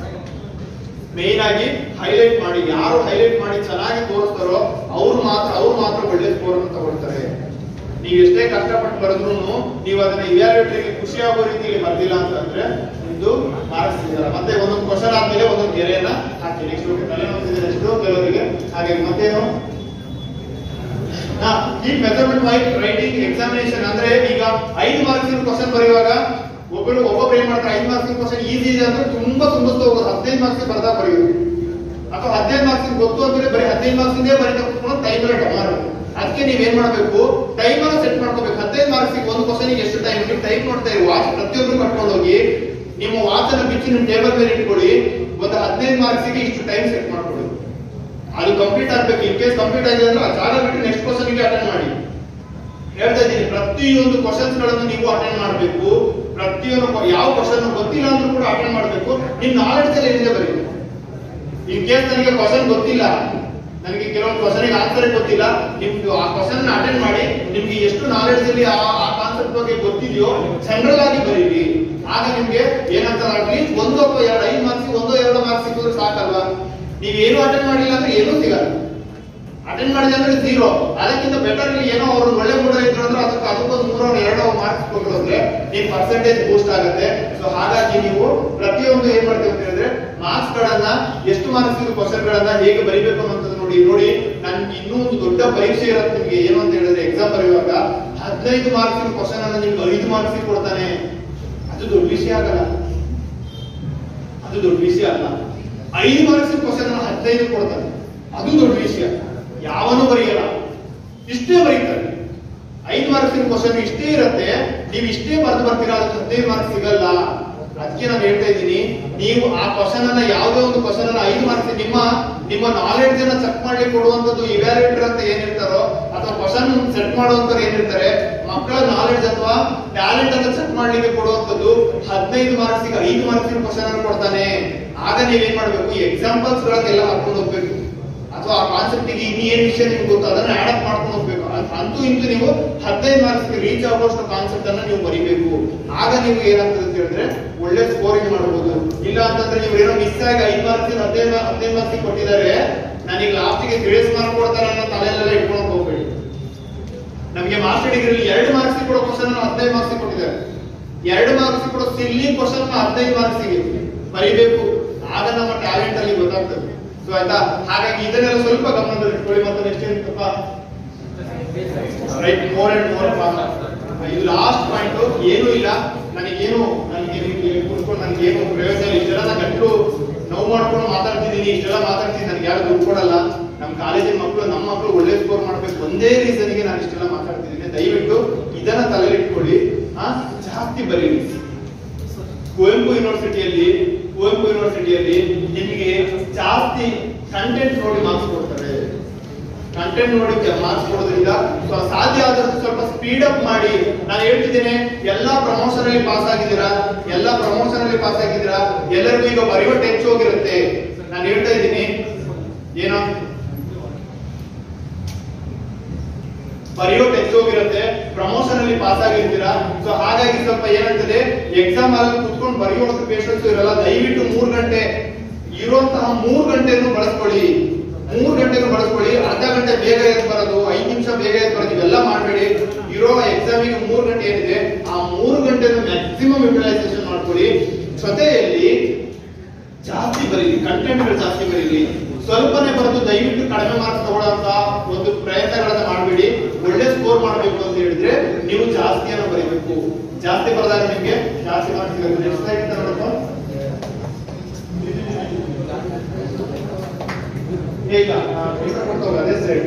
ಮೇನ್ ಆಗಿ ಹೈಲೈಟ್ ಮಾಡಿ ಯಾರು ಹೈಲೈಟ್ ಮಾಡಿ ಚೆನ್ನಾಗಿ ತೋರಿಸ್ತಾರೋ ಅವ್ರು ಮಾತ್ರ ಅವ್ರು ಮಾತ್ರ ಒಳ್ಳೆ ಸ್ಕೋರ್ ಅನ್ನು ತಗೊಳ್ತಾರೆ ನೀವು ಎಷ್ಟೇ ಕಷ್ಟಪಟ್ಟು ಬರೆದ್ರು ನೀವು ಅದನ್ನ ಇವ್ಯಾಲ್ಯೂಟರಿಗೆ ಖುಷಿ ಆಗೋ ರೀತಿಯಲ್ಲಿ ಬರ್ದಿಲ್ಲ ಅಂತಂದ್ರೆ ಇದು ಮಾರ್ಕ್ಸ್ ಸಿಗಲ್ಲ ಮತ್ತೆ ಒಂದೊಂದು ಕ್ವಶನ್ ಆದ್ಮೇಲೆ ಒಂದೊಂದು ಗೆರೆಯನ್ನ ಹಾಕಿ ನೆಕ್ಸ್ಟ್ ತಲೆನೋವಿದೆ ನೆಕ್ಸ್ಟ್ ಕೆಲವರಿಗೆ ಹಾಗೆ ಮತ್ತೇನು ಈ ಮೆಥಡ್ ವೈಸ್ ರೈಟಿಂಗ್ ಎಕ್ಸಾಮಿನೇಷನ್ ಅಂದ್ರೆ ಈಗ ಐದು ಮಾರ್ಕ್ಸ್ ಕ್ವಶನ್ ಬರೆಯುವಾಗ ಒಬ್ಬರು ಒಬ್ಬೊಬ್ರು ಏನ್ ಮಾಡ್ತಾರೆ ಐದು ಮಾರ್ಕ್ಸ್ ಕ್ವಶನ್ ಈಸಿ ಇದೆ ಅಂದ್ರೆ ತುಂಬಾ ತುಂಬಿಸ್ತಾ ಹೋಗೋದು ಹದಿನೈದು ಮಾರ್ಕ್ಸ್ ಬರ್ದಾ ಬರೆಯೋದು ಅಥವಾ ಹದಿನೈದು ಮಾರ್ಕ್ಸ್ ಗೊತ್ತು ಅಂದ್ರೆ ಬರೀ ಹದಿನೈದು ಮಾರ್ಕ್ಸ್ ಇಂದೇ ಬರೀತಾ ಕೂತ್ಕೊಂಡು ಟೈಮ್ ಎಲ್ಲ ಡಮಾರು ಅದಕ್ಕೆ ನೀವ್ ಏನ್ ಮಾಡ್ಬೇಕು ಟೈಮ್ ಅನ್ನ ಸೆಟ್ ಮಾಡ್ಕೋಬೇಕು ಹದಿನೈದು ಮಾರ್ಕ್ಸ್ ಒಂದು ಕ್ವಶನ್ ಎಷ್ಟು ಟೈಮ್ ನೀವು ಟೈಮ್ ನೋಡ್ತಾ ಇರಿ ವಾಚ್ ಪ್ರತಿಯೊಬ್ರು ಕಟ್ಕೊಂಡು ಹೋಗಿ ನಿಮ್ಮ ವಾಚ್ ಅನ್ನ ಬಿಚ್ಚಿ ನಿಮ್ಮ ಟೇಬಲ್ ಮೇಲೆ ಇಟ್ಕೊಳ್ಳಿ ಒಂದು ಹದಿನೈದು ಮಾರ್ಕ್ಸ್ ಗೆ ಇಷ್ಟು ಟೈಮ್ ಸೆಟ್ ಮಾಡ್ಕೊಳ್ಳಿ ಅದು ಕಂಪ್ಲೀಟ್ ಆಗ್ಬೇಕು ಇನ್ ಕೇಸ್ ಕಂಪ್ಲೀಟ್ ಆಗಿದೆ ಅಂದ್ರೆ ಆ ಜಾಗ ಬಿಟ್ಟು ನೆಕ್ಸ್ಟ್ ಕ್ವಶನ್ ಗೆ ಅಟೆಂಡ್ ಮಾಡಿ ಹೇಳ್ತಾ ಇದ್ದೀನಿ ಪ್ರತಿಯೊಂದು ಕ್ವಶನ್ಸ್ ಗಳನ್ನು ನೀವು ಅಟೆಂಡ್ ಮಾಡಬೇಕು ಪ್ರತಿಯೊಂದು ಕ- ಯಾವ ಕ್ವಶನ್ ಗೊತ್ತಿಲ್ಲ ಅಂದ್ರೂ ಕೂಡ ಅಟೆಂಡ್ ಮಾಡಬೇಕು ನಿಮ್ ನಾಲೆಡ್ಜ್ ಅಲ್ಲಿ ಏನಿದೆ ಬರೀ ಇನ್ ಕೇಸ್ ನನಗೆ ಕ್ವಶನ್ ಗೊತ್ತಿಲ್ಲ ನನಗೆ ಕೆಲವೊಂದು ಕ್ವಶನ್ ಆನ್ಸರ್ ಗೊತ್ತಿಲ್ಲ ನಿಮ್ದು ಆ ಕ್ವಶನ್ ಅಟೆಂಡ್ ಮಾಡಿ ನಿಮ್ಗೆ ಎಷ್ಟು ನಾಲೆಡ್ಜ್ ಅಲ್ಲಿ ಆ ಕಾನ್ಸೆಪ್ಟ್ ಬಗ್ಗೆ ಗೊತ್ತಿದೆಯೋ ಜನರಲ್ ಆಗಿ ಬರೀರಿ ಆಗ ನಿಮ್ಗೆ ಏನಂತ ಅಟ್ಲೀಸ್ಟ್ ಒಂದು ಅಥವಾ ಎರಡು ಐದು ಮಾರ್ಕ್ಸ್ ಒಂದು ಎರಡು ಮಾರ್ಕ್ಸ್ ಸಿಕ್ಕಿದ್ರೆ ಸಾಕಲ್ವಾ ನೀವ್ ಏನು ಅಟೆಂಡ್ ಮಾಡಿಲ್ಲ ಅಂದ್ರೆ ಏನೂ ಸಿಗಲ್ಲ ಅಟೆಂಡ್ ಮಾಡಿದೆ ಅಂದ್ರೆ ಝೀರೋ ಅದಕ್ಕಿಂತ ಬೆಟರ್ ಇಲ್ಲಿ ಏನೋ ಅವ್ರು ಒಳ್ಳೆ ಮೂಡ ಇದ್ರು ಅಂದ್ರೆ ಅದಕ್ಕೆ ಅದಕ್ಕೊಂದು ಮೂರೋ ಎರಡೋ ಮಾರ್ಕ್ಸ್ ಕೊಟ್ಟರು ಅಂದ್ರೆ ನಿಮ್ ಪರ್ಸೆಂಟೇಜ್ ಬೂಸ್ಟ್ ಆಗುತ್ತೆ ಸೊ ಹಾಗಾಗಿ ನೀವು ಪ್ರತಿಯೊಂದು ಏನ್ ಮಾಡ್ತೀವಿ ಅಂತ ಹೇಳಿದ್ರೆ ಮಾರ್ಕ್ಸ್ ಗಳನ್ನ ಎಷ್ಟು ಮಾರ್ಕ್ಸ್ ಕ್ವಶನ್ ಗಳನ್ನ ಹೇಗೆ ಬರಿಬೇಕು ಅನ್ನೋದು ನೋಡಿ ನೋಡಿ ನನ್ಗೆ ಇನ್ನೂ ಒಂದು ದೊಡ್ಡ ಪರೀಕ್ಷೆ ಇರುತ್ತೆ ನಿಮ್ಗೆ ಏನು ಅಂತ ಹೇಳಿದ್ರೆ ಎಕ್ಸಾಮ್ ಬರೆಯುವಾಗ ಹದಿನೈದು ಮಾರ್ಕ್ಸ್ ಕ್ವಶನ್ ಅನ್ನ ನಿಮ್ಗೆ ಐದು ಮಾರ್ಕ್ಸ್ ಕೊಡ್ತಾನೆ ಅದು ದೊಡ್ಡ ವಿಷಯ ಆಗಲ್ಲ ಅದು ದೊಡ್ಡ ವಿಷಯ ಅಲ್ಲ ಐದು ಮಾರ್ಕ್ಸ್ ಕ್ವಶನ್ ಹದಿನೈದು ಕೊಡ್ತಾನೆ ಅದು ದೊಡ್ಡ ವಿಷಯ ಯಾವನು ಬರೆಯಲ್ಲ ಇಷ್ಟೇ ಬರೀತಾರೆ ಐದು ಮಾರ್ಕ್ಸ್ ಕ್ವಶನ್ ಇಷ್ಟೇ ಇರುತ್ತೆ ನೀವು ಇಷ್ಟೇ ಬರೆದು ಬರ್ತೀರಾ ಅದಕ್ಕೆ ಹದಿನೈದು ಮಾರ್ಕ್ಸ್ ಸಿಗಲ್ಲ ಅದಕ್ಕೆ ನಾನು ಹೇಳ್ತಾ ಇದ್ದೀನಿ ನೀವು ಆ ಕ್ವಶನ್ ಅನ್ನ ಯಾವುದೇ ಒಂದು ಕ್ವಶನ್ ಅನ್ನ ಐದು ಮಾರ್ಕ್ಸ್ ನಿಮ್ಮ ನಿಮ್ಮ ನಾಲೆಡ್ಜ್ ಅನ್ನ ಚೆಕ್ ಮಾಡ್ಲಿಕ್ಕೆ ಕೊಡುವಂತದ್ದು ಇವ್ಯಾಲ್ಯೂಟರ್ ಅಂತ ಏನಿರ್ತಾರೋ ಅಥವಾ ಕ್ವಶನ್ ಸೆಟ್ ಮಾಡುವಂತವ್ರು ಏನಿರ್ತಾರೆ ಮಕ್ಕಳ ನಾಲೆಡ್ಜ್ ಅಥವಾ ಟ್ಯಾಲೆಂಟ್ ಅನ್ನ ಚೆಕ್ ಮಾಡ್ಲಿಕ್ಕೆ ಕೊಡುವಂತದ್ದು ಹದಿನೈದು ಮಾರ್ಕ್ಸ್ ಐದು ಮಾರ್ಕ್ಸ್ ಕ್ವಶನ್ ಅನ್ನು ಕೊಡ್ತಾನೆ ಆಗ ನೀವೇನ್ ಮಾಡ್ಬೇಕು ಎಕ್ಸಾಂಪಲ್ಸ್ ಗಳನ್ನೆಲ್ಲ ಹಾಕೊಂಡು ಹೋಗ್ಬೇಕು ಅಥವಾ ಆ ಕಾನ್ಸೆಪ್ಟ್ ಗೆ ಇನ್ನು ಏನ್ ವಿಷಯ ನಿಮ್ಗೆ ಗೊತ್ತು ಅದನ್ನ ಆಡ್ ಅಪ್ ಮಾಡ್ಕೊಂಡು ಹೋಗ್ಬೇಕು ಅದ್- ಅಂತೂ ಇಂತೂ ನೀವು ಹದಿನೈದು ಮಾರ್ಕ್ಸ್ ರೀಚ್ ಆಗುವಷ್ಟು ಕಾನ್ಸೆಪ್ಟ್ ಅನ್ನ ನೀವು ಬರಿಬೇಕು ಆಗ ನೀವು ಏನಾಗ್ತದೆ ಅಂತ ಹೇಳಿದ್ರೆ ಒಳ್ಳೆ ಸ್ಕೋರಿಂಗ್ ಮಾಡಬಹುದು ಇಲ್ಲ ಅಂತಂದ್ರೆ ನೀವು ಏನೋ ಮಿಸ್ ಆಗಿ ಐದು ಮಾರ್ಕ್ಸ್ ಹದಿನೈದು ಹದಿನೈದು ಮಾರ್ಕ್ಸ್ ಕೊಟ್ಟಿದ್ದಾರೆ ನನಗೆ ಲಾಸ್ಟ್ಗೆ ಗ್ರೇಸ್ ಮಾರ್ಕ್ ಕೊಡ್ತಾರೆ ಅನ್ನೋ ತಲೆಯಲ್ಲೆಲ್ಲ ಇಟ್ಕೊಂಡು ಹೋಗ್ಬೇಡಿ ನಮಗೆ ಮಾಸ್ಟರ್ ಡಿಗ್ರಿ ಎರಡು ಮಾರ್ಕ್ಸ್ ಕೊಡೋ ಕ್ವಶನ್ ಹದಿನೈದು ಮಾರ್ಕ್ಸ್ ಕೊಟ್ಟಿದ್ದಾರೆ ಎರಡು ಮಾರ್ಕ್ಸ್ ಕೊಡೋ ಸಿಲ್ಲಿ ಕ್ವಶನ್ ಹದಿನೈದು ಮಾರ್ಕ್ಸ್ ಬರಿಬೇಕು ಆಗ ನಮ್ಮ ಟ್ಯಾಲೆಂಟ್ ಅಲ್ಲಿ ಗೊತ್ತಾಗ್ತದೆ ಸೊ ಆಯ್ತಾ ಹಾಗಾಗಿ ಇದನ್ನೆಲ್ಲ ಸ್ವಲ್ಪ ಗಮನದಲ್ಲಿ ಇಟ್ಕೊಳ್ಳಿ ಮತ್ತೆ ನೆಕ್ಸ್ಟ್ ಏನಪ್ಪ ರೈಟ್ ಮೋರ್ ಅಂಡ್ ಮೋರ್ ಇದು ಲಾಸ್ಟ್ ಪಾಯಿಂಟ್ ಏನು ಇಲ್ಲ ನನಗೇನು ನನಗೆ ಇಲ್ಲಿ ಕೂತ್ಕೊಂಡು ನನಗೆ ಏನು ಪ್ರಯೋಜನ ಇಲ್ಲ ಇಷ್ಟೆಲ್ಲ ನಾನು ಗಂಟು ನೋವು ಮಾಡ್ಕೊಂಡು ಮಾತಾಡ್ತಿದ್ದೀನಿ ಇಷ್ಟೆಲ್ಲ ಮಾತಾಡ್ತೀನಿ ನನಗೆ ಯಾರು ದುಡ್ಡು ಕೊಡಲ್ಲ ನಮ್ಮ ಕಾಲೇಜಿನ ಮಕ್ಕಳು ನಮ್ಮ ಮಕ್ಕಳು ಒಳ್ಳೆ ಸ್ಕೋರ್ ಮಾಡ್ಬೇಕು ಒಂದೇ ರೀಸನ್ಗೆ ನಾನು ಇಷ್ಟೆಲ್ಲ ಮಾತಾಡ್ತಿದ್ದೀನಿ ದಯವಿಟ್ಟು ಇದನ್ನ ತಲೆಯಲ್ಲಿ ಇಟ್ಕೊಳ್ಳಿ ಆ ಜಾಸ್ತಿ ಬರೀರಿ ಕುವೆಂಪು ಯೂನಿವರ್ಸಿಟಿಯಲ್ಲಿ ಕುವೆಂಪು ಯೂನಿವರ್ಸಿಟಿಯಲ್ಲಿ ನಿಮಗೆ ಜಾಸ್ತಿ ಕಂಟೆಂಟ್ ನೋಡಿ ಮಾರ್ಕ್ಸ್ ಕೊಡ್ತಾರೆ ಕಂಟೆಂಟ್ ನೋಡಿ ಮಾರ್ಕ್ಸ್ ಕೊಡೋದ್ರಿಂದ ಸ್ವ- ಸಾಧ್ಯ ಆದಷ್ಟು ಸ್ವಲ್ಪ ಸ್ಪೀಡ್ ಅಪ್ ಮಾಡಿ ನಾನು ಹೇಳ್ತಿದ್ದೇನೆ ಎಲ್ಲಾ ಪ್ರಮೋಷನ್ ಅಲ್ಲಿ ಪಾಸ್ ಆಗಿದ್ದೀರಾ ಎಲ್ಲಾ ಪ್ರಮೋಷನ್ ಅಲ್ಲಿ ಪಾಸ್ ಆಗಿದ್ದೀರಾ ಎಲ್ಲರಿಗೂ ಈಗ ಬರೆಯುವ ಹೆಚ್ಚು ಹೋಗಿರುತ್ತೆ ನಾನು ಹೇಳ್ತಾ ಇದ್ದೀನಿ ಏನೋ ಬರೆಯೋ ಹೆಚ್ಚು ಹೋಗಿರುತ್ತೆ ಪ್ರಮೋಷನ್ ಅಲ್ಲಿ ಪಾಸ್ ಆಗಿರ್ತೀರಾ ಸೊ ಹಾಗಾಗಿ ಸ್ವಲ್ಪ ಏನಾಗ್ತದೆ ಎಕ್ಸಾಮ್ ಅಲ್ಲಿ ಕುತ್ಕೊಂಡು ಬರೆಯುವಂತ ಪೇಷನ್ಸ್ ಇರಲ್ಲ ದಯವಿಟ್ಟು ಮೂರ್ ಗಂಟೆ ಇರುವಂತಹ ಮೂರ್ ಗಂಟೆಯನ್ನು ಬಳಸ್ಕೊಳ್ಳಿ ಮೂರ್ ಗಂಟೆನು ಬಳಸ್ಕೊಳ್ಳಿ ಅರ್ಧ ಗಂಟೆ ಬೇಗ ಎದ್ದು ಬರೋದು ಐದು ನಿಮಿಷ ಬೇಗ ಎದ್ದು ಬರೋದು ಇವೆಲ್ಲ ಮಾಡಬೇಡಿ ಇರೋ ಎಕ್ಸಾಮಿಗೆ ಮೂರ್ ಗಂಟೆ ಏನಿದೆ ಆ ಮೂರು ಗಂಟೆಯನ್ನು ಮ್ಯಾಕ್ಸಿಮಮ್ ಯುಟಿಲೈಸೇಷನ್ ಮಾಡ್ಕೊಳ್ಳಿ ಜೊತೆಯಲ್ಲಿ ಜಾಸ್ತಿ ಬರೀರಿ ಕಂಟೆಂಟ್ ಗಳು ಜಾಸ್ತಿ ಬರೀರಿ ಸ್ವಲ್ಪನೇ ಬರೆದು ದಯವಿಟ್ಟು ಕಡಿಮೆ ಮಾರ್ಕ್ಸ್ ತಗೊಳ್ಳೋಂತ ಒಂದು ಪ್ರಯತ್ನಗಳನ್ನ ಮಾಡಬೇಡಿ ಒಳ್ಳೆ ಸ್ಕೋರ್ ಮಾಡಬೇಕು ಅಂತ ಹೇಳಿದ್ರೆ ನೀವು ಜಾಸ್ತಿಯನ್ನು ಬರೀಬೇಕು ಜಾಸ್ತಿ ಬರೆದಾಗ ನಿಮ್ಗೆ ಜಾಸ್ತಿ ಮಾರ್ಕ್ಸ್ ಸಿಗುತ್ತೆ ನೆಕ್ಸ್ಟ್ ಸ್ಲೈಡ್ ನೋಡಪ್ಪ ಈಗ ಪೇಪರ್ ಕೊಡ್ತಾವಲ್ಲ ಅದೇ ಸೈಡ್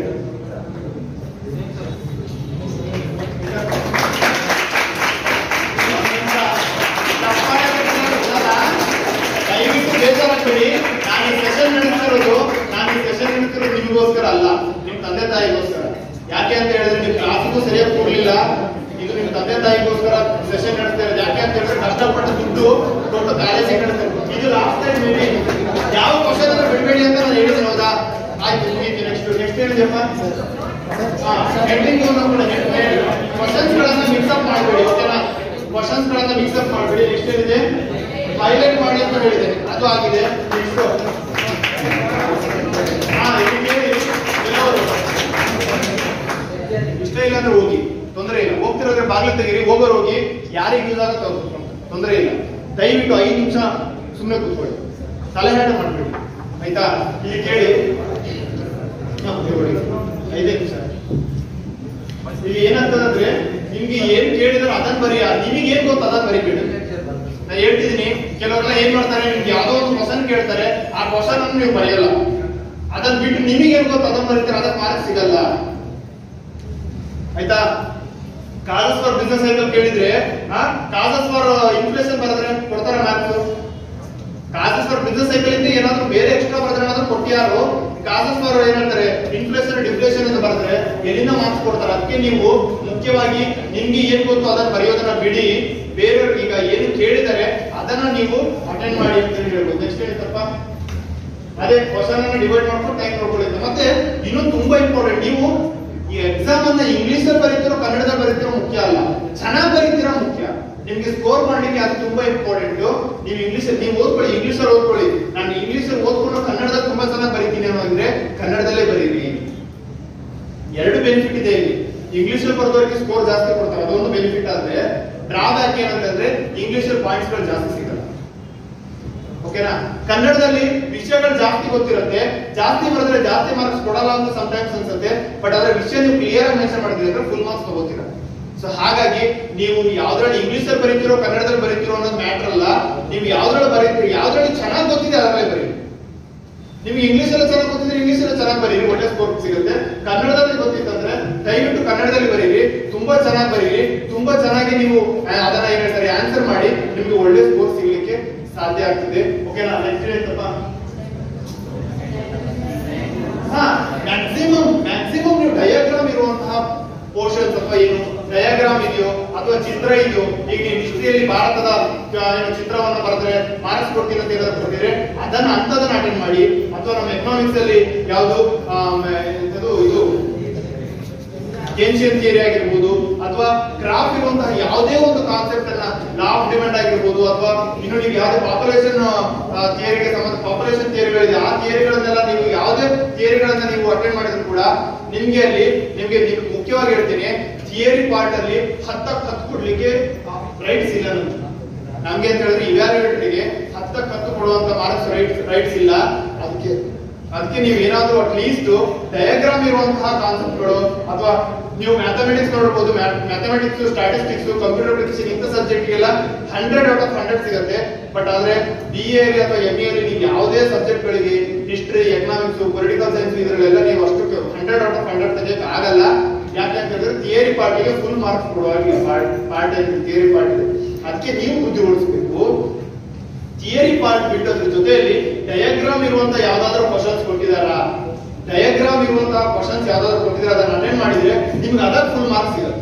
ದಯವಿಟ್ಟು ಬೇಜಾರಾಗ್ಬೇಡಿ ನಾನು ಈ ಸೆಷನ್ ನಡೆಸ್ತಿರೋದು ನಾನು ಈ ಸೆಷನ್ ನಡೆಸ್ತಿರೋದು ನಿಮಗೋಸ್ಕರ ಅಲ್ಲ ನಿಮ್ ತಂದೆ ತಾಯಿಗೋಸ್ಕರ ಯಾಕೆ ಅಂತ ಹೇಳಿದ್ರೆ ನಿಮ್ ಕ್ಲಾಸಿಗೂ ಸರಿಯಾಗಿ ಕೊಡ್ಲಿಲ್ಲ ಇದು ನಿಮ್ ತಂದೆ ತಾಯಿಗೋಸ್ಕರ ಸೆಷನ್ ನಡೆಸ್ತಾ ಇರೋದು ಯಾಕೆ ಅಂತ ಹೇಳಿದ್ರೆ ಕಷ್ಟಪಟ್ಟು ದುಡ್ಡು ಕೊಟ್ಟು ಕಾಲೇಜಿಗೆ ನಡೆಸ್ತಾರೆ ಇದು ಲಾಸ್ಟ್ ಟೈಮ್ ಮೀಟಿಂಗ್ ಯಾವ ಕ್ವಶನ್ ಅನ್ನು ಬಿಡಬೇಡಿ ಅಂತ ನಾನು ಹೇಳಿದ್ದೀನಿ ಹೌದಾ ಆಯ್ತು ಮುಗೀತು ನೆಕ್ಸ್ಟ್ ನೆಕ್ಸ್ಟ್ ಹೇಳಿದೆಪ್ಪ ಹಾ ಹೆಡ್ಡಿಂಗ್ ಕೂಡ ಕ್ವಶನ್ಸ್ ಗಳನ್ನ ಮಿಕ್ಸಪ್ ಮಾಡಬೇಡಿ ಓಕೆನಾ ಕ್ವಶನ್ಸ್ ಗಳನ್ನ ಮಿಕ್ಸಪ್ ಮಾಡಬೇಡಿ ನೆಕ್ಸ್ಟ್ ಏನಿದೆ ಹೈಲೈಟ್ ಮಾಡಿ ಅಂತ ಹೇಳಿದೆ ಅದು ಆಗಿದೆ ನೆಕ್ಸ್ಟ್ ಹಾ ಇಲ್ಲಿ ಕೇಳಿ ಎಲ್ಲರೂ ಇಷ್ಟ ಇಲ್ಲ ಅಂದ್ರೆ ಹೋಗಿ ತೊಂದರೆ ಇಲ್ಲ ಹೋಗ್ತಿರೋದ್ರೆ ಬಾಗಿಲು ತೆಗೀರಿ ಹೋಗೋರು ಹೋಗಿ ಯಾರಿಗೆ ಯೂಸ್ ಆಗುತ್ತೋ ಅವ್ರು ಕೂತ್ಕೊಂಡು. ತೊಂದರೆ ಇಲ್ಲ ದಯವಿಟ್ಟು ಐದು ನಿಮಿಷ ಸುಮ್ಮನೆ ಕೂತ್ಕೊಳ್ಳಿ ಸಲಹೆ ಮಾಡಬೇಡಿ ಆಯ್ತಾ ಇಲ್ಲಿ ಕೇಳಿ ಹಾ, ಕೂತ್ಕೊಳ್ಳಿ. ಐದೇ ನಿಮಿಷ ಇಲ್ಲಿ ಏನಾಗ್ತದಂದ್ರೆ ನಿಮ್ಗೆ ಏನ್ ಕೇಳಿದ್ರು ಅದನ್ನ ಬರೀ ನಿಮಗೆ ಏನ್ ಗೊತ್ತು ಅದನ್ನ ಬರೀಬೇಡಿ ನಾನು ಹೇಳ್ತಿದ್ದೀನಿ ಕೆಲವರೆಲ್ಲ ಏನ್ ಮಾಡ್ತಾರೆ ನಿಮ್ಗೆ ಯಾವ್ದೋ ಒಂದು ಕ್ವಶನ್ ಕೇಳ್ತಾರೆ ಆ ಕ್ವಶನ್ ಅನ್ನು ನೀವು ಬರೆಯಲ್ಲ ಅದನ್ನ ಬಿಟ್ಟು ನಿಮಗೆ ಏನ್ ಗೊತ್ತು ಅದನ್ನ ಬರೀತಾರೆ ಅದಕ್ಕೆ ಮಾರ್ಕ್ಸ್ ಸಿಗಲ್ಲ ಆಯ್ತಾ ಕಾಸಸ್ ಫಾರ್ ಬಿಸ್ನೆಸ್ ಸೈಕಲ್ ಕೇಳಿದ್ರೆ ಕಾಸಸ್ ಫಾರ್ ಇನ್ಫ್ಲೇಷನ್ ಬರೆದ್ರೆ ಕೊಡ್ತಾರ marks causes for business cycle ಇಂದ ಏನಾದ್ರು ಬೇರೆ ಎಕ್ಸ್ಟ್ರಾ ಬರೆದ್ರೆ ಏನಾದ್ರು ಕೊಟ್ಟಿಯಾರು ಕಾಸಸ್ ಫಾರ್ ಏನಂತಾರೆ ಇನ್ಫ್ಲೇಷನ್ ಡಿಫ್ಲೇಷನ್ ಅಂತ ಬರೆದ್ರೆ ಎಲ್ಲಿಂದ ಮಾರ್ಕ್ಸ್ ಕೊಡ್ತಾರೆ ಅದಕ್ಕೆ ನೀವು ಮುಖ್ಯವಾಗಿ ನಿಮ್ಗೆ ಏನ್ ಗೊತ್ತು ಅದನ್ನ ಬರೆಯೋದನ್ನ ಬಿಡಿ ಬೇರೆಯವ್ರಿಗೆ ಈಗ ಏನು ಕೇಳಿದರೆ ಅದನ್ನ ನೀವು ಅಟೆಂಡ್ ಮಾಡಿ ಅಂತ ಹೇಳಿ ಹೇಳ್ಬೋದು ನೆಕ್ಸ್ಟ್ ಏನಂತಪ್ಪ ಅದೇ ಕ್ವಶನ್ ಅನ್ನು ಡಿವೈಡ್ ಮಾಡ್ಕೊಂಡು ಟೈಮ್ ನೋಡ್ಕೊಳ್ಳಿ ಮತ್ತೆ ಇನ್ನೊಂದು ತುಂಬಾ ಇಂಪಾರ್ಟೆಂಟ್ ನೀವು ಈ ಎಕ್ಸಾಮ್ ಅನ್ನ ಇಂಗ್ಲಿಷ್ ಅಲ್ಲಿ ಬರೀತಿರೋ ಕನ್ನಡದಲ್ಲಿ ಬರೀತಿರೋ ಮುಖ್ಯ ಅಲ್ಲ ಚೆನ್ನಾಗಿ ಬರೀತಿರೋ ಮುಖ್ಯ ನಿಮ್ಗೆ ಸ್ಕೋರ್ ಮಾಡ್ಲಿಕ್ಕೆ ಅದು ತುಂಬಾ ಇಂಪಾರ್ಟೆಂಟ್ ನೀವು ಇಂಗ್ಲಿಷ್ ನೀವು ಓದ್ಕೊಳ್ಳಿ ಇಂಗ್ಲಿಷ್ ಅಲ್ಲಿ ಓದ್ಕೊಳ್ಳಿ ನಾನು ಇಂಗ್ಲಿಷ್ ಅಲ್ಲಿ ಓದ್ಕೊಂಡು ಕನ್ನಡದಲ್ಲಿ ತುಂಬಾ ಚೆನ್ನಾಗಿ ಬರೀತೀನಿ ಅನ್ನೋದ್ರೆ ಕನ್ನಡದಲ್ಲೇ ಬರೀರಿ ಎರಡು ಬೆನಿಫಿಟ್ ಇದೆ ಇಲ್ಲಿ ಇಂಗ್ಲಿಷ್ ಅಲ್ಲಿ ಬರೆದವರಿಗೆ ಸ್ಕೋರ್ ಜಾಸ್ತಿ ಕೊಡ್ತಾರೆ ಅದೊಂದು ಬೆನಿಫಿಟ್ ಆದ್ರೆ ಡ್ರಾಬ್ಯಾಕ್ ಏನಂತಂದ್ರೆ ಇಂಗ್ಲಿಷ್ ಅಲ್ಲಿ ಪಾಯಿಂಟ್ಸ್ ಗಳು ಜಾಸ್ತಿ ಸಿಗಲ್ಲ ಓಕೆನಾ ಕನ್ನಡದಲ್ಲಿ ವಿಷಯಗಳು ಜಾಸ್ತಿ ಗೊತ್ತಿರುತ್ತೆ ಜಾಸ್ತಿ ಬರೆದ್ರೆ ಜಾಸ್ತಿ ಮಾರ್ಕ್ಸ್ ಕೊಡಲ್ಲ ಅಂತ ಸಮಟೈಮ್ಸ್ ಅನ್ಸುತ್ತೆ ಬಟ್ ಅದ್ರ ವಿಷಯ ನೀವು ಕ್ಲಿಯರ್ ಆಗಿ ಮೆನ್ಷನ್ ಮಾಡಿದ್ರಿ ಅಂದ್ರೆ ಫುಲ್ ಮಾರ್ಕ್ಸ್ ತಗೋತೀರಾ ಸೊ ಹಾಗಾಗಿ ನೀವು ಯಾವ್ದ್ರಲ್ಲಿ ಇಂಗ್ಲಿಷ್ ಅಲ್ಲಿ ಬರೀತಿರೋ ಕನ್ನಡದಲ್ಲಿ ಬರೀತಿರೋ ಅನ್ನೋದು ಮ್ಯಾಟರ್ ಅಲ್ಲ ನೀವು ಯಾವ್ದ್ರಲ್ಲಿ ಬರೀತೀರಿ ಯಾವ್ದ್ರಲ್ಲಿ ಚೆನ್ನಾಗಿ ಗೊತ್ತಿದೆ ಅದರಲ್ಲೇ ಬರೀ ನಿಮ್ಗೆ ಇಂಗ್ಲಿಷ್ ಎಲ್ಲ ಚೆನ್ನಾಗಿ ಗೊತ್ತಿದ್ರೆ ಇಂಗ್ಲಿಷ್ ಎಲ್ಲ ಚೆನ್ನಾಗಿ ಬರೀರಿ ಒಳ್ಳೆ ಸ್ಕೋರ್ ಸಿಗುತ್ತೆ ಕನ್ನಡದಲ್ಲಿ ಗೊತ್ತಿತ್ತಂದ್ರೆ ದಯವಿಟ್ಟು ಕನ್ನಡದಲ್ಲಿ ಬರೀರಿ ತುಂಬಾ ಚೆನ್ನಾಗಿ ಬರೀರಿ ತುಂಬಾ ಚೆನ್ನಾಗಿ ನೀವು ಆ, ಅದನ್ನ ಏನ್ ಹೇಳ್ತಾರೆ ಆನ್ಸರ್ ಮಾಡಿ ನಿಮ್ಗೆ ಒಳ್ಳೆ ಸ್ಕೋರ್ ಸಿಗ್ಲಿಕ್ಕೆ ಸಾಧ್ಯ ಆಗ್ತದೆ ಓಕೆನಾ ನೆಕ್ಸ್ಟ್ ಏನಂತಪ್ಪ ಹಾ ಮ್ಯಾಕ್ಸಿಮಮ್ ಮ್ಯಾಕ್ಸಿಮಮ್ ನೀವು ಡಯಾಗ್ರಾಮ್ ಇರುವಂತಹ ಪೋರ್ಷನ್ಸ್ ಅಥವಾ ಏನು ಡಯಾಗ್ರಾಮ್ ಇದೆಯೋ ಅಥವಾ ಚಿತ್ರ ಇದೆಯೋ ಈಗ ನೀವು ಹಿಸ್ಟ್ರಿಯಲ್ಲಿ ಭಾರತದ ಆ, ಏನು ಚಿತ್ರವನ್ನು ಬರೆದ್ರೆ ಮಾರ್ಕ್ಸ್ ಕೊಡ್ತೀನಿ ಅಂತ ಏನಾದ್ರು ಕೊಟ್ಟಿದ್ರೆ ಅದನ್ನ ಅಂತದನ್ನ ಅಟೆಂಡ್ ಮಾಡಿ ಅಥವಾ ನಮ್ಮ ಎಕನಾಮಿಕ್ಸ್ ಅಲ್ಲಿ ಯಾವುದು ಇದು ಇದು ಏನ್ಷಿಯನ್ ಥಿಯರಿ ಆಗಿರ್ಬೋದು ಅಥವಾ ಗ್ರಾಫ್ ಇರುವಂತಹ ಯಾವುದೇ ಒಂದು ಕಾನ್ಸೆಪ್ಟ್ ಅನ್ನ ಲಾ ಆಫ್ ಡಿಮ್ಯಾಂಡ್ ಆಗಿರ್ಬೋದು ಅಥವಾ ಇನ್ನು ನೀವು ಯಾವುದೇ ಪಾಪ್ಯುಲೇಷನ್ ಥಿಯರಿಗೆ ಸಂಬಂಧ ಪಾಪ್ಯುಲೇಷನ್ ಥಿಯರಿಗಳಿದೆ ಆ ಥಿಯರಿಗಳನ್ನೆಲ್ಲ ನೀವು ಯಾವುದೇ ಥಿಯರಿಗಳನ್ನ ನೀವು ಅಟೆಂಡ್ ಮಾಡಿದ್ರು ಕೂಡ ನಿಮ್ಗೆ ಅಲ್ಲಿ ನಿಮ್ಗೆ ನಿಮ್ಗೆ ಮುಖ್ಯವಾಗಿ ಹೇಳ್ತೀನಿ ಥಿಯರಿ ಪಾರ್ಟ್ ಅಲ್ಲಿ ಹತ್ತಕ್ಕೆ ಹತ್ತು ಕೊಡ್ಲಿಕ್ಕೆ ರೈಟ್ಸ್ ಇಲ್ಲ ನಮ್ಗೆ ನಮ್ಗೆ ಅಂತ ಹೇಳಿದ್ರೆ ಇವ್ಯಾಲ್ಯೂಯೇಟರ್ಗೆ ಹತ್ತಕ್ಕೆ ಹತ್ತು ಕೊಡುವಂತ ಮಾರ್ಕ್ಸ್ ರೈಟ್ಸ್ ರೈಟ್ಸ್ ಇಲ್ಲ ಅದಕ್ಕೆ ಅದಕ್ಕೆ ನೀವು ಏನಾದ್ರೂ ಅಟ್ ಲೀಸ್ಟ್ ಡಯಾಗ್ರಾಮ್ ಇರುವಂತಹ ಕಾನ್ಸೆಪ್ಟ್ಗಳು ಅಥವಾ ನೀವು ಮ್ಯಾಥಮೆಟಿಕ್ಸ್ ನೋಡಬಹುದು ಮ್ಯಾಥಮೆಟಿಕ್ಸ್ ಸ್ಟಾಟಿಸ್ಟಿಕ್ಸ್ ಕಂಪ್ಯೂಟರ್ ಅಪ್ಲಿಕೇಶನ್ ಇಂಥ ಸಬ್ಜೆಕ್ಟ್ ಗೆಲ್ಲ ಹಂಡ್ರೆಡ್ ಔಟ್ ಆಫ್ ಹಂಡ್ರೆಡ್ ಸಿಗುತ್ತೆ ಬಟ್ ಆದ್ರೆ ಬಿ ಎ ಅಥವಾ ಎಂ ಎ ನೀವು ಯಾವುದೇ ಸಬ್ಜೆಕ್ಟ್ ಗಳಿಗೆ ಹಿಸ್ಟ್ರಿ ಎಕನಾಮಿಕ್ಸ್ ಪೊಲಿಟಿಕಲ್ ಸೈನ್ಸ್ ಇದರಲ್ಲೆಲ್ಲ ನೀವು ಅಷ್ಟು ಹಂಡ್ರೆಡ್ ಔಟ್ ಆಫ್ ಹಂಡ್ರೆಡ್ ತೆಗೆಯಕ್ಕೆ ಆಗಲ್ಲ ಯಾಕೆ ಅಂತ ಹೇಳಿದ್ರೆ ಥಿಯರಿ ಪಾರ್ಟಿಗೆ ಫುಲ್ ಮಾರ್ಕ್ಸ್ ಕೊಡುವಾಗ ಪಾರ್ಟ್ ಥಿಯರಿ ಪಾರ್ಟ್ ಇದೆ ಅದಕ್ಕೆ ನೀವು ಬುದ್ಧಿ ಓಡಿಸ್ಬೇಕು ಥಿಯರಿ ಪಾರ್ಟ್ ಬಿಟ್ಟದ್ರ ಜೊತೆಯಲ್ಲಿ ಡಯಾಗ್ರಾಮ್ ಇರುವಂತ ಯಾವ್ದಾದ್ರು ಕ್ವಶನ್ಸ್ ಕೊಟ್ಟಿದಾರಾ ಡಯಾಗ್ರಾಮ್ ಇರುವಂತಹ ಕ್ವಶನ್ಸ್ ಯಾವ್ದಾದ್ರು ಕೊಟ್ಟಿದ್ರೆ ಅದನ್ನ ಅಟೆಂಡ್ ಮಾಡಿದ್ರೆ ನಿಮ್ಗೆ ಅದಕ್ಕೆ ಫುಲ್ ಮಾರ್ಕ್ಸ್ ಸಿಗುತ್ತೆ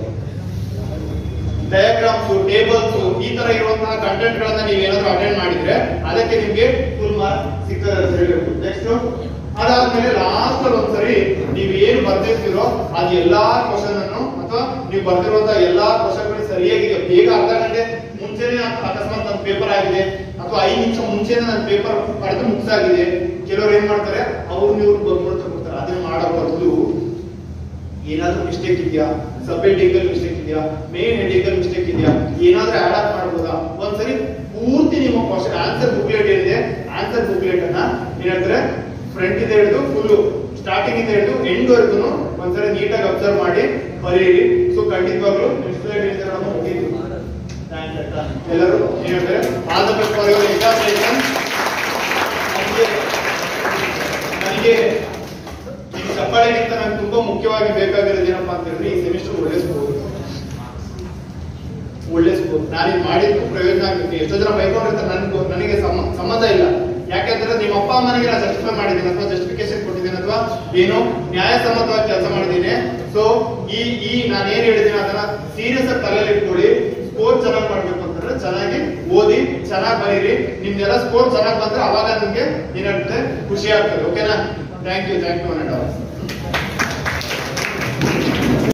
ಡಯಾಗ್ರಾಮ್ಸ್ ಟೇಬಲ್ಸ್ ಈ ತರ ಇರುವಂತಹ ಕಂಟೆಂಟ್ ಗಳನ್ನ ನೀವು ಏನಾದ್ರು ಅಟೆಂಡ್ ಮಾಡಿದ್ರೆ ಅದಕ್ಕೆ ನಿಮ್ಗೆ ಫುಲ್ ಮಾರ್ಕ್ ಸಿಗ್ತದೆ ಅಂತ ಹೇಳ್ಬೇಕು ನೆಕ್ಸ್ಟ್ ಅದಾದ್ಮೇಲೆ ಲಾಸ್ಟ್ ಅಲ್ಲಿ ಒಂದ್ಸರಿ ನೀವು ಏನ್ ಬರ್ದಿರ್ತೀರೋ ಅದು ಎಲ್ಲಾ ಕ್ವಶನ್ ಅನ್ನು ಅಥವಾ ನೀವು ಬರ್ದಿರುವಂತಹ ಎಲ್ಲಾ ಕ್ವಶನ್ ಗಳು ಸರಿಯಾಗಿದೆ ಬೇಗ ಅರ್ಧ ಗಂಟೆ ಮುಂಚೆನೆ ಅಕ- ಅಕಸ್ಮಾತ್ ನನ್ನ ಪೇಪರ್ ಆಗಿದೆ ಅಥವಾ ಐದು ನಿಮಿಷ ಮುಂಚೆನೆ ನನ್ನ ಪೇಪರ್ ಬರೆದು ಮುಗ್ಸಾಗಿದೆ ಕೆಲವರು ಏನ್ ಮಾಡ್ತಾರೆ ಅವ್ರು ನೀವು ಬಂದ್ಬಿಡ್ತಾ ಕೊಡ್ತಾರೆ ಅದನ್ನ ಮಾಡೋ ಬದಲು ಏನಾದ್ರೂ ಮಿಸ್ಟೇಕ್ ಇದೆಯಾ ಸಬ್ ಹೆಡಿಂಗಲ್ ಮಿಸ್ಟೇಕ್ ಇದೆಯಾ ಮೇನ್ ಹೆಡಿಂಗಲ್ ಮಿಸ್ಟೇಕ್ ಇದೆಯಾ ಏನಾದ್ರೂ ಆಡ್ ಆಪ್ ಮಾಡ್ಬೋದಾ ಒಂದ್ಸರಿ ಪೂರ್ತಿ ನಿಮ್ಮ ಕ್ವಶನ್ ಆನ್ಸರ್ ಬುಕ್ಲೆಟ್ ಏನಿದೆ ಆನ್ಸರ್ ಬುಕ್ಲೆಟ್ ಅನ್ನ ಏನ್ ಹೇಳ್ತಾರೆ ಫ್ರಂಟ್ ಇಂದ ಹಿಡಿದು ಫುಲ್ ಸ್ಟಾರ್ಟಿಂಗ್ ಇಂದ ಹಿಡಿದು ಎಂಡ್ ವರ್ಗು ಒಂದ್ಸರಿ ನೀಟಾಗಿ ಅಬ್ಸರ್ವ್ ಮಾಡಿ ಬರೀರಿ ಸೊ ಖಂಡಿತವಾಗ್ಲು ಮುಗಿದು ಎಲ್ಲರೂ ಏನ್ ಹೇಳ್ತಾರೆ all the best for your examination ನನಗೆ ಈ ಚಪ್ಪಾಳೆಗಿಂತ ನಂಗೆ ತುಂಬಾ ಮುಖ್ಯವಾಗಿ ಬೇಕಾಗಿರೋದು ಏನಪ್ಪಾ ಅಂತ ಹೇಳಿದ್ರೆ ಈ ಸೆಮಿಸ್ಟರ್ ಒಳ್ಳೆ ಸ್ಕೋರ್ ಒಳ್ಳೆ ಸ್ಕೋರ್ ನಾನು ಇದು ಮಾಡಿದ್ದು ಪ್ರಯೋಜನ ಆಗುತ್ತೆ ಎಷ್ಟೋ ಜನ ಬೈಕೊಂಡಿರ್ತಾರೆ ನನ್ಗೆ ನನಗೆ ಸಮ- ಸಂಬಂಧ ಇಲ್ಲ ಯಾಕೆಂದ್ರೆ ನಿಮ್ಮ ಅಪ್ಪ ಅಮ್ಮನಿಗೆ ನಾನು ಜಸ್ಟಿಫೈ ಮಾಡಿದ್ದೀನಿ ಅಥವಾ ಜಸ್ಟಿಫಿಕೇಶನ್ ಕೊಟ್ಟಿದ್ದೀನಿ ಅಥವಾ ಏನು ನ್ಯಾಯಸಮ್ಮತವಾಗಿ ಕೆಲಸ ಮಾಡಿದ್ದೀನಿ ಸೊ ಈ ಈ ನಾನು ಏನ್ ಹೇಳಿದ್ದೀನಿ ಅದನ್ನ ಸೀರಿಯಸ್ ಆಗಿ ತಲೆಯಲ್ಲಿ ಇಟ್ಕೊಳ್ಳಿ ಸ್ಕೋರ್ ಚೆನ್ನಾಗಿ ಮಾಡ್ಬೇಕು ಅಂತಂದ್ರೆ ಚೆನ್ನಾಗಿ ಓದಿ ಚೆನ್ನಾಗಿ ಬರೀರಿ ನಿಮ್ದೆಲ್ಲ ಸ್ಕೋರ್ ಚೆನ್ನಾಗಿ ಬಂದ್ರೆ ಅವಾಗ ನಿಮ್ಗೆ ಏನಾಗುತ್ತೆ ಖುಷಿ ಆಗ್ತದೆ ಓಕೆನಾ thank you thank you one and all